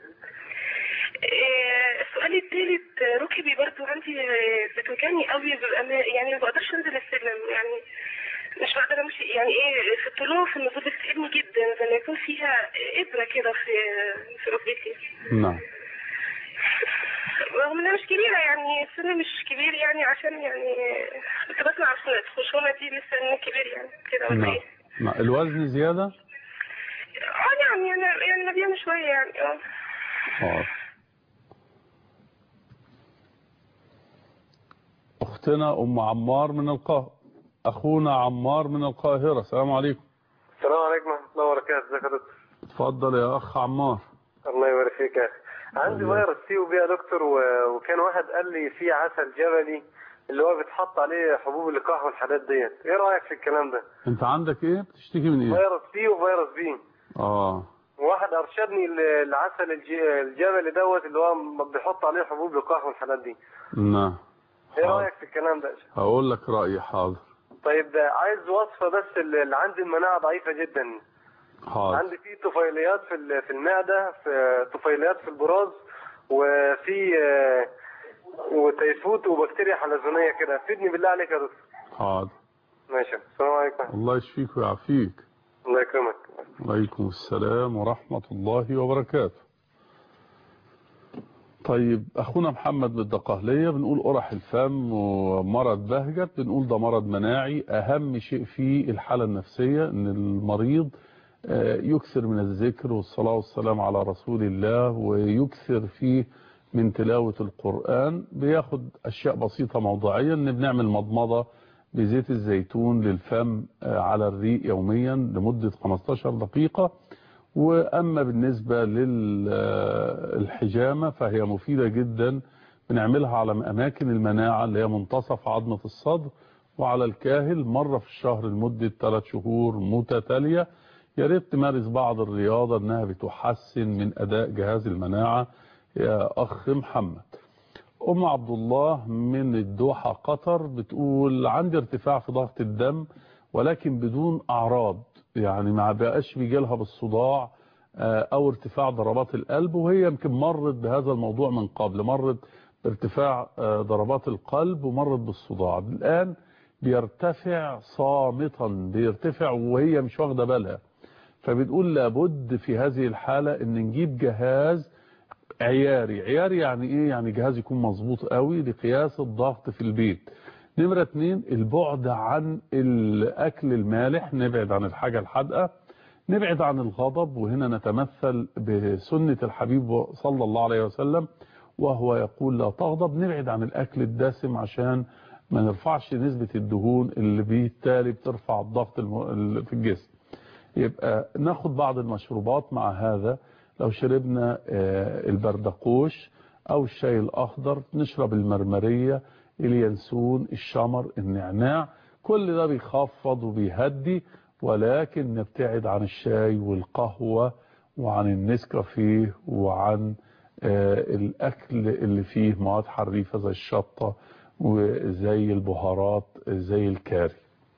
آه، السؤال الثالث آه، ركبي برضو عندي آه، بتوجعني قوي ببقى ما- يعني ما بقدرش انزل السلم يعني مش بقدر امشي يعني ايه في الطلوع في النزول بتتعبني جدا زي ما يكون فيها ابره كده في في ركبتي نعم رغم انها مش كبيره يعني السن مش كبير يعني عشان يعني كنت بسمع عن الخشونه دي لسه انه كبير يعني كده ولا نعم ايه؟ نعم الوزن زيادة اه يعني يعني يعني مليانه شويه يعني اه حاضر أختنا أم عمار من القاهرة أخونا عمار من القاهرة السلام عليكم السلام عليكم ورحمة الله وبركاته ازيك يا دكتور اتفضل يا أخ عمار الله يبارك فيك يا اخي عندي فيروس سي وبي يا دكتور و... وكان واحد قال لي في عسل جبلي اللي هو بيتحط عليه حبوب اللقاح والحاجات ديت ايه رايك في الكلام ده أنت عندك إيه بتشتكي من إيه فيروس سي وفيروس بي آه واحد ارشدني ل- العسل الج... الجبلي دوت اللي هو م- بيحط عليه حبوب لقاح والحاجات دي نعم ايه رايك في الكلام ده هقول لك رأيي حاضر طيب ده عايز وصفه بس اللي اللي عندي المناعه ضعيفه جدا حاضر عندي في طفيليات في ال- في المعده في طفيليات في البراز وفي آه، وتيفوت وبكتيريا حلزونيه كده فيدني بالله عليك يا دكتور حاضر ماشي السلام عليكم الله يشفيك ويعافيك الله يكرمك عليكم السلام ورحمة الله وبركاته طيب أخونا محمد من الدقهلية بنقول قرح الفم ومرض بهجت بنقول ده مرض مناعي أهم شيء فيه الحالة النفسية أن المريض آه، يكثر من الذكر والصلاة والسلام على رسول الله ويكثر فيه من تلاوة القرآن بياخد أشياء بسيطة موضوعية أن بنعمل مضمضة بزيت الزيتون للفم آه، على الريق يوميا لمدة 15 دقيقة وأما بالنسبة للحجامة فهي مفيدة جدا بنعملها على أماكن المناعة اللي هي منتصف عظمة الصدر وعلى الكاهل مرة في الشهر لمدة 3 شهور متتالية يا ريت تمارس بعض الرياضة انها بتحسن من اداء جهاز المناعة يا اخ محمد ام عبد الله من الدوحة قطر بتقول عندي ارتفاع في ضغط الدم ولكن بدون اعراض يعني ما بقاش بيجي لها بالصداع آه، او ارتفاع ضربات القلب وهي يمكن مرت بهذا الموضوع من قبل مرت بارتفاع آه، ضربات القلب ومرت بالصداع الان بيرتفع صامتا بيرتفع وهي مش واخده بالها فبتقول لابد في هذه الحالة ان نجيب جهاز عياري عياري يعني ايه يعني جهاز يكون مظبوط قوي لقياس الضغط في البيت نمرة اتنين البعد عن الاكل المالح نبعد عن الحاجة الحادقة نبعد عن الغضب وهنا نتمثل بسنة الحبيب صلى الله عليه وسلم وهو يقول لا تغضب نبعد عن الاكل الدسم عشان ما نرفعش نسبة الدهون اللي بالتالي بترفع الضغط الم- في الجسم يبقى ناخد بعض المشروبات مع هذا لو شربنا آه، البردقوش او الشاي الاخضر نشرب المرمرية اليانسون الشمر النعناع كل ده بيخفض وبيهدي ولكن نبتعد عن الشاي والقهوة وعن النسكافيه وعن آه، الاكل اللي فيه مواد حريفة زي الشطة وزي البهارات زي الكاري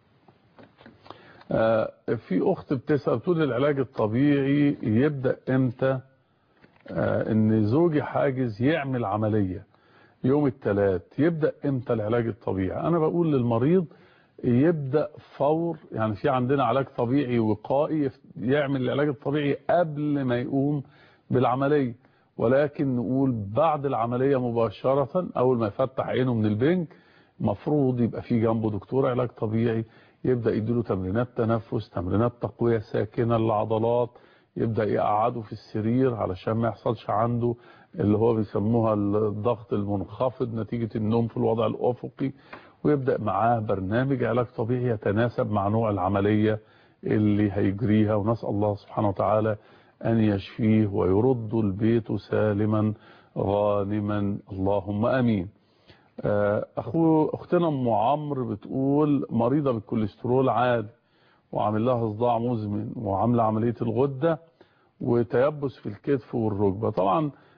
آه، في اخت بتسأل بتقول العلاج الطبيعي يبدأ امتى آه، ان زوجي حاجز يعمل عملية يوم الثلاث يبدأ امتى العلاج الطبيعي انا بقول للمريض يبدأ فور يعني في عندنا علاج طبيعي وقائي يعمل العلاج الطبيعي قبل ما يقوم بالعملية ولكن نقول بعد العملية مباشرة اول ما يفتح عينه من البنك مفروض يبقى في جنبه دكتور علاج طبيعي يبدأ يديله تمرينات تنفس تمرينات تقوية ساكنة للعضلات يبدأ يقعده في السرير علشان ما يحصلش عنده اللي هو بيسموها الضغط المنخفض نتيجة النوم في الوضع الأفقي ويبدأ معاه برنامج علاج طبيعي يتناسب مع نوع العملية اللي هيجريها ونسأل الله سبحانه وتعالى أن يشفيه ويرد البيت سالما غانما اللهم أمين آه، أخو أختنا أم عمرو بتقول مريضة بالكوليسترول عالي وعامل لها صداع مزمن وعاملة عملية الغدة وتيبس في الكتف والركبة طبعا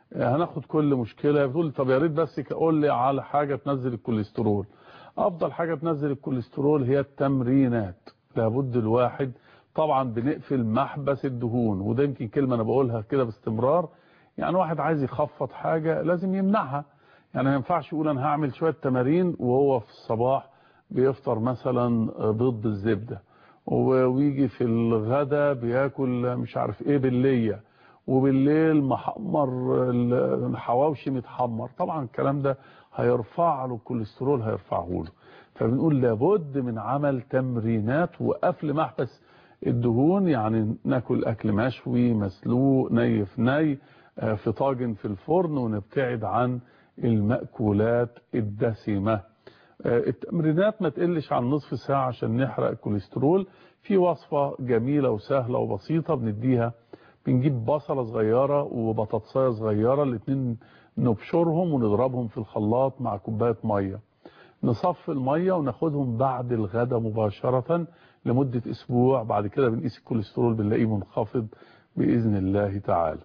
هناخد كل مشكلة بتقول لي طب يا ريت بس قول لي على حاجة تنزل الكوليسترول افضل حاجة تنزل الكوليسترول هي التمرينات لابد الواحد طبعا بنقفل محبس الدهون وده يمكن كلمة انا بقولها كده باستمرار يعني واحد عايز يخفض حاجة لازم يمنعها يعني ما ينفعش يقول انا هعمل شوية تمارين وهو في الصباح بيفطر مثلا بيض بالزبدة ويجي في الغدا بياكل مش عارف ايه بالليه وبالليل محمر الحواوشي متحمر طبعا الكلام ده هيرفع له الكوليسترول هيرفعه له فبنقول لابد من عمل تمرينات وقفل محبس الدهون يعني ناكل اكل مشوي مسلوق ني في ني في طاجن في الفرن ونبتعد عن المأكولات الدسمة التمرينات ما تقلش عن نصف ساعة عشان نحرق الكوليسترول في وصفة جميلة وسهلة وبسيطة بنديها بنجيب بصلة صغيرة وبطاطساية صغيرة الاتنين نبشرهم ونضربهم في الخلاط مع كوباية مية نصفي المية وناخدهم بعد الغداء مباشرة لمدة اسبوع بعد كده بنقيس الكوليسترول بنلاقيه منخفض بإذن الله تعالى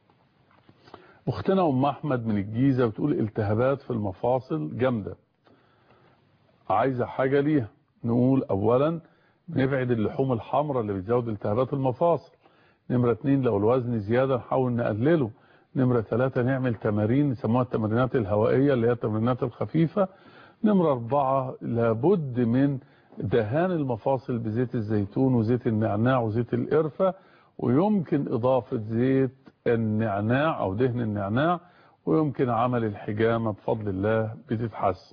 اختنا ام احمد من الجيزة بتقول التهابات في المفاصل جامدة عايزة حاجة ليها نقول اولا نبعد اللحوم الحمراء اللي بتزود التهابات المفاصل نمرة اتنين لو الوزن زيادة نحاول نقلله نمرة ثلاثة نعمل تمارين نسموها التمرينات الهوائية اللي هي التمرينات الخفيفة نمرة اربعة لابد من دهان المفاصل بزيت الزيتون وزيت النعناع وزيت القرفة ويمكن اضافة زيت النعناع او دهن النعناع ويمكن عمل الحجامة بفضل الله بتتحسن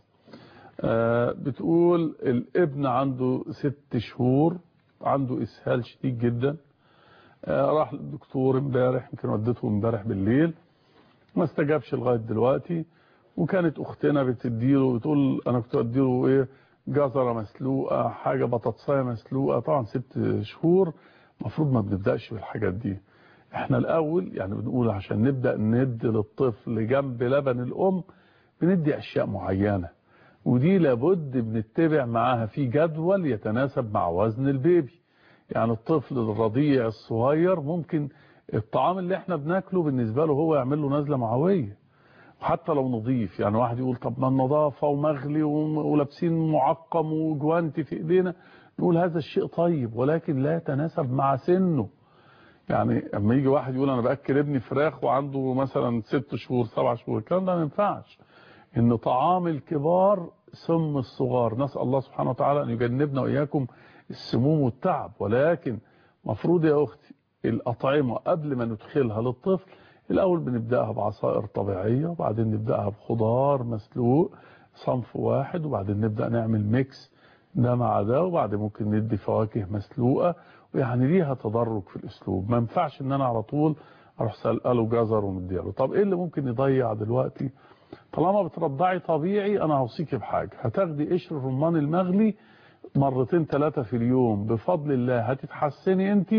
آه بتقول الابن عنده ست شهور عنده اسهال شديد جدا آه راح للدكتور امبارح يمكن وديته امبارح بالليل ما استجابش لغايه دلوقتي وكانت اختنا بتديله بتقول انا كنت اديله ايه جزره مسلوقه حاجه بطاطسايه مسلوقه طبعا ست شهور المفروض ما بنبداش بالحاجات دي احنا الاول يعني بنقول عشان نبدا ندي للطفل جنب لبن الام بندي اشياء معينه ودي لابد بنتبع معاها في جدول يتناسب مع وزن البيبي يعني الطفل الرضيع الصغير ممكن الطعام اللي احنا بناكله بالنسبة له هو يعمل له نزلة معوية حتى لو نظيف يعني واحد يقول طب ما النظافة ومغلي ولابسين معقم وجوانتي في ايدينا نقول هذا الشيء طيب ولكن لا يتناسب مع سنه يعني اما يجي واحد يقول انا باكل ابني فراخ وعنده مثلا ست شهور سبع شهور الكلام ده ما ينفعش ان طعام الكبار سم الصغار نسأل الله سبحانه وتعالى ان يجنبنا واياكم السموم والتعب ولكن مفروض يا اختي الاطعمة قبل ما ندخلها للطفل الاول بنبدأها بعصائر طبيعية وبعدين نبدأها بخضار مسلوق صنف واحد وبعدين نبدأ نعمل ميكس ده مع ده وبعدين ممكن ندي فواكه مسلوقة ويعني ليها تدرج في الاسلوب ما ينفعش ان انا على طول اروح سأله جزر ومديله طب ايه اللي ممكن يضيع دلوقتي طالما بترضعي طبيعي انا هوصيكي بحاجة هتاخدي قشر الرمان المغلي مرتين ثلاثة في اليوم بفضل الله هتتحسني انت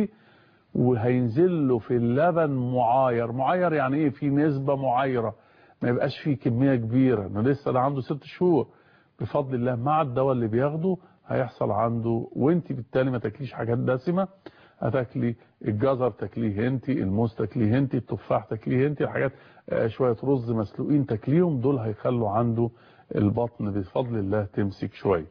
وهينزل له في اللبن معاير معاير يعني ايه في نسبة معايرة ما يبقاش فيه كمية كبيرة انه لسه ده عنده ست شهور بفضل الله مع الدواء اللي بياخده هيحصل عنده وانت بالتالي ما تاكليش حاجات دسمة هتاكلي الجزر تاكليه انت الموز تاكليه انت التفاح تاكليه انت الحاجات شوية رز مسلوقين تاكليهم دول هيخلوا عنده البطن بفضل الله تمسك شوية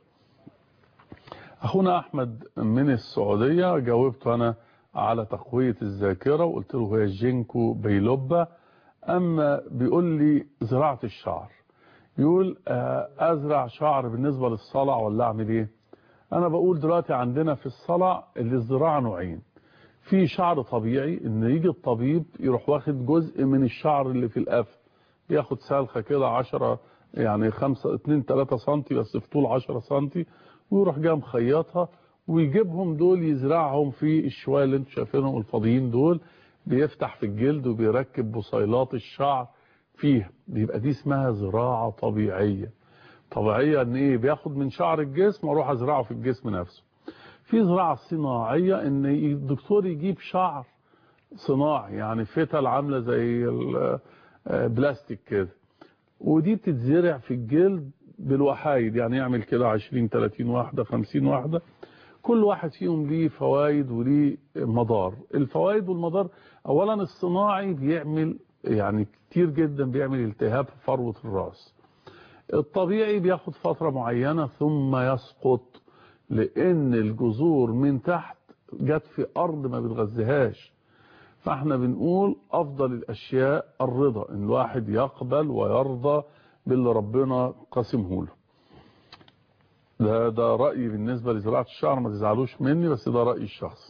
اخونا احمد من السعودية جاوبته انا على تقوية الذاكرة وقلت له هي جينكو بيلوبا اما بيقول لي زراعة الشعر يقول ازرع شعر بالنسبة للصلع ولا اعمل ايه انا بقول دلوقتي عندنا في الصلع الزراعة نوعين في شعر طبيعي ان يجي الطبيب يروح واخد جزء من الشعر اللي في القفا ياخد سلخة كده 10 يعني 5 2 3 سم بس في طول 10 سم ويروح جاي مخيطها ويجيبهم دول يزرعهم في الشوية اللي انتم شايفينهم الفاضيين دول بيفتح في الجلد وبيركب بصيلات الشعر فيها بيبقى دي اسمها زراعة طبيعية طبيعية ان ايه بياخد من شعر الجسم واروح ازرعه في الجسم نفسه في زراعة صناعية ان الدكتور يجيب شعر صناعي يعني فتل عاملة زي البلاستيك كده ودي بتتزرع في الجلد بالوحايد يعني يعمل كده 20 30 واحدة 50 واحدة كل واحد فيهم ليه فوائد وليه مضار الفوائد والمضار اولا الصناعي بيعمل يعني كتير جدا بيعمل التهاب في فروة الراس الطبيعي بياخد فترة معينة ثم يسقط لان الجذور من تحت جت في ارض ما بتغذيهاش فاحنا بنقول افضل الاشياء الرضا ان الواحد يقبل ويرضى باللي ربنا قسمه له ده ده رأيي بالنسبة لزراعة الشعر ما تزعلوش مني بس ده رأيي الشخصي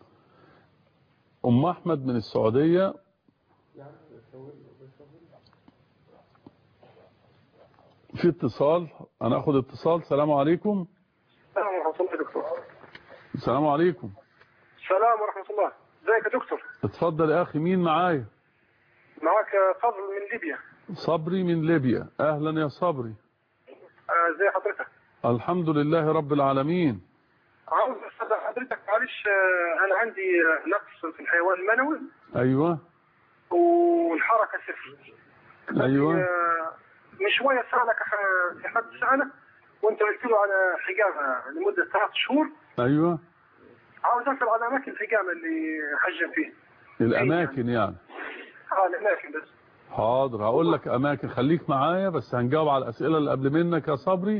ام احمد من السعودية في اتصال انا اخد اتصال سلام عليكم السلام ورحمة الله يا دكتور السلام عليكم السلام ورحمة الله ازيك يا دكتور اتفضل يا اخي مين معايا معاك فضل من ليبيا صبري من ليبيا اهلا يا صبري آه، ازي حضرتك الحمد لله رب العالمين عاوز اسال حضرتك معلش آه، انا عندي آه، نقص في الحيوان المنوي ايوه والحركة صفر ايوه آه، من شوية سألك ح- في حد سألك وانت قلت له على حجامة لمدة ثلاث شهور ايوه عاوز اسال على اماكن الحجامة اللي حجم فيه الاماكن يعني اه الاماكن بس حاضر هقول لك اماكن خليك معايا بس هنجاوب على الاسئله اللي قبل منك يا صبري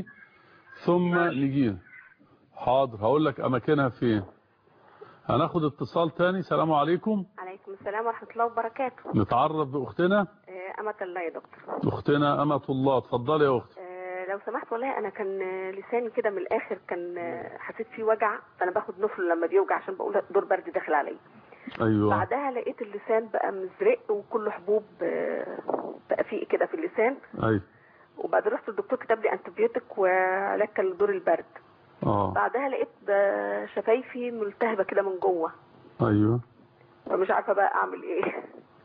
ثم نجي حاضر هقول لك اماكنها فين هناخد اتصال تاني سلام عليكم عليكم السلام ورحمة الله وبركاته نتعرف باختنا آه، أمة الله يا دكتور اختنا امه الله اتفضلي يا اختي آه، لو سمحت والله أنا كان آه، لساني كده من الآخر كان آه، حسيت فيه وجع فأنا باخد نفل لما بيوجع عشان بقول دور برد داخل عليا ايوه بعدها لقيت اللسان بقى مزرق وكله حبوب آه، بقى فيه كده في اللسان ايوه وبعد رحت الدكتور كتب لي انتبيوتيك وعلاج كان لدور البرد اه بعدها لقيت آه، شفايفي ملتهبة كده من جوه ايوه فمش عارفة بقى أعمل إيه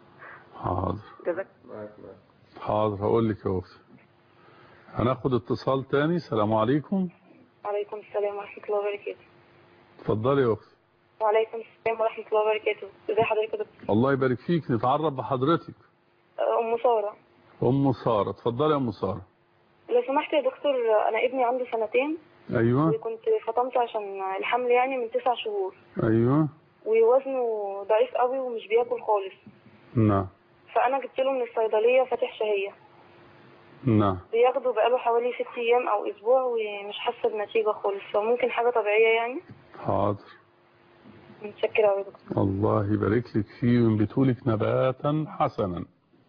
حاضر جزاك حاضر هقول لك يا اختي هناخد اتصال تاني سلام عليكم وعليكم السلام ورحمة الله وبركاته اتفضلي يا اختي وعليكم السلام ورحمة الله وبركاته ازي حضرتك يا دكتور الله يبارك فيك نتعرف بحضرتك أم سارة ام ساره اتفضلي يا ام ساره لو سمحت يا دكتور أنا ابني عنده سنتين ايوه وكنت فطمت عشان الحمل يعني من تسع شهور ايوه ووزنه ضعيف قوي ومش بياكل خالص نعم فأنا جبت له من الصيدلية فاتح شهية نعم بياخده بقاله حوالي ست أيام أو أسبوع ومش حاسة بنتيجة خالص فممكن حاجة طبيعية يعني حاضر متشكرة أوي يا دكتور الله يبارك لك فيه وينبتوا لك نباتا حسنا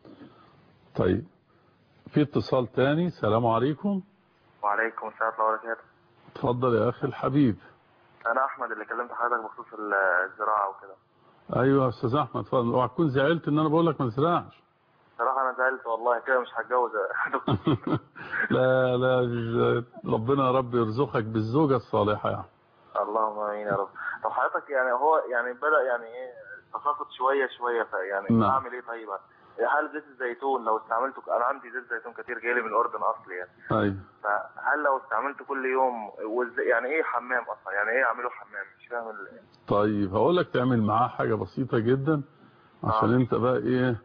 طيب في اتصال تاني سلام عليكم وعليكم السلام ورحمة الله وبركاته اتفضل يا اخي الحبيب أنا أحمد اللي كلمت حضرتك بخصوص الزراعة وكده ايوه يا استاذ احمد اتفضل اوعى تكون زعلت ان انا بقول لك ما تزرعش صراحة أنا زعلت والله كده مش هتجوز يا دكتور لا لا ربنا يا رب يرزقك بالزوجه الصالحه يعني اللهم امين يا رب طب حضرتك يعني هو يعني بدأ يعني ايه تساقط شوية شوية فيعني نعم. اعمل ايه طيب هل زيت الزيتون لو استعملته انا عندي زيت زيتون كتير جاي لي من الاردن اصلي يعني ايوه فهل لو استعملته كل يوم وإز- يعني ايه حمام اصلا يعني ايه اعمله حمام مش فاهم ال- طيب هقول لك تعمل معاه حاجة بسيطة جدا عشان انت بقى ايه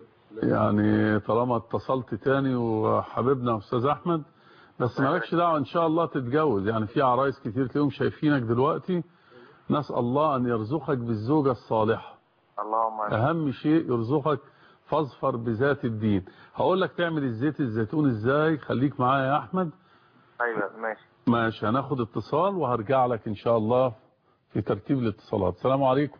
يعني طالما اتصلت تاني وحبيبنا استاذ احمد بس مالكش دعوة ان شاء الله تتجوز يعني في عرايس كتير تلاقيهم شايفينك دلوقتي نسأل الله ان يرزقك بالزوجة الصالحة اللهم امين اهم شيء يرزقك فاظفر بذات الدين هقول لك تعمل الزيت الزيتون ازاي خليك معايا يا احمد ايوه ماشي ماشي هناخد اتصال وهرجع لك ان شاء الله في ترتيب الاتصالات السلام عليكم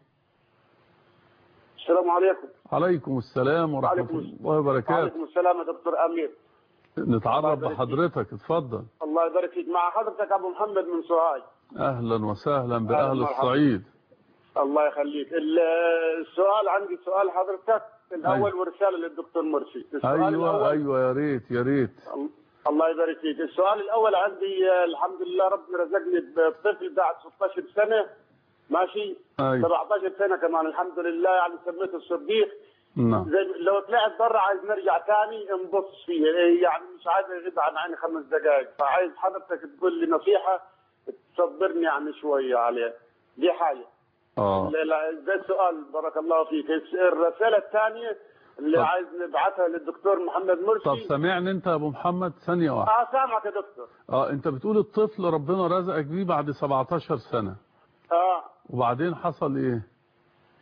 السلام عليكم عليكم السلام ورحمة عليكم الله وبركاته وعليكم السلام يا دكتور امير نتعرف بحضرتك اتفضل الله يبارك فيك مع حضرتك ابو محمد من سوهاج اهلا وسهلا باهل مرحبا. الصعيد الله يخليك ال- السؤال عندي سؤال حضرتك الاول ورساله للدكتور مرسي السؤال ايوه الأول ايوه يا ريت يا ريت الله يبارك فيك السؤال الاول عندي آه، الحمد لله ربنا رزقني بطفل بعد 16 سنه ماشي أيوة. 17 سنه كمان الحمد لله يعني سميته الصديق نعم زي لو طلعت برا عايز نرجع تاني نبص فيه إيه يعني مش عايز يغيب عن عيني خمس دقائق فعايز حضرتك تقول لي نصيحه تصبرني يعني شويه عليه دي حاجه اه لا لا ده السؤال بارك الله فيك الس- الرساله الثانيه اللي طب. عايز نبعثها للدكتور محمد مرسي طب سامعني انت يا ابو محمد ثانية واحدة اه سامعك يا دكتور اه انت بتقول الطفل ربنا رزقك بيه بعد 17 سنة اه وبعدين حصل ايه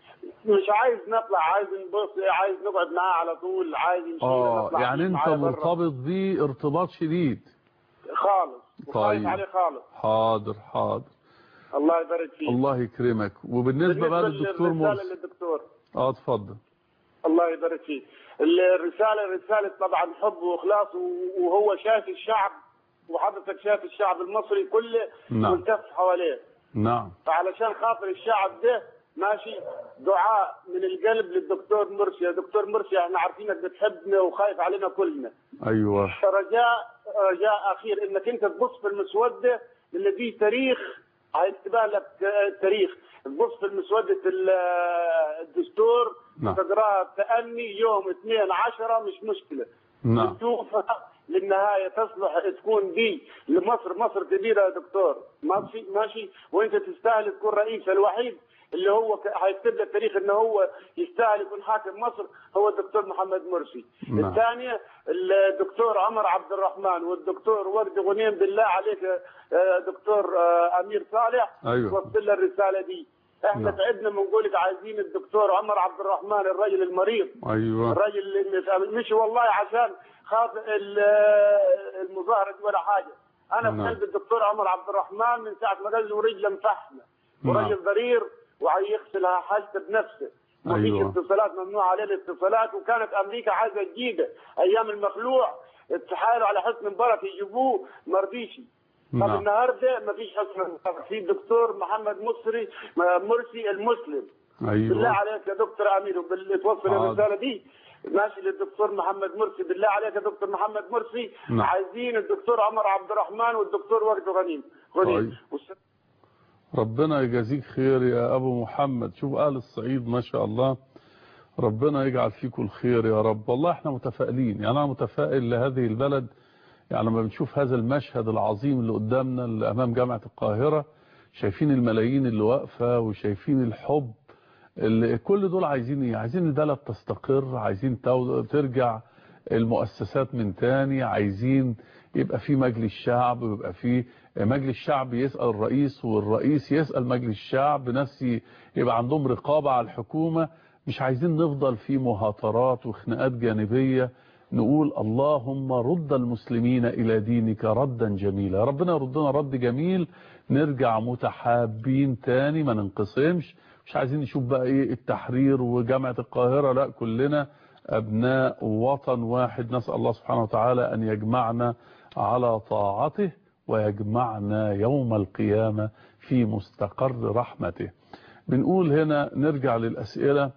مش عايز نطلع عايز نبص عايز نقعد معاه على طول عايز نمشي اه نطلع يعني انت معاه برا. مرتبط بيه ارتباط شديد خالص وخايف طيب. عليه خالص حاضر حاضر الله يبارك فيك الله يكرمك وبالنسبة بقى للدكتور للرسالة مرسي للدكتور اه اتفضل الله يبارك فيك الرسالة رسالة طبعا حب وإخلاص و- وهو شايف الشعب وحضرتك شايف الشعب المصري كله نعم. ملتف حواليه نعم فعلشان خاطر الشعب ده ماشي دعاء من القلب للدكتور مرسي يا دكتور مرسي احنا عارفينك بتحبنا وخايف علينا كلنا ايوه رجاء رجاء اخير انك انت تبص في المسوده اللي فيه تاريخ هيكتبها لك آه، تاريخ تبص في المسوده ال- آه، الدستور نعم. تقراها تأني يوم 2 10 مش مشكله نعم تشوفها للنهايه تصلح تكون دي لمصر مصر كبيره يا دكتور ماشي ماشي وانت تستاهل تكون رئيس الوحيد اللي هو ك- هيكتب لك تاريخ انه هو يستاهل يكون حاكم مصر هو الدكتور محمد مرسي نعم. الثانيه الدكتور عمر عبد الرحمن والدكتور وردي غنيم بالله عليك آه، دكتور آه، امير صالح أيوة. وصل له الرساله دي احنا نعم. تعبنا من نقولك عايزين الدكتور عمر عبد الرحمن الرجل المريض ايوه الراجل اللي مش والله عشان خاطر ال- المظاهره دي ولا حاجه انا في نعم. قلب الدكتور عمر عبد الرحمن من ساعه ما قال له رجله مفحمه نعم. وراجل ضرير وهيغسلها حاجته بنفسه ما فيش أيوة. اتصالات ممنوع عليه الاتصالات وكانت امريكا عايزه تجيبه ايام المخلوع تحايلوا على حسن مبارك يجيبوه ما رضيش طب نعم النهارده ما فيش حسن مبارك في الدكتور محمد مصري مرسي المسلم بالله ايوه عليك يا دكتور امير وبال- توصل حاضر. الرساله دي ماشي للدكتور محمد مرسي بالله عليك يا دكتور محمد مرسي نعم. عايزين الدكتور عمر عبد الرحمن والدكتور وجد غنيم غنيم طيب. والس- ربنا يجازيك خير يا ابو محمد شوف اهل الصعيد ما شاء الله ربنا يجعل فيكم الخير يا رب والله احنا متفائلين يعني انا متفائل لهذه البلد يعني لما بنشوف هذا المشهد العظيم اللي قدامنا اللي امام جامعة القاهرة شايفين الملايين اللي واقفة وشايفين الحب اللي كل دول عايزين ايه عايزين البلد تستقر عايزين تو- ترجع المؤسسات من تاني عايزين يبقى في مجلس شعب ويبقى في مجلس الشعب يسأل الرئيس والرئيس يسأل مجلس الشعب نفسي يبقى عندهم رقابة على الحكومة مش عايزين نفضل في مهاترات وخناقات جانبية نقول اللهم رد المسلمين إلى دينك ردا جميلا ربنا يردنا رد جميل نرجع متحابين تاني ما ننقسمش مش عايزين نشوف بقى ايه التحرير وجامعة القاهرة لا كلنا أبناء وطن واحد نسأل الله سبحانه وتعالى أن يجمعنا على طاعته ويجمعنا يوم القيامة في مستقر رحمته بنقول هنا نرجع للأسئلة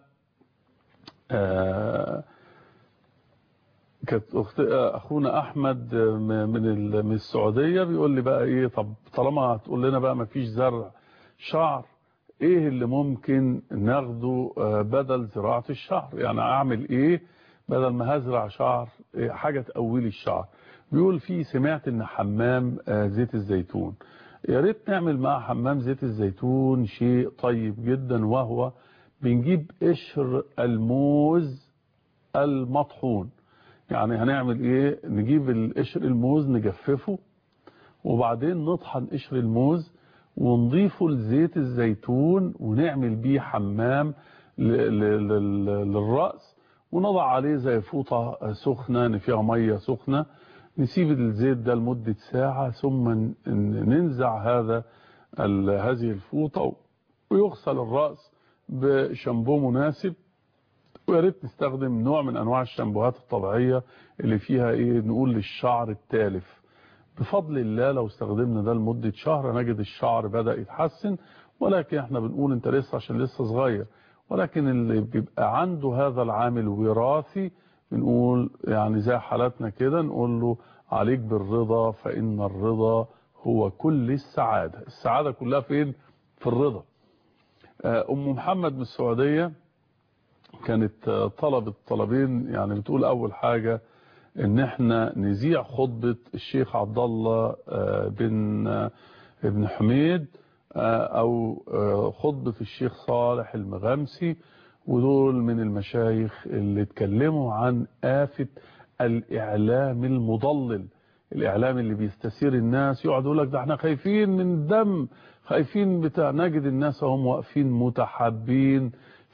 آه كانت أخت... أخونا أحمد من ال... من السعودية بيقول لي بقى إيه طب طالما هتقول لنا بقى ما فيش زرع شعر إيه اللي ممكن ناخده آه، بدل زراعة الشعر يعني أعمل إيه بدل ما هزرع شعر إيه حاجة تقوي لي الشعر بيقول في سمعت إن حمام آه، زيت الزيتون يا ريت نعمل مع حمام زيت الزيتون شيء طيب جدا وهو بنجيب قشر الموز المطحون يعني هنعمل ايه نجيب القشر الموز نجففه وبعدين نطحن قشر الموز ونضيفه لزيت الزيتون ونعمل بيه حمام ل- ل- ل- للرأس ونضع عليه زي فوطة سخنة إن فيها مية سخنة نسيب الزيت ده لمدة ساعة ثم ن- ننزع هذا ال- هذه الفوطة ويغسل الرأس بشامبو مناسب ويا ريت نستخدم نوع من انواع الشامبوهات الطبيعيه اللي فيها ايه نقول للشعر التالف بفضل الله لو استخدمنا ده لمده شهر نجد الشعر بدا يتحسن ولكن احنا بنقول انت لسه عشان لسه صغير ولكن اللي بيبقى عنده هذا العامل وراثي بنقول يعني زي حالاتنا كده نقول له عليك بالرضا فان الرضا هو كل السعاده السعاده كلها فين في الرضا آه، ام محمد من السعوديه كانت طلبت طلبين يعني بتقول اول حاجة ان احنا نذيع خطبة الشيخ عبد الله آه، بن آه، ابن حميد آه، او آه، خطبة الشيخ صالح المغامسي ودول من المشايخ اللي اتكلموا عن آفة الاعلام المضلل الاعلام اللي بيستثير الناس يقعد يقول لك ده احنا خايفين من الدم خايفين بتاع نجد الناس هم واقفين متحابين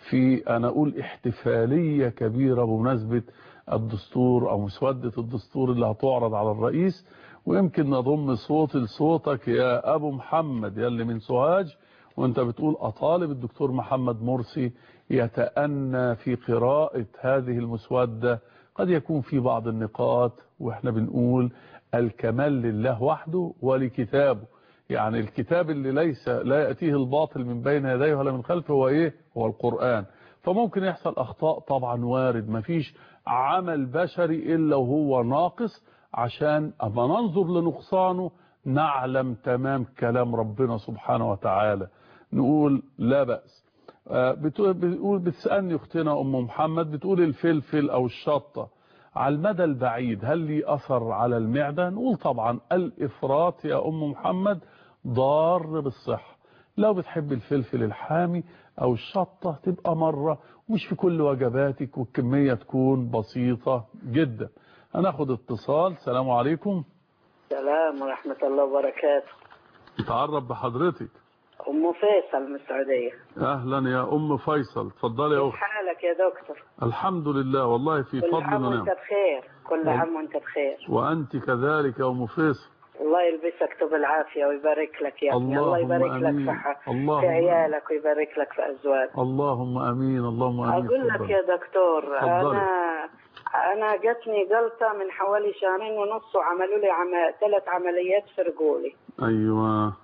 في أنا أقول احتفالية كبيرة بمناسبة الدستور أو مسودة الدستور اللي هتعرض على الرئيس ويمكن نضم صوتي لصوتك يا أبو محمد يا اللي من سوهاج وانت بتقول أطالب الدكتور محمد مرسي يتأنى في قراءة هذه المسودة قد يكون في بعض النقاط واحنا بنقول الكمال لله وحده ولكتابه يعني الكتاب اللي ليس لا يأتيه الباطل من بين يديه ولا من خلفه هو ايه هو القرآن فممكن يحصل اخطاء طبعا وارد مفيش عمل بشري الا وهو ناقص عشان اما ننظر لنقصانه نعلم تمام كلام ربنا سبحانه وتعالى نقول لا بأس بتقول بتسألني اختنا ام محمد بتقول الفلفل او الشطة على المدى البعيد هل لي اثر على المعدة نقول طبعا الافراط يا ام محمد ضار بالصحة لو بتحب الفلفل الحامي او الشطة تبقى مرة مش في كل وجباتك والكمية تكون بسيطة جدا هناخد اتصال سلام عليكم السلام ورحمة الله وبركاته نتعرف بحضرتك أم فيصل من السعودية اهلا يا ام فيصل اتفضلي يا كيف اخت حالك يا دكتور الحمد لله والله في كل فضل عام ونعم وانت بخير كل وال- عام وانت بخير وانت كذلك يا ام فيصل الله يلبسك طب العافية ويبارك لك يا ابني الله اللهم يبارك لك آمين. في, ح- اللهم في عيالك ويبارك لك في أزواجك اللهم امين اللهم امين أقول لك اتفضلي. يا دكتور اتفضلي. أنا أنا جاتني جلطة من حوالي شهرين ونص وعملوا لي عم... ثلاث عمليات في رجولي ايوه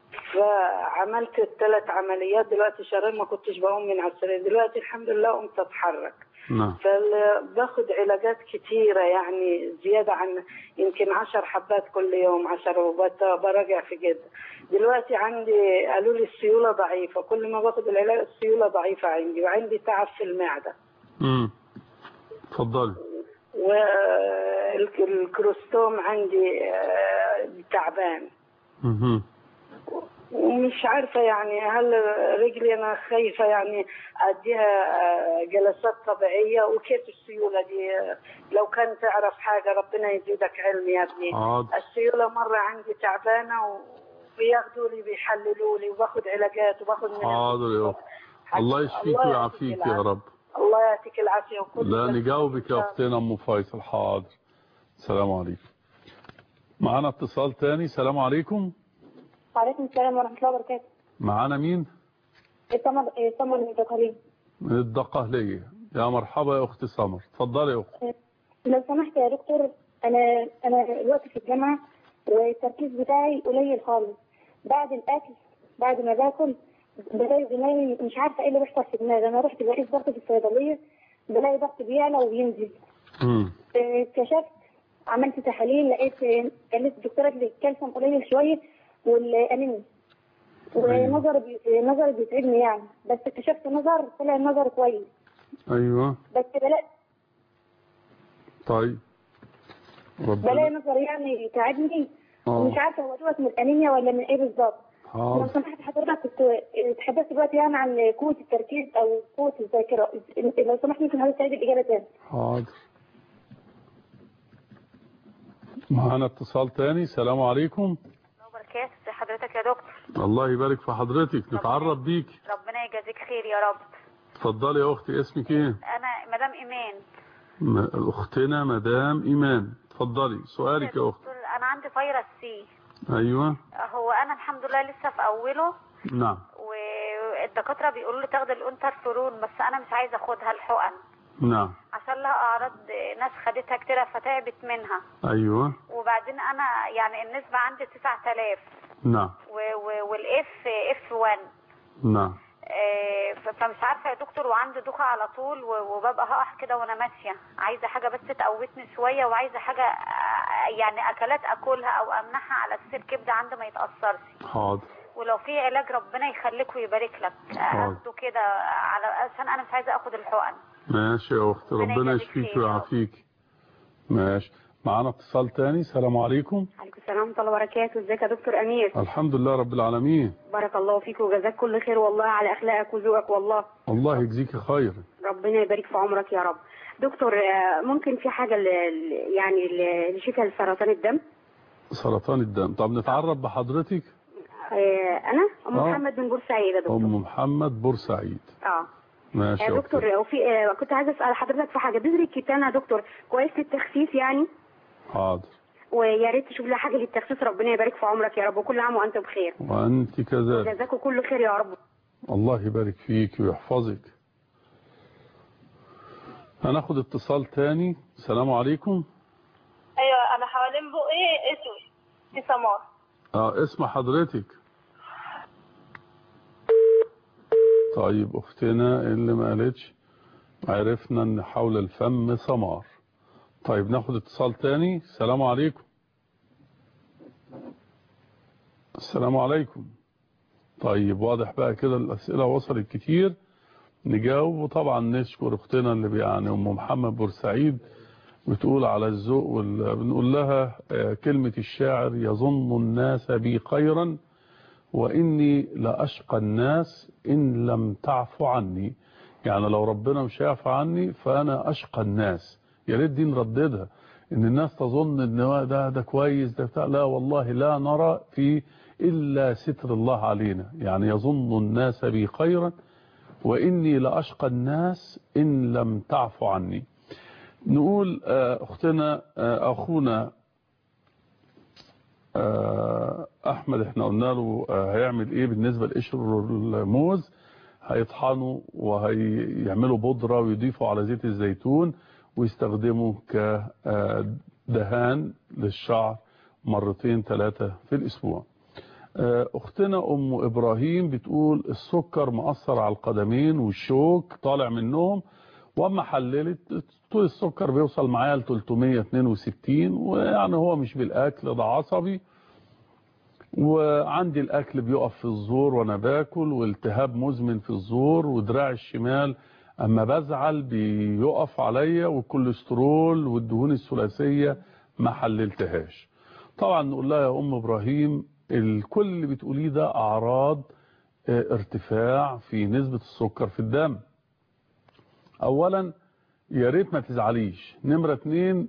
فعملت الثلاث عمليات دلوقتي شهرين ما كنتش بقوم من على السرير دلوقتي الحمد لله قمت اتحرك نعم فباخد علاجات كتيرة يعني زيادة عن يمكن عشر حبات كل يوم عشر وبراجع في جدة دلوقتي عندي قالوا لي السيولة ضعيفة كل ما باخد العلاج السيولة ضعيفة عندي وعندي تعب في المعدة امم اتفضلي والكروستوم عندي آه، تعبان مهم. ومش عارفة يعني هل رجلي أنا خايفة يعني أديها آه، جلسات طبيعية وكيف السيولة دي آه، لو كان تعرف حاجة ربنا يزيدك علم يا ابني حاضر. السيولة مرة عندي تعبانة وبياخدوا لي بيحللوا لي وباخد علاجات وباخد من حاضر يا اخت الله يشفيك الله ويعافيك يعطيك يا العافية. رب الله يعطيك العافية وكل لا سنة نجاوبك يا وأنت- اختنا ام فيصل حاضر السلام عليكم معانا اتصال تاني السلام عليكم وعليكم السلام ورحمة الله وبركاته معانا مين سمر سمر من التقاليد من الدقهلية يا مرحبا يا اختي سمر اتفضلي يا اختي لو سمحت يا دكتور أنا أنا دلوقتي في الجامعة والتركيز بتاعي قليل خالص بعد الأكل بعد ما باكل بلاقي دماغي مش عارفة إيه اللي بيحصل في دماغي أنا رحت بقيت ضغط في الصيدلية بلاقي ضغط بيعلى وبينزل امم آه، كشفت عملت تحاليل لقيت آه، قالت الدكتورة اللي الكالسيوم قليل شوية والأنيميا ونظر بي... نظر بيتعبني يعني بس اكتشفت نظر طلع النظر كويس ايوه بس بلاقي طيب بلاقي ربنا نظر يعني يتعبني اه ومش عارفه هو دوت من الانيميا ولا من ايه بالظبط لو حاضر سمحت حضرتك كنت اتحدثت دلوقتي يعني عن قوه التركيز او قوه الذاكره لو سمحت ممكن حضرتك تعيد الاجابه تاني حاضر معانا اتصال تاني السلام عليكم وبركاته ازي حضرتك يا دكتور الله يبارك في حضرتك نتعرف بيك ربنا يجازيك خير يا رب اتفضلي يا اختي اسمك ايه انا مدام ايمان م- اختنا مدام ايمان اتفضلي سؤالك يا اخت دكتور، انا عندي فيروس سي ايوه هو انا الحمد لله لسه في اوله نعم والدكاتره بيقولوا لي تاخد الانترفيرون بس انا مش عايزه اخدها الحقن نعم عشان لها اعراض ناس خدتها كتير فتعبت منها ايوه وبعدين انا يعني النسبه عندي 9000 نعم والاف اف 1 نعم آه، ف- فمش عارفه يا دكتور وعندي دوخه على طول و- وببقى هقع كده وانا ماشيه عايزه حاجه بس تقوتني شويه وعايزه حاجه آه، يعني اكلات اكلها او امنحها على اساس الكبد عندي ما يتاثرش حاضر ولو في علاج ربنا يخليك ويبارك لك حاضر. اخده كده على عشان انا مش عايزه اخد الحقن ماشي يا اختي ربنا ربنا يجازيك يشفيك خير يا رب. ويعافيك ماشي معانا اتصال تاني السلام عليكم عليكم السلام ورحمة الله وبركاته ازيك يا دكتور أمير الحمد لله رب العالمين بارك الله فيك وجزاك كل خير والله على أخلاقك وذوقك والله الله يجزيك خير ربنا يبارك في عمرك يا رب دكتور آه، ممكن في حاجة ل- ل- يعني ل- لشفاء سرطان الدم سرطان الدم طب نتعرف بحضرتك آه، أنا أم آه. محمد من بورسعيد يا دكتور ام محمد بورسعيد اه ماشي آه، يا دكتور وفي آه، كنت عايزه اسال حضرتك في حاجه بذر الكتان يا دكتور كويس للتخسيس يعني حاضر ويا ريت تشوف لها حاجه للتخسيس ربنا يبارك في عمرك يا رب وكل عام وانت بخير وأنت كذلك جزاكم كل خير يا رب الله يبارك فيك ويحفظك هناخد اتصال تاني السلام عليكم ايوه انا حوالين بقي اسود في سمار اه اسم حضرتك طيب اختنا اللي ما قالتش عرفنا ان حول الفم سمار طيب ناخد اتصال تاني السلام عليكم السلام عليكم طيب واضح بقى كده الاسئله وصلت كتير نجاوب وطبعا نشكر اختنا اللي يعني ام محمد بورسعيد بتقول على الذوق وال... بنقول لها آه، كلمة الشاعر يظن الناس بي خيرا وإني لأشقى الناس إن لم تعفو عني يعني لو ربنا مش هيعفو عني فأنا أشقى الناس يا ريت دي نرددها إن الناس تظن إن هو ده ده كويس ده بتاع لا والله لا نرى في إلا ستر الله علينا يعني يظن الناس بي خيرا وإني لأشقى الناس إن لم تعفو عني نقول آه، اختنا آه، اخونا آه، احمد احنا قلنا له آه، هيعمل ايه بالنسبه لقشر الموز هيطحنوا وهيعملوا بودره ويضيفوا على زيت الزيتون ويستخدموا كدهان للشعر مرتين ثلاثه في الاسبوع آه، اختنا ام ابراهيم بتقول السكر مأثر على القدمين والشوك طالع منهم واما حللت طول السكر بيوصل معايا ل 362 ويعني هو مش بالاكل ده عصبي وعندي الاكل بيقف في الزور وانا باكل والتهاب مزمن في الزور ودراع الشمال اما بزعل بيقف عليا والكوليسترول والدهون الثلاثيه ما حللتهاش طبعا نقول لها يا ام ابراهيم الكل اللي بتقوليه ده اعراض اه، ارتفاع في نسبه السكر في الدم اولا يا ريت ما تزعليش نمرة اتنين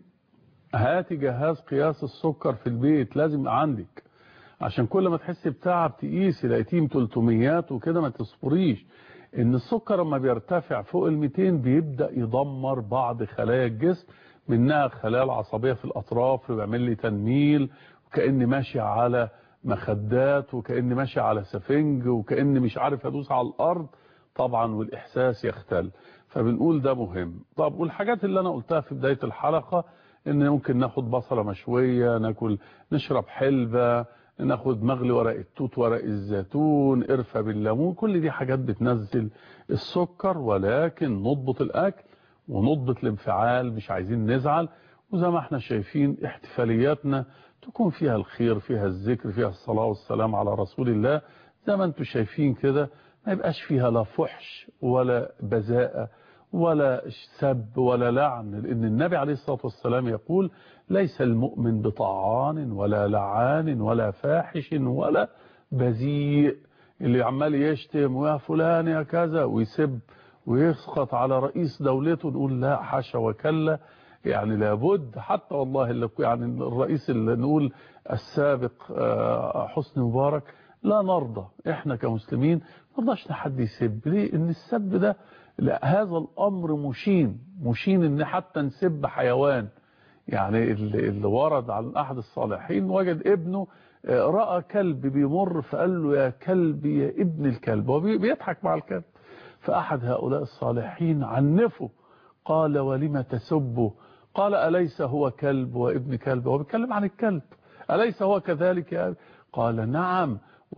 هاتي جهاز قياس السكر في البيت لازم يبقى عندك عشان كل ما تحسي بتعب تقيسي لقيتيه 300 وكده ما تصبريش ان السكر لما بيرتفع فوق ال 200 بيبدا يدمر بعض خلايا الجسم منها الخلايا العصبيه في الاطراف ويعمل لي تنميل وكاني ماشي على مخدات وكاني ماشي على سفنج وكاني مش عارف ادوس على الارض طبعا والاحساس يختل فبنقول ده مهم طب والحاجات اللي انا قلتها في بداية الحلقة ان ممكن ناخد بصلة مشوية ناكل نشرب حلبة ناخد مغلي ورق التوت ورق الزيتون قرفة بالليمون كل دي حاجات بتنزل السكر ولكن نضبط الاكل ونضبط الانفعال مش عايزين نزعل وزي ما احنا شايفين احتفالياتنا تكون فيها الخير فيها الذكر فيها الصلاة والسلام على رسول الله زي ما انتم شايفين كده ما يبقاش فيها لا فحش ولا بذاءة ولا سب ولا لعن لأن النبي عليه الصلاة والسلام يقول ليس المؤمن بطعان ولا لعان ولا فاحش ولا بذيء اللي عمال يشتم ويا فلان يا كذا ويسب ويسقط على رئيس دولته نقول لا حاشا وكلا يعني لابد حتى والله اللي يعني الرئيس اللي نقول السابق آه، حسني مبارك لا نرضى احنا كمسلمين ما نرضاش حد يسب ليه ان السب ده لا هذا الامر مشين مشين ان حتى نسب حيوان يعني اللي, اللي ورد عن احد الصالحين وجد ابنه آه، راى كلب بيمر فقال له يا كلب يا ابن الكلب هو بي- بيضحك مع الكلب فاحد هؤلاء الصالحين عنفه قال ولم تسبه قال أليس هو كلب وابن كلب هو بيتكلم عن الكلب أليس هو كذلك يا أبي؟ قال نعم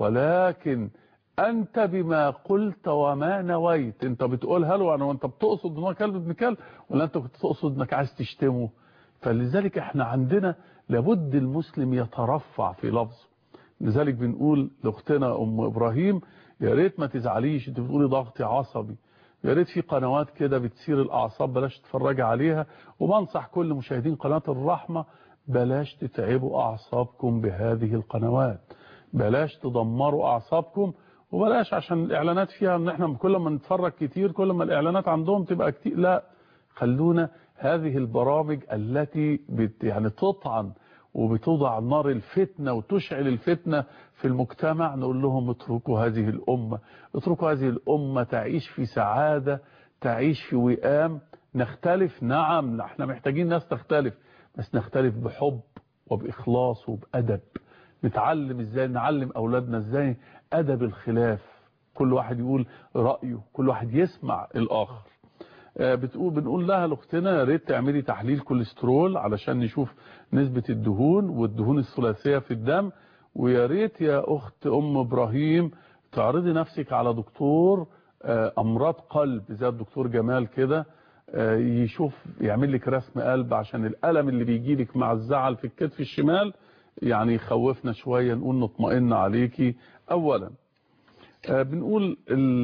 ولكن أنت بما قلت وما نويت أنت بتقولها له أنا وأنت بتقصد إن هو كلب ابن كلب ولا أنت كنت تقصد إنك عايز تشتمه فلذلك احنا عندنا لابد المسلم يترفع في لفظه لذلك بنقول لاختنا ام ابراهيم يا ريت ما تزعليش انت بتقولي ضغطي عصبي يا ريت في قنوات كده بتثير الاعصاب بلاش تتفرجي عليها وبنصح كل مشاهدين قناه الرحمه بلاش تتعبوا اعصابكم بهذه القنوات بلاش تدمروا اعصابكم وبلاش عشان الاعلانات فيها ان احنا كل ما نتفرج كتير كل ما الاعلانات عندهم تبقى كتير لا خلونا هذه البرامج التي بت يعني تطعن وبتوضع نار الفتنة وتشعل الفتنة في المجتمع نقول لهم اتركوا هذه الأمة اتركوا هذه الأمة تعيش في سعادة تعيش في وئام نختلف نعم احنا محتاجين ناس تختلف بس نختلف بحب وبإخلاص وبأدب نتعلم ازاي نعلم أولادنا ازاي أدب الخلاف كل واحد يقول رأيه كل واحد يسمع الآخر بتقول بنقول لها لاختنا يا ريت تعملي تحليل كوليسترول علشان نشوف نسبة الدهون والدهون الثلاثية في الدم ويا ريت يا اخت ام ابراهيم تعرضي نفسك على دكتور امراض قلب زي الدكتور جمال كده يشوف يعمل لك رسم قلب عشان الالم اللي بيجي لك مع الزعل في الكتف الشمال يعني يخوفنا شوية نقول نطمئن عليكي اولا بنقول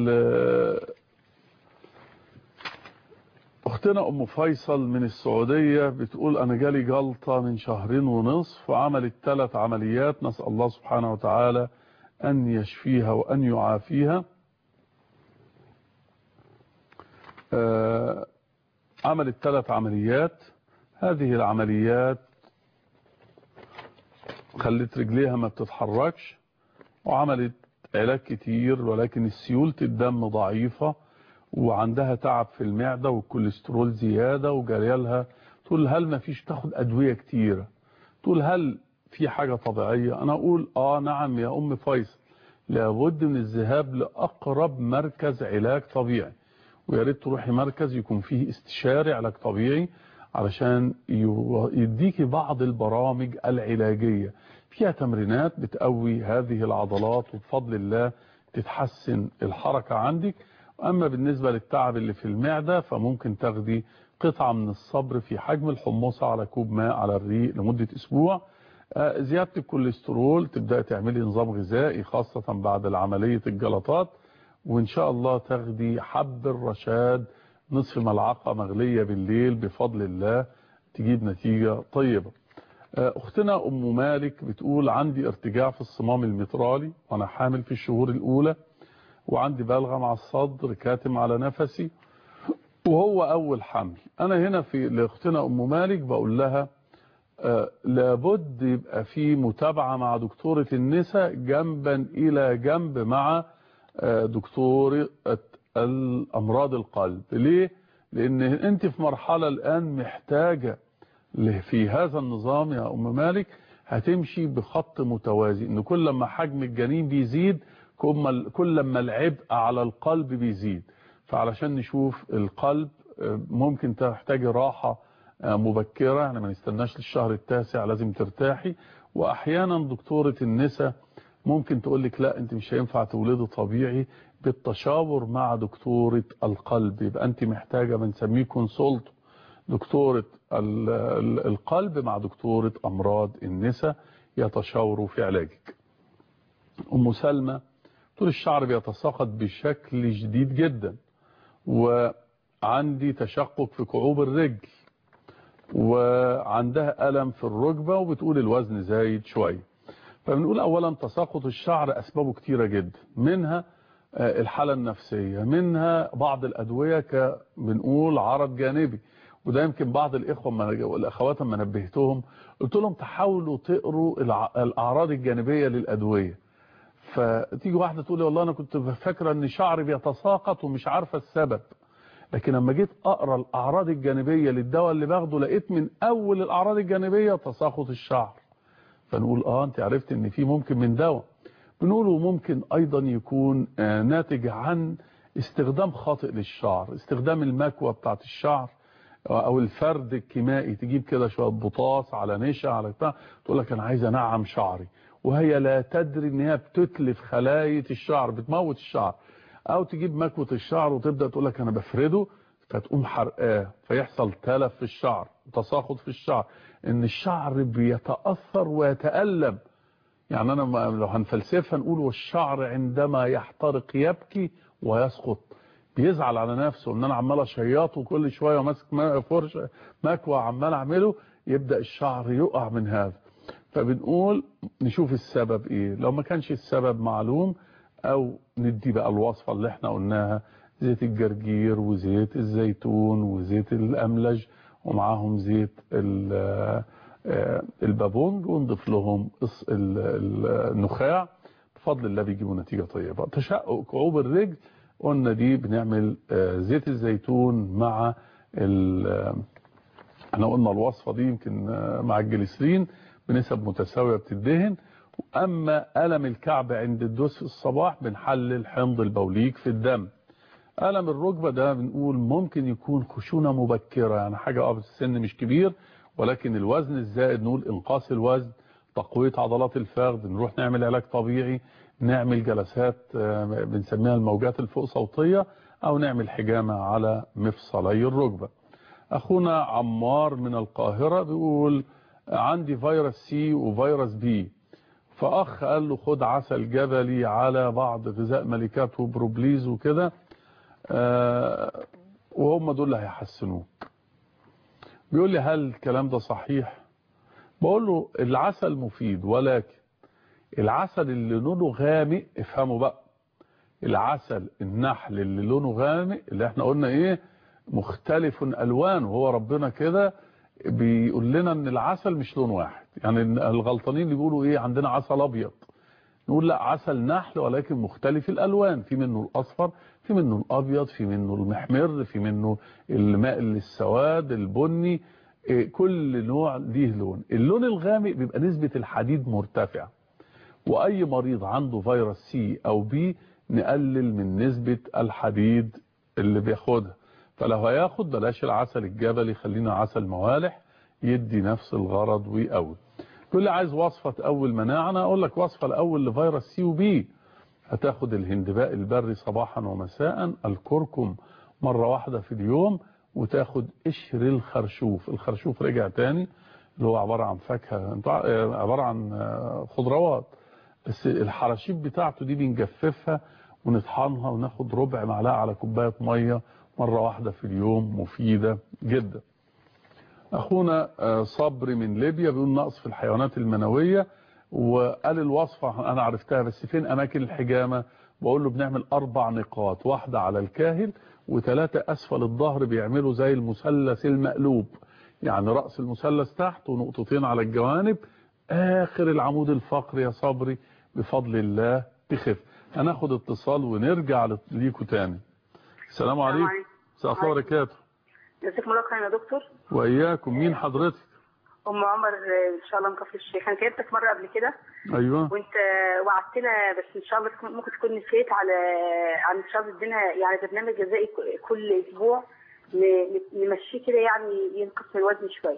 اختنا ام فيصل من السعودية بتقول انا جالي جلطة من شهرين ونصف وعملت ثلاث عمليات نسأل الله سبحانه وتعالى ان يشفيها وان يعافيها عملت ثلاث عمليات هذه العمليات خلت رجليها ما بتتحركش وعملت علاج كتير ولكن سيولة الدم ضعيفة وعندها تعب في المعدة والكوليسترول زيادة وجريالها تقول هل ما فيش تاخد أدوية كتيرة تقول هل في حاجة طبيعية أنا أقول آه نعم يا أم فيصل لابد من الذهاب لأقرب مركز علاج طبيعي ويا ريت تروحي مركز يكون فيه استشاري علاج طبيعي علشان يديكي بعض البرامج العلاجية فيها تمرينات بتقوي هذه العضلات وبفضل الله تتحسن الحركة عندك أما بالنسبة للتعب اللي في المعدة فممكن تاخدي قطعة من الصبر في حجم الحمصة على كوب ماء على الريق لمدة أسبوع زيادة الكوليسترول تبدأ تعملي نظام غذائي خاصة بعد العملية الجلطات وإن شاء الله تاخدي حب الرشاد نصف ملعقة مغلية بالليل بفضل الله تجيب نتيجة طيبة أختنا أم مالك بتقول عندي ارتجاع في الصمام المترالي وأنا حامل في الشهور الأولى وعندي بلغة مع الصدر كاتم على نفسي وهو أول حمل أنا هنا في لأختنا أم مالك بقول لها آه لابد يبقى في متابعة مع دكتورة النساء جنبا إلى جنب مع آه دكتورة الأمراض القلب ليه؟ لأن أنت في مرحلة الآن محتاجة في هذا النظام يا أم مالك هتمشي بخط متوازي إن كل ما حجم الجنين بيزيد كل ما العبء على القلب بيزيد فعلشان نشوف القلب ممكن تحتاج راحة مبكرة يعني ما نستناش للشهر التاسع لازم ترتاحي واحيانا دكتورة النساء ممكن تقول لك لا انت مش هينفع تولدي طبيعي بالتشاور مع دكتورة القلب يبقى انت محتاجة بنسميه كونسولت دكتورة القلب مع دكتورة امراض النساء يتشاوروا في علاجك ام سلمى طول الشعر بيتساقط بشكل شديد جدا وعندي تشقق في كعوب الرجل وعندها ألم في الركبة وبتقول الوزن زايد شوية فبنقول أولا تساقط الشعر أسبابه كتيرة جدا منها الحالة النفسية منها بعض الأدوية ك بنقول عرض جانبي وده يمكن بعض الإخوة والأخوات لما نبهتهم قلت لهم تحاولوا تقروا الأعراض الجانبية للأدوية فتيجي واحدة تقول لي والله أنا كنت فاكرة أن شعري بيتساقط ومش عارفة السبب لكن لما جيت أقرأ الأعراض الجانبية للدواء اللي باخده لقيت من أول الأعراض الجانبية تساقط الشعر فنقول آه أنت عرفت أن في ممكن من دواء بنقوله ممكن أيضا يكون ناتج عن استخدام خاطئ للشعر استخدام المكوى بتاعت الشعر او الفرد الكيمائي تجيب كده شويه بطاس على نشا على بتاع تقول لك انا عايز انعم شعري وهي لا تدري ان هي بتتلف خلايا الشعر بتموت الشعر او تجيب مكوة الشعر وتبدأ تقول لك انا بفرده فتقوم حرقاه فيحصل تلف في الشعر وتساقط في الشعر ان الشعر بيتأثر ويتألم يعني انا لو هنفلسفها نقول والشعر عندما يحترق يبكي ويسقط بيزعل على نفسه ان انا عمال اشيطه كل شويه وماسك فرشه مكوى عمال اعمله يبدا الشعر يقع من هذا فبنقول نشوف السبب ايه لو ما كانش السبب معلوم او ندي بقى الوصفه اللي احنا قلناها زيت الجرجير وزيت الزيتون وزيت الاملج ومعاهم زيت البابونج ونضيف لهم النخاع بفضل الله بيجيبوا نتيجه طيبه تشقق كعوب الرجل قلنا دي بنعمل آه، زيت الزيتون مع ال- آه، احنا قلنا الوصفة دي يمكن آه، مع الجليسرين بنسب متساوية بتدهن اما ألم الكعب عند الدوس في الصباح بنحلل حمض البوليك في الدم ألم الركبة ده بنقول ممكن يكون خشونة مبكرة يعني حاجة اه السن مش كبير ولكن الوزن الزائد نقول انقاص الوزن تقوية عضلات الفخذ نروح نعمل علاج طبيعي نعمل جلسات آه، بنسميها الموجات الفوق صوتية او نعمل حجامة على مفصلي الركبة اخونا عمار من القاهرة بيقول عندي فيروس سي وفيروس بي فاخ قال له خد عسل جبلي على بعض غذاء ملكات وبروبليز وكده آه، وهم دول اللي هيحسنوك بيقول لي هل الكلام ده صحيح بقول له العسل مفيد ولكن العسل اللي لونه غامق افهموا بقى العسل النحل اللي لونه غامق اللي احنا قلنا ايه مختلف الوان وهو ربنا كده بيقول لنا ان العسل مش لون واحد يعني الغلطانين اللي بيقولوا ايه عندنا عسل ابيض نقول لا عسل نحل ولكن مختلف الالوان في منه الاصفر في منه الابيض في منه المحمر في منه الماء السواد البني إيه، كل نوع ليه لون اللون الغامق بيبقى نسبة الحديد مرتفعة واي مريض عنده فيروس سي او بي نقلل من نسبة الحديد اللي بياخدها فلو هياخد بلاش العسل الجبلي خلينا عسل موالح يدي نفس الغرض ويقوي كل عايز وصفة تقوي مناعة انا اقول لك وصفة الاول لفيروس سي وبي هتاخد الهندباء البري صباحا ومساء الكركم مرة واحدة في اليوم وتاخد قشر الخرشوف الخرشوف رجع تاني اللي هو عبارة عن فاكهة انتوا ع- آه، عبارة عن آه، خضروات بس الحراشيف بتاعته دي بنجففها ونطحنها وناخد ربع معلقة على كوباية مية مرة واحدة في اليوم مفيدة جدا اخونا آه، صبري من ليبيا بيقول نقص في الحيوانات المنوية وقال الوصفة انا عرفتها بس فين اماكن الحجامة بقول له بنعمل اربع نقاط واحدة على الكاهل وثلاثة اسفل الظهر بيعملوا زي المثلث المقلوب يعني رأس المثلث تحت ونقطتين على الجوانب اخر العمود الفقري يا صبري بفضل الله تخف هناخد اتصال ونرجع ليكوا تاني السلام عليكم عليكم. السلام عليكم وبركاته جزاكم الله خير يا دكتور واياكم مين حضرتك ام عمر آه، ان شاء الله من كفر الشيخ انا كلمتك مره قبل كده ايوه وانت وعدتنا بس ان شاء الله تكون- ممكن تكون نسيت على عن ان شاء الله تدينا يعني برنامج غذائي ك- كل اسبوع ن- ن- نمشيه كده يعني ينقص من الوزن شويه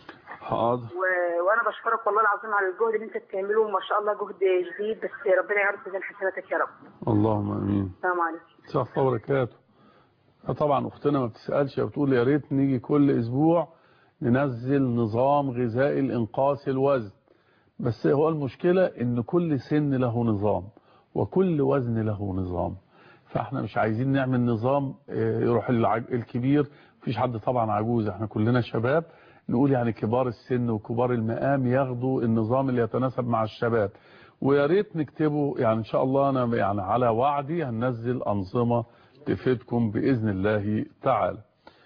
حاضر و- وانا بشكرك والله العظيم على الجهد اللي انت بتعمله ما شاء الله جهد جديد بس ربنا يعرف ميزان حسناتك يا رب اللهم امين السلام عليكم السلام عليكم وبركاته آه طبعا اختنا ما بتسالش بتقول يا ريت نيجي كل اسبوع ننزل نظام غذائي لانقاص الوزن بس هو المشكله ان كل سن له نظام وكل وزن له نظام فاحنا مش عايزين نعمل نظام آه، يروح العج- الكبير مفيش حد طبعا عجوز احنا كلنا شباب نقول يعني كبار السن وكبار المقام ياخدوا النظام اللي يتناسب مع الشباب ويا ريت نكتبه يعني ان شاء الله انا يعني على وعدي هننزل انظمه تفيدكم باذن الله تعالى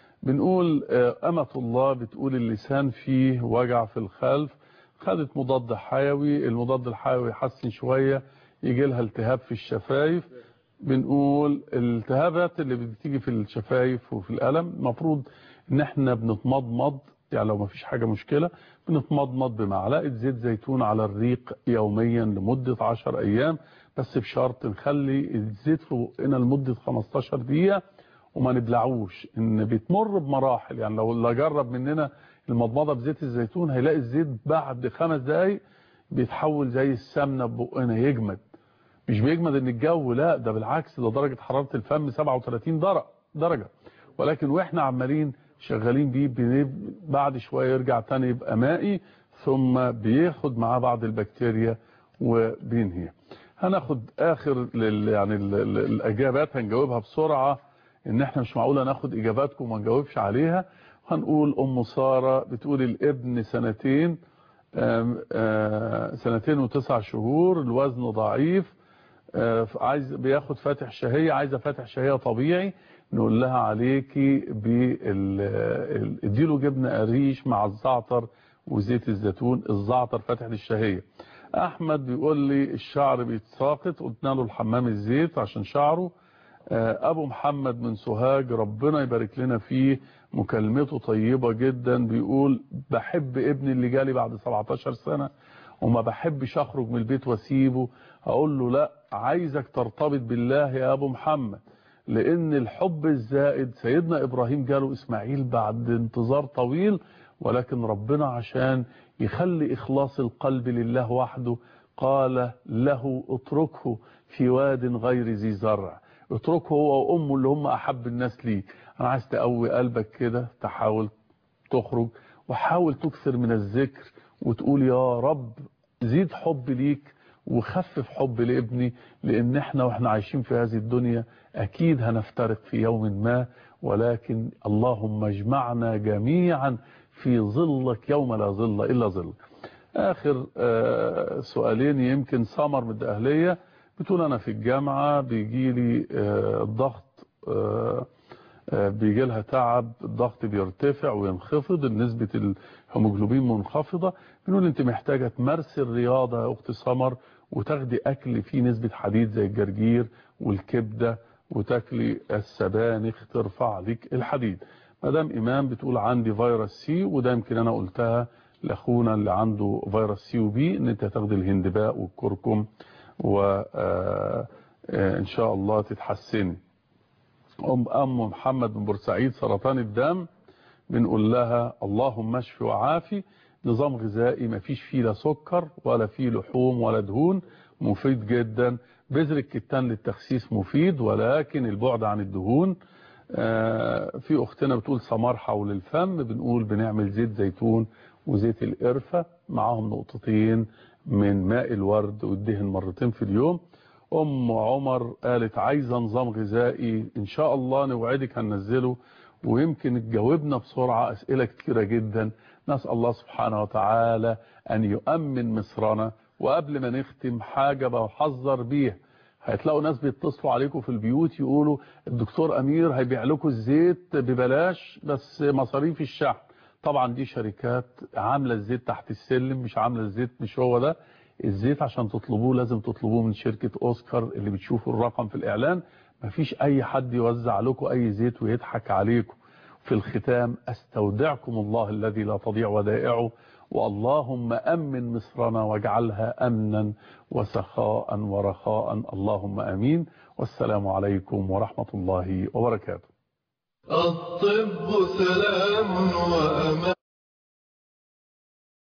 بنقول آه، أمة الله بتقول اللسان فيه وجع في الخلف خدت مضاد حيوي المضاد الحيوي يحسن شوية يجي لها التهاب في الشفايف بنقول الالتهابات اللي بتيجي في الشفايف وفي الألم المفروض ان احنا بنتمضمض يعني لو ما فيش حاجة مشكلة بنتمضمض بمعلقة زيت زيتون على الريق يوميا لمدة 10 ايام بس بشرط نخلي الزيت في بقنا لمدة 15 دقيقة وما نبلعوش ان بتمر بمراحل يعني لو اللي جرب مننا المضمضه بزيت الزيتون هيلاقي الزيت بعد خمس دقايق بيتحول زي السمنه ببقنا يجمد مش بيجمد ان الجو لا ده بالعكس ده درجه حراره الفم 37 درجه درجه ولكن واحنا عمالين شغالين بيه بنب- بعد شويه يرجع تاني يبقى مائي ثم بياخد معاه بعض البكتيريا وبينهي هناخد اخر لل يعني ال- ال- الاجابات هنجاوبها بسرعه ان احنا مش معقوله ناخد اجاباتكم وما نجاوبش عليها هنقول ام ساره بتقول الابن سنتين آم، آه، سنتين وتسع شهور الوزن ضعيف آه، عايز بياخد فاتح شهيه عايزه فاتح شهيه طبيعي نقول لها عليكي بال ال- اديله جبنه قريش مع الزعتر وزيت الزيتون الزعتر فاتح للشهيه احمد بيقول لي الشعر بيتساقط قلنا له الحمام الزيت عشان شعره آه، ابو محمد من سوهاج ربنا يبارك لنا فيه مكالمته طيبة جدا بيقول بحب ابني اللي جالي بعد 17 سنة وما بحبش اخرج من البيت واسيبه اقول له لا عايزك ترتبط بالله يا ابو محمد لان الحب الزائد سيدنا ابراهيم جاله اسماعيل بعد انتظار طويل ولكن ربنا عشان يخلي اخلاص القلب لله وحده قال له اتركه في واد غير ذي زرع اتركه هو وامه اللي هم احب الناس ليك انا عايز تقوي قلبك كده تحاول تخرج وحاول تكثر من الذكر وتقول يا رب زيد حب ليك وخفف حب لابني لان احنا واحنا عايشين في هذه الدنيا اكيد هنفترق في يوم ما ولكن اللهم اجمعنا جميعا في ظلك يوم لا ظل الا ظلك اخر آه، سؤالين يمكن سمر من الدقهلية بتقول انا في الجامعة بيجي لي آه، الضغط آه، آه، بيجي لها تعب الضغط بيرتفع وينخفض نسبة الهيموجلوبين منخفضة بنقول انت محتاجة تمارسي الرياضة يا اخت سمر وتاخدي اكل فيه نسبة حديد زي الجرجير والكبدة وتاكلي السبانخ ترفع لك الحديد مدام ايمان بتقول عندي فيروس سي وده يمكن انا قلتها لاخونا اللي عنده فيروس سي وبي ان انت تاخدي الهندباء والكركم وان شاء الله تتحسني ام ام محمد من بورسعيد سرطان الدم بنقول لها اللهم اشفي وعافي نظام غذائي ما فيش فيه لا سكر ولا فيه لحوم ولا دهون مفيد جدا بذر الكتان للتخسيس مفيد ولكن البعد عن الدهون آه، في اختنا بتقول سمار حول الفم بنقول بنعمل زيت زيتون وزيت القرفة معاهم نقطتين من ماء الورد والدهن مرتين في اليوم ام عمر قالت عايزة نظام غذائي ان شاء الله نوعدك هننزله ويمكن تجاوبنا بسرعة اسئلة كتيرة جدا نسأل الله سبحانه وتعالى ان يؤمن مصرنا وقبل ما نختم حاجة بحذر بيها هتلاقوا ناس بيتصلوا عليكم في البيوت يقولوا الدكتور امير هيبيع لكم الزيت ببلاش بس مصاريف الشحن طبعا دي شركات عامله الزيت تحت السلم مش عامله الزيت مش هو ده الزيت عشان تطلبوه لازم تطلبوه من شركة اوسكار اللي بتشوفوا الرقم في الاعلان مفيش اي حد يوزع لكم اي زيت ويضحك عليكم في الختام استودعكم الله الذي لا تضيع ودائعه واللهم أمن مصرنا واجعلها أمنا وسخاء ورخاء اللهم أمين والسلام عليكم ورحمة الله وبركاته الطب سلام وأمان